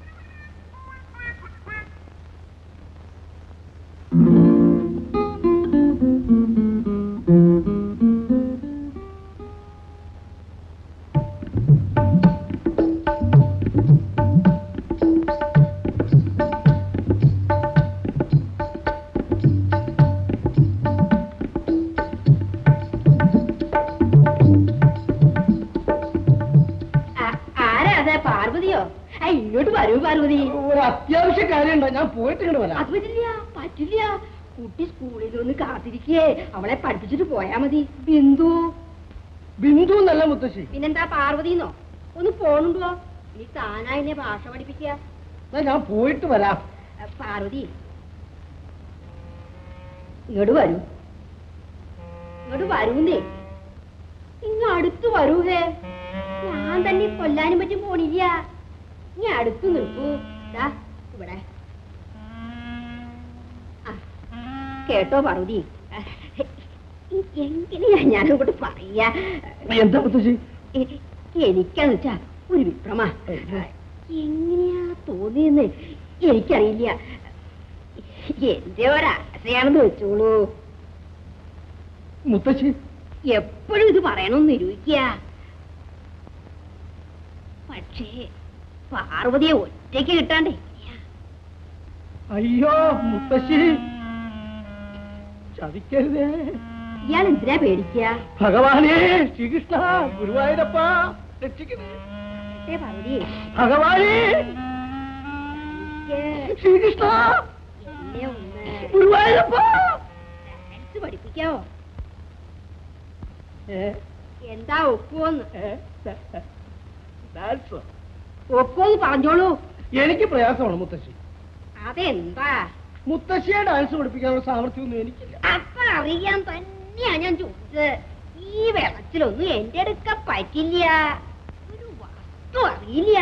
ആ- ആരാ അതെ പാർവതിയോ ആ, ഇങ്ങോട്ട് വരൂ പാർവതി
ഒരു അത്യാവശ്യ കാര്യമുണ്ടോ ഞാൻ പോയിട്ട് ഇങ്ങോട്ട് വരാം
അത് പറ്റില്ല പറ്റില്ല കുട്ടി സ്കൂളിൽ ഒന്ന് കാത്തിരിക്കേ അവളെ പഠിപ്പിച്ചിട്ട് പോയാ മതി ബിന്ദു
ബിന്ദു എന്നല്ല മുത്തശ്ശി
പിന്നെന്താ പാർവതിന്നോ ഒന്ന് പോണുണ്ടോ നീ താനായിനെ ഭാഷ പഠിപ്പിക്കുക
എന്നാ ഞാൻ പോയിട്ട് വരാം
ആ, പാർവതി ഇങ്ങോട്ട് വരൂ ഇങ്ങോട്ട് വരൂന്നേ ഇങ്ങ് അടുത്ത് വരൂഹേ ഞാൻ തന്നെ കൊല്ലാനും പറ്റും പോണില്ല നീ അടുത്ത് നിൽക്കൂ ദാ ഇവിടെ ആ, കേട്ടോ പാർവതി എങ്ങനെയാ ഞാനങ്ങോട്ട് പറയാ
എന്താ മുത്തശ്ശി
എ- എനിക്കാന്ന് വെച്ചാ ഒരു വിക്രമ എങ്ങനെയാ തോന്നിയെന്ന് എനിക്കറിയില്ല എന്റെ ഒരാശയാണെന്ന് വെച്ചോളൂ
മുത്തശ്ശി
എപ്പോഴും ഇത് പറയണമെന്ന് നിരൂപിക്കുക പക്ഷേ പാർവതിയെ ഒറ്റയ്ക്ക് കിട്ടാണ്ടേ
അയ്യോ മുത്തശ്ശി ചതിക്കരുതേ
ഇയാൾ എന്തിനാ പേടിക്കുക
ഭഗവാനേ ശ്രീകൃഷ്ണ ഗുരുവായൂരപ്പ രക്ഷിക്കണേ
ഏ പാർവതി
ഭഗവാനേ
എനിക്ക്
ശ്രീകൃഷ്ണ
എന്നെ ഒന്ന്
ഗുരുവായൂരപ്പ
ഡാൻസ് പഠിപ്പിക്കാവോ
ഏ,
എന്താ ഒക്കുവോന്ന്
ഏ, ഡാൻസോ?
ഒക്കുവോന്ന് പറഞ്ഞോളൂ
എനിക്ക് പ്രയാസമാണ് മുത്തശ്ശി
അതെന്താ
മുത്തശ്ശിയെ ഡാൻസ് പഠിപ്പിക്കാനുള്ള സാമർഥ്യമൊന്നും എനിക്കില്ല
അപ്പൊ അറിയാൻ തന്നെയാ ഞാൻ ചോദിച്ചത് ഈ വെള്ളത്തിലൊന്നും എന്റെ അടുക്ക പറ്റില്ല ഒരു വസ്തു അറിയില്ല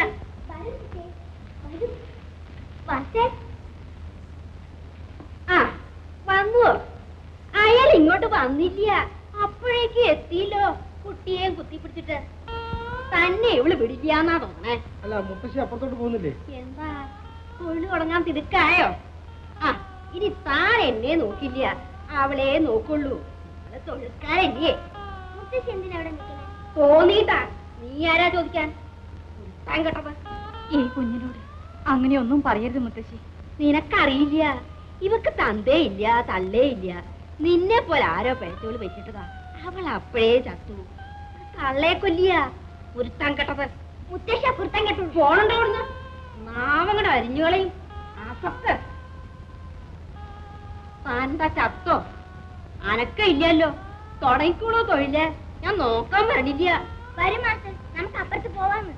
ആ വന്നു അയാൾ ഇങ്ങോട്ട് വന്നില്ല അപ്പോഴേക്ക് എത്തിയില്ലോ കുട്ടിയെ കുത്തിപ്പിടിച്ചിട്ട് തന്നെ ഇവള് പിടിക്കാന്നാ തോന്നണേ
അല്ല മുത്തശ്ശി അപ്പുറത്തോട്ട് പോകുന്നില്ലേ
എന്താ തൊഴിൽ തുടങ്ങാൻ തിടുക്കായോ ആ ഇനി താൻ എന്നെ നോക്കില്ല അവളെ നോക്കുള്ളൂ അവളെ തൊഴിൽക്കാരല്ലേ
മുത്തശ്ശി എന്തിനാ അവിടെ നിൽക്കണേ
തോന്നിയിട്ടാ നീ ആരാ ചോദിക്കാൻ താൻ കേട്ടത്
ഈ കുഞ്ഞിനോട് അങ്ങനെയൊന്നും പറയരുത് മുത്തശ്ശി
നിനക്കറിയില്ല ഇവക്ക് തന്തേ ഇല്ല തള്ളേ ഇല്ല നിന്നെ പോലെ ആരോ പിഴച്ചോള് വെച്ചിട്ടതാ അവൾ അപ്പോഴേ ചത്തു തള്ളയെ കൊല്ലിയ പുരുത്താൻ കെട്ടത് മുത്തശ്ശ പുരുത്താൻ കെട്ടു പോണുണ്ടോ അവിടുന്ന് നാവങ്ങടെ അരിഞ്ഞുകളയും അസത്ത് താനെന്താ ചത്തോ അനക്ക ഇല്ലല്ലോ തുടങ്ങിക്കോളൂ തൊഴില് ഞാൻ നോക്കാൻ വരണില്ല
വരും മാസ്റ്റർ നമുക്ക് അപ്പുറത്ത് പോവാന്ന്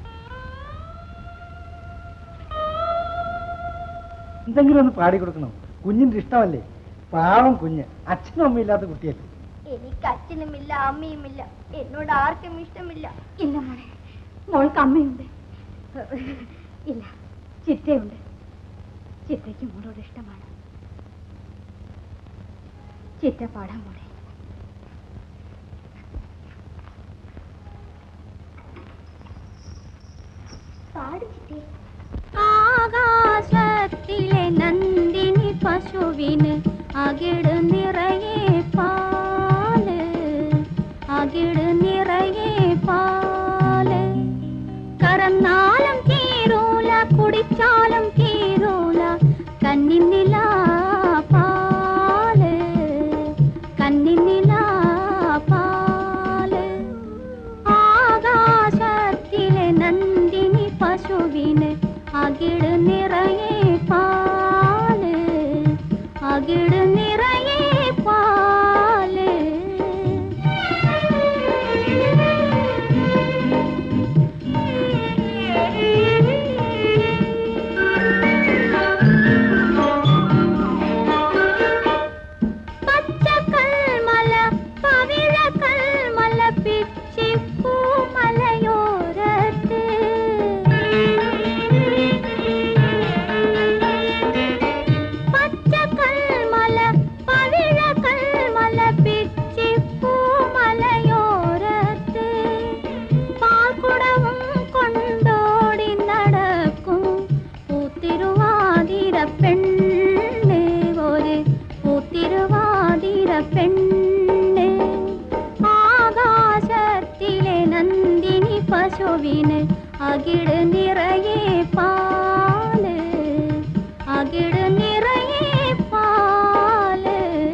എന്തെങ്കിലും ഒന്ന് പാടി കൊടുക്കണം കുഞ്ഞിന്റെ ഇഷ്ടമല്ലേ പാവം കുഞ്ഞ് അച്ഛനും അമ്മയില്ലാത്ത കുട്ടിയല്ലേ
എനിക്ക് അച്ഛനുമില്ല അമ്മയുമില്ല എന്നോട് ആർക്കും ഇഷ്ടമില്ല
ഇല്ല മോളെ മോൾക്ക് അമ്മയുണ്ട് ഇല്ല ചിറ്റയുണ്ട് ചിറ്റയ്ക്ക് മോളോട് ഇഷ്ടമാണ് ചിറ്റ പാടാം മോളെ
പാടിച്ചിട്ടേ
ആകാശത്തിലെ നന്ദിനി പശുവിന് അകിട് നിറയെ പാല് അകിട് നിറയെ പാല് കറന്നാലും തീരൂല കുടിച്ചാലും തീരൂല കന്നിന്നില പാല് കന്നിന്നില പാല് ആകാശത്തിലെ നന്ദിനി പശുവിന് അകിട് നിറയെ പാല് അകിട് നിറയെ പാല് പച്ചക്കൽമല പവിഴക്കൽമല പിച്ചിപ്പൂ മലയോരത്ത് പച്ചക്കൽമല പവിഴക്കൽമല പിച്ചിപ്പൂ മലയോരത്ത് പാൽക്കുടവും കൊണ്ടോടി നടക്കും പൂത്തിരുവാതിര പെണ്ണ് ഒരു പൂത്തിരുവാതിര പെണ്ണ് ആകാശത്തിലെ നന്ദിനി പശുവിന് അകിട് നിറയെ പാല് അകിട് നിറയെ പാല്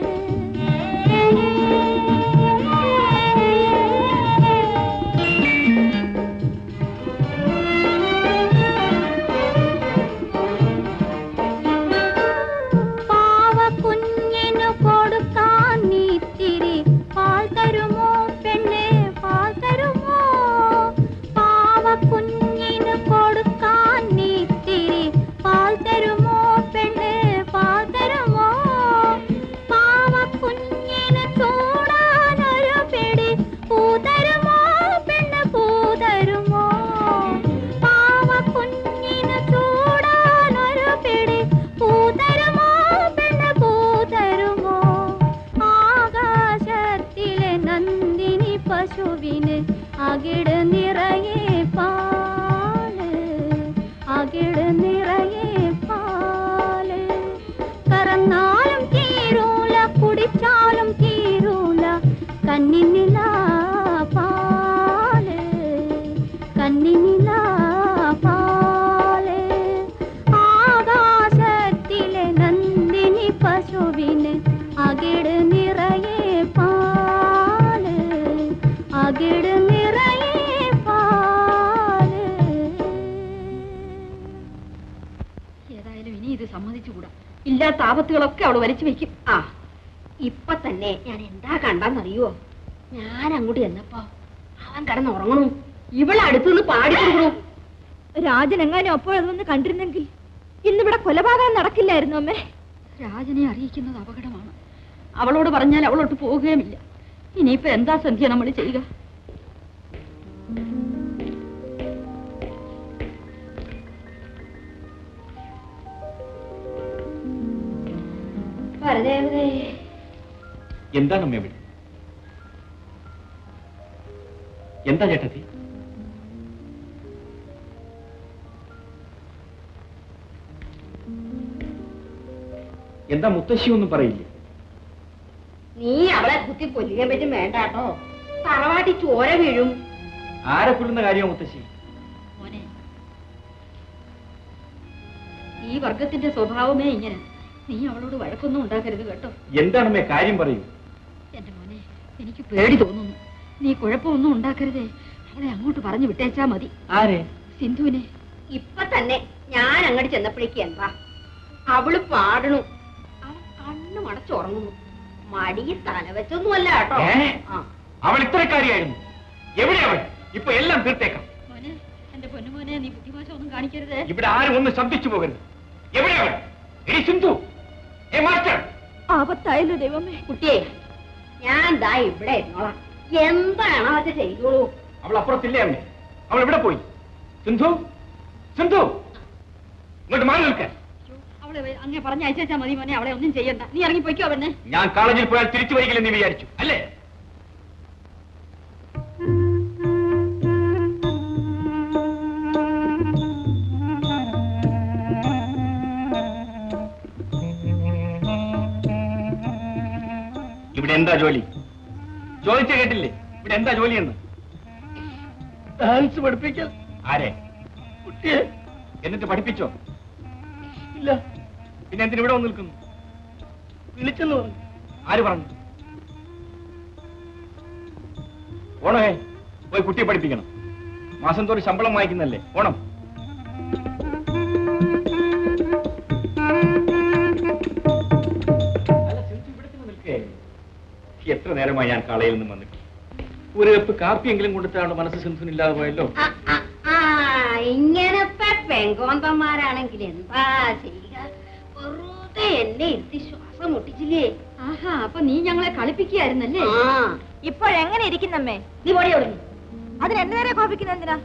പാവക്കുഞ്ഞിനു കൊടുക്കാൻ നീത്തിരി പാൽ തരുമോ പെണ്ണെ പാൽ തരുമോ പാവക്കുഞ്ഞിനു കൊടുക്കാൻ നീത്തിരി പാൽ തരുമോ പെണ്ണെ പാൽ തരുമോ പാവക്കുഞ്ഞിന് ചൂടാനൊരു പിടി പൂ തരുമോ പെണ്ണ് പൂ തരുമോ പാവക്കുഞ്ഞിന് ചൂടാനൊരു പിടി പൂ തരുമോ പെണ്ണ് പൂ തരുമോ ആകാശത്തിലെ നന്ദിനി പശുവിന് അകിട് നിറയെ പാല് അകിട് നിറയെ പാല് കറന്നാലും തീരൂല കുടിച്ചാലും തീരൂല കന്നിനില പാല് കന്നിനില പാല് ആകാശത്തിലെ നന്ദിനി പശുവിന് അകിട് നിറയെ പാല് അകിട് നിറയെ പാല്
ഏതായാലും ഇനി ഇത് സമ്മതിച്ചുകൂടാ ഇല്ലാത്ത ആപത്തുകളൊക്കെ അവള് വലിച്ചു വെക്കും ആ ഇപ്പൊ തന്നെ ഞാൻ എന്താ കണ്ടെന്നറിയോ ഞാൻ അങ്ങോട്ട് ചെന്നപ്പോ അവൻ കിടന്ന് ഉറങ്ങണു ഇവളെ അടുത്തുനിന്ന് പാടിക്കൊടുക്കണു
രാജൻ എങ്ങാനും അപ്പോൾ അതൊന്ന് കണ്ടിരുന്നെങ്കിൽ ഇന്നിവിടെ കൊലപാതകം നടക്കില്ലായിരുന്നു അമ്മേ
രാജനെ അറിയിക്കുന്നത് അപകടമാണ് അവളോട് പറഞ്ഞാൽ അവളോട്ട് പോവുകയുമില്ല ഇനിയിപ്പോ എന്താ സന്ധ്യ നമ്മൾ ചെയ്യുക പരദേവതേ
എന്താണ് അമ്മ വിളി എന്താ ചേട്ടത്തി എന്താ മുത്തശ്ശി ഒന്നും പറയില്ലേ
നീ അവളെ കുത്തി കൊല്ലുകയും പറ്റും വേണ്ട കേട്ടോ തറവാട്ടി ചോര വീഴും
ആരെ കൊല്ലുന്ന കാര്യമോ മുത്തശ്ശി
മോനെ ഈ വർഗത്തിന്റെ സ്വഭാവമേ ഇങ്ങനെ നീ അവളോട് വഴക്കൊന്നും ഉണ്ടാക്കരുത് കേട്ടോ
എന്താണമ്മേ കാര്യം പറയൂ
എന്റെ മോനെ എനിക്ക് പേടി തോന്നുന്നു നീ കുഴപ്പമൊന്നും ഉണ്ടാക്കരുതേ അവളെ അങ്ങോട്ട് പറഞ്ഞു വിട്ടേച്ചാ മതി
ആരെ
സിന്ധുവിനെ ഇപ്പൊ തന്നെ ഞാൻ അങ്ങോട്ട് ചെന്നപ്പോഴേക്ക് എന്താ അവള് പാടണു അവൻ കണ്ണു മടച്ചുറങ്ങുന്നു മടിയിൽ തല വെച്ചൊന്നുമല്ല കേട്ടോ
ഏ?
ആ.
അവൾ ഇത്രക്കാരിയായിരുന്നു എവിടെ അവൾ ഇപ്പൊ എല്ലാം തീർത്തേക്കാം
മോനെ എന്റെ പൊന്നുമോനെ നീ ബുദ്ധിമോശം ഒന്നും കാണിക്കരുത്
ഇവിടെ ആരും ഒന്ന് ശബ്ദിച്ചു പോകരുത് എവിടെ അവൾ എടി സിന്ധു ഏ മാസ്റ്റർ
ആപത്തായല്ലോ ദൈവമേ
കുട്ടിയെ ഞാൻ ദാ ഇവിടെ ഇരുന്നോളാം എന്താണോ അത് ചെയ്തോളൂ
അവൾ അപ്പുറത്തില്ലേ അവനെ അവൾ എവിടെ പോയി സിന്ധു സിന്ധു ഇങ്ങോട്ട് മാറി നിൽക്കാൻ
അവളെ വേ- അങ്ങേ പറഞ്ഞ അയച്ചാ മതി മോനെ അവളെ ഒന്നും ചെയ്യണ്ട നീ ഇറങ്ങി പൊയ്ക്കോ അവനെ
ഞാൻ കോളേജിൽ പോയാൽ തിരിച്ചു വരികില്ലെന്ന് നീ വിചാരിച്ചു അല്ലേ ഇവിടെ എന്താ ജോലി ചോദിച്ച കേട്ടില്ലേ ഇവിടെ എന്താ ജോലിയെന്ന്
ഡാൻസ് പഠിപ്പിക്കൽ
ആരെ
കുട്ടിയെ
എന്നിട്ട് പഠിപ്പിച്ചോ
ഇല്ല
പിന്നെ എന്തിനു ഇവിടെ വന്ന് നിൽക്കുന്നു
വിളിച്ചെന്ന് പറഞ്ഞു
ആര് പറഞ്ഞു ഓണമേ പോയി കുട്ടിയെ പഠിപ്പിക്കണം മാസം തോറും ശമ്പളം വാങ്ങിക്കുന്നല്ലേ ഓണം അല്ല, സിന്ധു ഇവിടെ തന്നെ നിൽക്കുകയായിരുന്നു. എത്ര നേരമായി ഞാൻ കളയിൽ നിന്നും വന്നിട്ട് ഒരു കപ്പ് കാപ്പിയെങ്കിലും കൊടുത്താണ് മനസ്സ് സിന്ധുവിനില്ലാതെ പോയല്ലോ
ആ, ആ, ആ, ഇങ്ങനത്തെ പെങ്കോന്തന്മാരാണെങ്കിൽ എന്താ ചെയ്യുക വെറുതെ എന്നെ ഇരുത്തി ശ്വാസം മുട്ടിച്ചില്ലേ
ആഹാ അപ്പൊ നീ ഞങ്ങളെ കളിപ്പിക്കുകയായിരുന്നല്ലേ
ആ
ഇപ്പോഴെങ്ങനെ ഇരിക്കുന്നമ്മേ
നീ പോടി അവിടെ
അതിന് എന്നെ നേരെ കോപിക്കുന്ന എന്തിനാ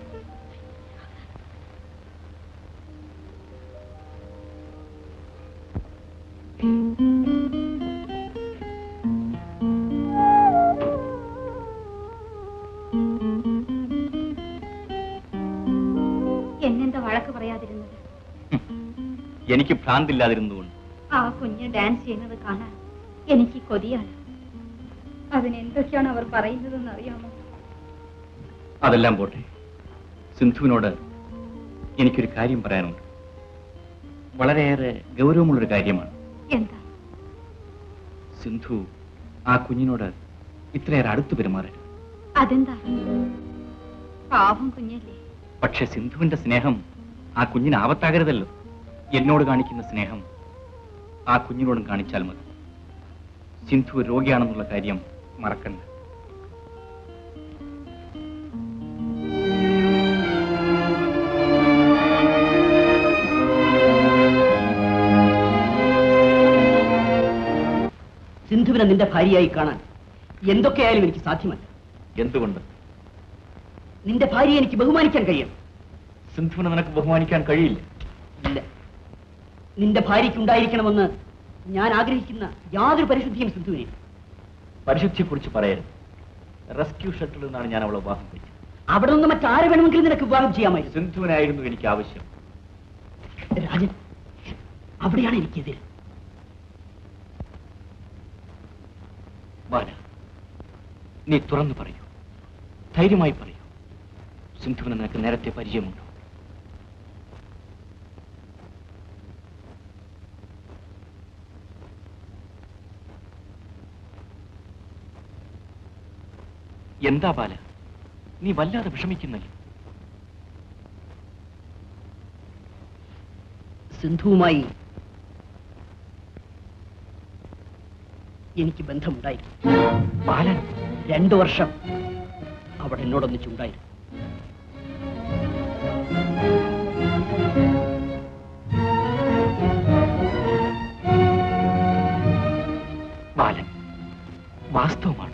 എന്നെന്താ വഴക്ക് പറയാതിരുന്നത്
എനിക്ക് ഭ്രാന്തില്ലാതിരുന്നുകൊണ്ട്
ആ കുഞ്ഞ് ഡാൻസ് ചെയ്യുന്നത് കാണാൻ എനിക്ക് കൊതിയാണ് അതിനെന്തൊക്കെയാണ് അവർ പറയുന്നതെന്ന് അറിയാമോ
അതെല്ലാം പോട്ടെ സിന്ധുവിനോട് എനിക്കൊരു കാര്യം പറയാനുണ്ട് വളരെയേറെ ഗൗരവമുള്ളൊരു കാര്യമാണ്
എന്താ
സിന്ധു ആ കുഞ്ഞിനോട് ഇത്രയേറെ അടുത്ത് പെരുമാറരുത്
അതെന്താ പാവം കുഞ്ഞല്ലേ
പക്ഷെ സിന്ധുവിന്റെ സ്നേഹം ആ കുഞ്ഞിന് ആപത്താകരുതല്ലോ എന്നോട് കാണിക്കുന്ന സ്നേഹം ആ കുഞ്ഞിനോടും കാണിച്ചാൽ മതി സിന്ധു രോഗിയാണെന്നുള്ള കാര്യം മറക്കണ്ട
സിന്ധുവിനെ നിന്റെ ഭാര്യയായി കാണാൻ എന്തൊക്കെയായാലും എനിക്ക് സാധ്യമല്ല
എന്തുകൊണ്ട്
നിന്റെ ഭാര്യയെ എനിക്ക് ബഹുമാനിക്കാൻ കഴിയണം
സിന്ധുവിനെ നിനക്ക് ബഹുമാനിക്കാൻ കഴിയില്ല
ഇല്ല നിന്റെ ഭാര്യയ്ക്ക് ഉണ്ടായിരിക്കണമെന്ന് ഞാൻ ആഗ്രഹിക്കുന്ന യാതൊരു പരിശുദ്ധിയും സിന്ധുവിനെ
പരിശുദ്ധിയെക്കുറിച്ച് പറയരുത് റെസ്ക്യൂ ഷട്ടിൽ നിന്നാണ് ഞാൻ അവളെ വിവാഹം കഴിച്ചത്
അവിടെ നിന്ന് മറ്റാരെ വേണമെങ്കിലും നിനക്ക് വിവാഹം ചെയ്യാമായിരുന്നു
സിന്ധുവിനായിരുന്നു എനിക്ക് ആവശ്യം
രാജൻ അവിടെയാണ് എനിക്കെതിരെ
ബാല നീ തുറന്നു പറയൂ ധൈര്യമായി പറയൂ സിന്ധുവിനെ നിനക്ക് നേരത്തെ പരിചയമുണ്ടോ എന്താ ബാല നീ വല്ലാതെ വിഷമിക്കുന്നല്ലോ
സിന്ധുവുമായി എനിക്ക് ബന്ധമുണ്ടായിരുന്നു
ബാലൻ
രണ്ടു വർഷം അവൾ എന്നോടൊന്നിച്ചുണ്ടായിരുന്നു
ബാലൻ വാസ്തവമാണ്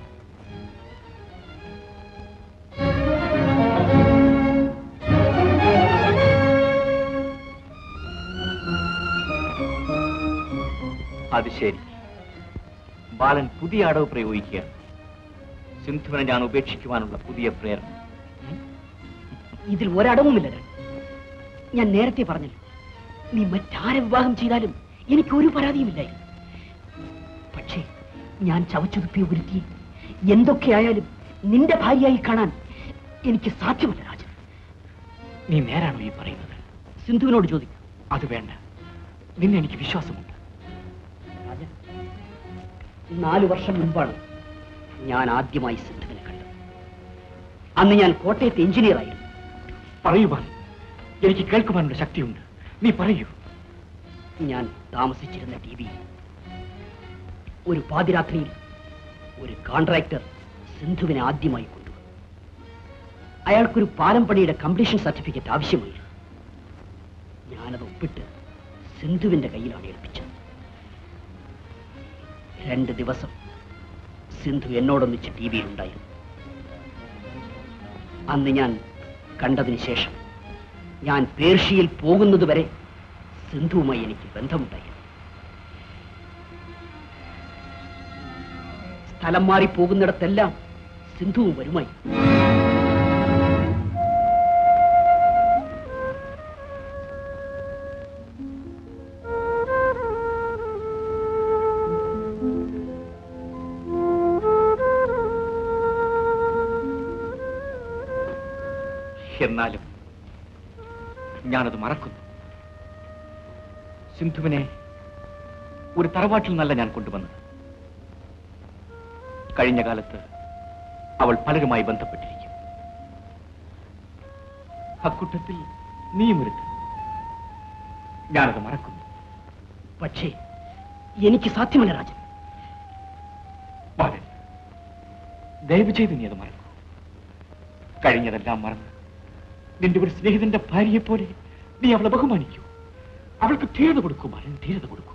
അത് ശരി ബാലൻ പുതിയ അടവ് പ്രയോഗിക്കുകയാണ് സിന്ധുവിനെ ഞാൻ ഉപേക്ഷിക്കുവാനുള്ള പുതിയ പ്രേരണ
ഇതിൽ ഒരടവുമില്ല രാജൻ. ഞാൻ നേരത്തെ പറഞ്ഞല്ലോ നീ മറ്റാരെ വിവാഹം ചെയ്താലും എനിക്ക് ഒരു പരാതിയുമില്ലായിരുന്നു പക്ഷേ ഞാൻ ചവച്ചുതുപ്പിയ ഒരുത്തി എന്തൊക്കെയായാലും നിന്റെ ഭാര്യയായി കാണാൻ എനിക്ക് സാധ്യമല്ല രാജൻ
നീ നേരാണോ ഈ പറയുന്നത്
സിന്ധുവിനോട് ചോദിക്കും
അത് വേണ്ട നിന്നെ എനിക്ക് വിശ്വാസമുണ്ട്
രാജൻ നാലു വർഷം മുമ്പാണ് ഞാൻ ആദ്യമായി സിന്ധുവിനെ കണ്ടത് അന്ന് ഞാൻ കോട്ടയത്തെ എഞ്ചിനീയർ ആയിരുന്നു
പറയൂ ബാലൻ എനിക്ക് കേൾക്കുവാനുള്ള ശക്തിയുണ്ട് നീ പറയൂ
ഞാൻ താമസിച്ചിരുന്ന ടി വി ഒരു പാതിരാത്രിയിൽ ഒരു കോൺട്രാക്ടർ സിന്ധുവിനെ ആദ്യമായി കൊണ്ടുവന്നു അയാൾക്കൊരു പാലം പണിയുടെ കംപ്ലീഷൻ സർട്ടിഫിക്കറ്റ് ആവശ്യമായിരുന്നു ഞാനത് ഒപ്പിട്ട് സിന്ധുവിന്റെ കയ്യിലാണ് ഏൽപ്പിച്ചത് രണ്ട് ദിവസം സിന്ധു എന്നോടൊന്നിച്ച് ടി വിയിലുണ്ടായിരുന്നു അന്ന് ഞാൻ കണ്ടതിന് ശേഷം ഞാൻ പേർഷ്യയിൽ പോകുന്നത് വരെ സിന്ധുവുമായി എനിക്ക് ബന്ധമുണ്ടായിരുന്നു സ്ഥലം മാറി പോകുന്നിടത്തെല്ലാം സിന്ധുവും വരുമായി
എന്നാലും ഞാനത് മറക്കുന്നു സിന്ധുവിനെ ഒരു തറവാട്ടിൽ നല്ല ഞാൻ കൊണ്ടുവന്നത് കഴിഞ്ഞ കാലത്ത് അവൾ പലരുമായി ബന്ധപ്പെട്ടിരിക്കും അക്കൂട്ടത്തിൽ നീയും ഒരുത്ത് ഞാനത് മറക്കുന്നു
പക്ഷേ എനിക്ക് സാധ്യമല്ല രാജൻ
ബാലൻ ദയവ് ചെയ്ത് നീ അത് മറക്കൂ കഴിഞ്ഞതെല്ലാം മറന്ന് നിന്റെ ഒരു സ്നേഹിതന്റെ ഭാര്യയെ പോലെ നീ അവളെ ബഹുമാനിക്കൂ അവൾക്ക് ധീരത കൊടുക്കൂ ബാലൻ ധീരത കൊടുക്കൂ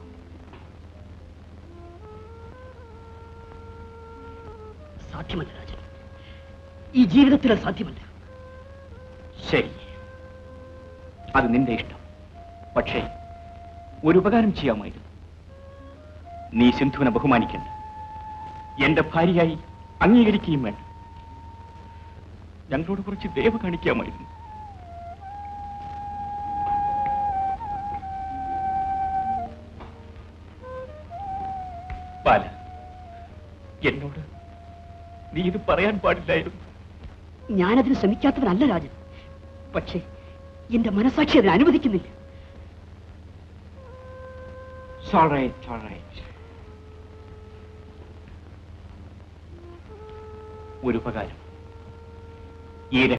സാധ്യമല്ല രാജൻ ഈ ജീവിതത്തിൽ അത് സാധ്യമല്ല
ശരി അത് നിന്റെ ഇഷ്ടം പക്ഷേ ഒരു ഉപകാരം ചെയ്യാമായിരുന്നു നീ സിന്ധുവിനെ ബഹുമാനിക്കണ്ട എന്റെ ഭാര്യയായി അംഗീകരിക്കുകയും വേണ്ട ഞങ്ങളോട് കുറച്ച് ദയവ് കാണിക്കാമായിരുന്നു ബാല എന്നോട് നീ ഇത് പറയാൻ പാടില്ലായിരുന്നു
ഞാനതിന് ശ്രമിക്കാത്തവനല്ല രാജൻ പക്ഷേ എന്റെ മനസാക്ഷി അതിന് അനുവദിക്കുന്നില്ല
It's all right, it's all right. ഒരു ഉപകാരം ഈ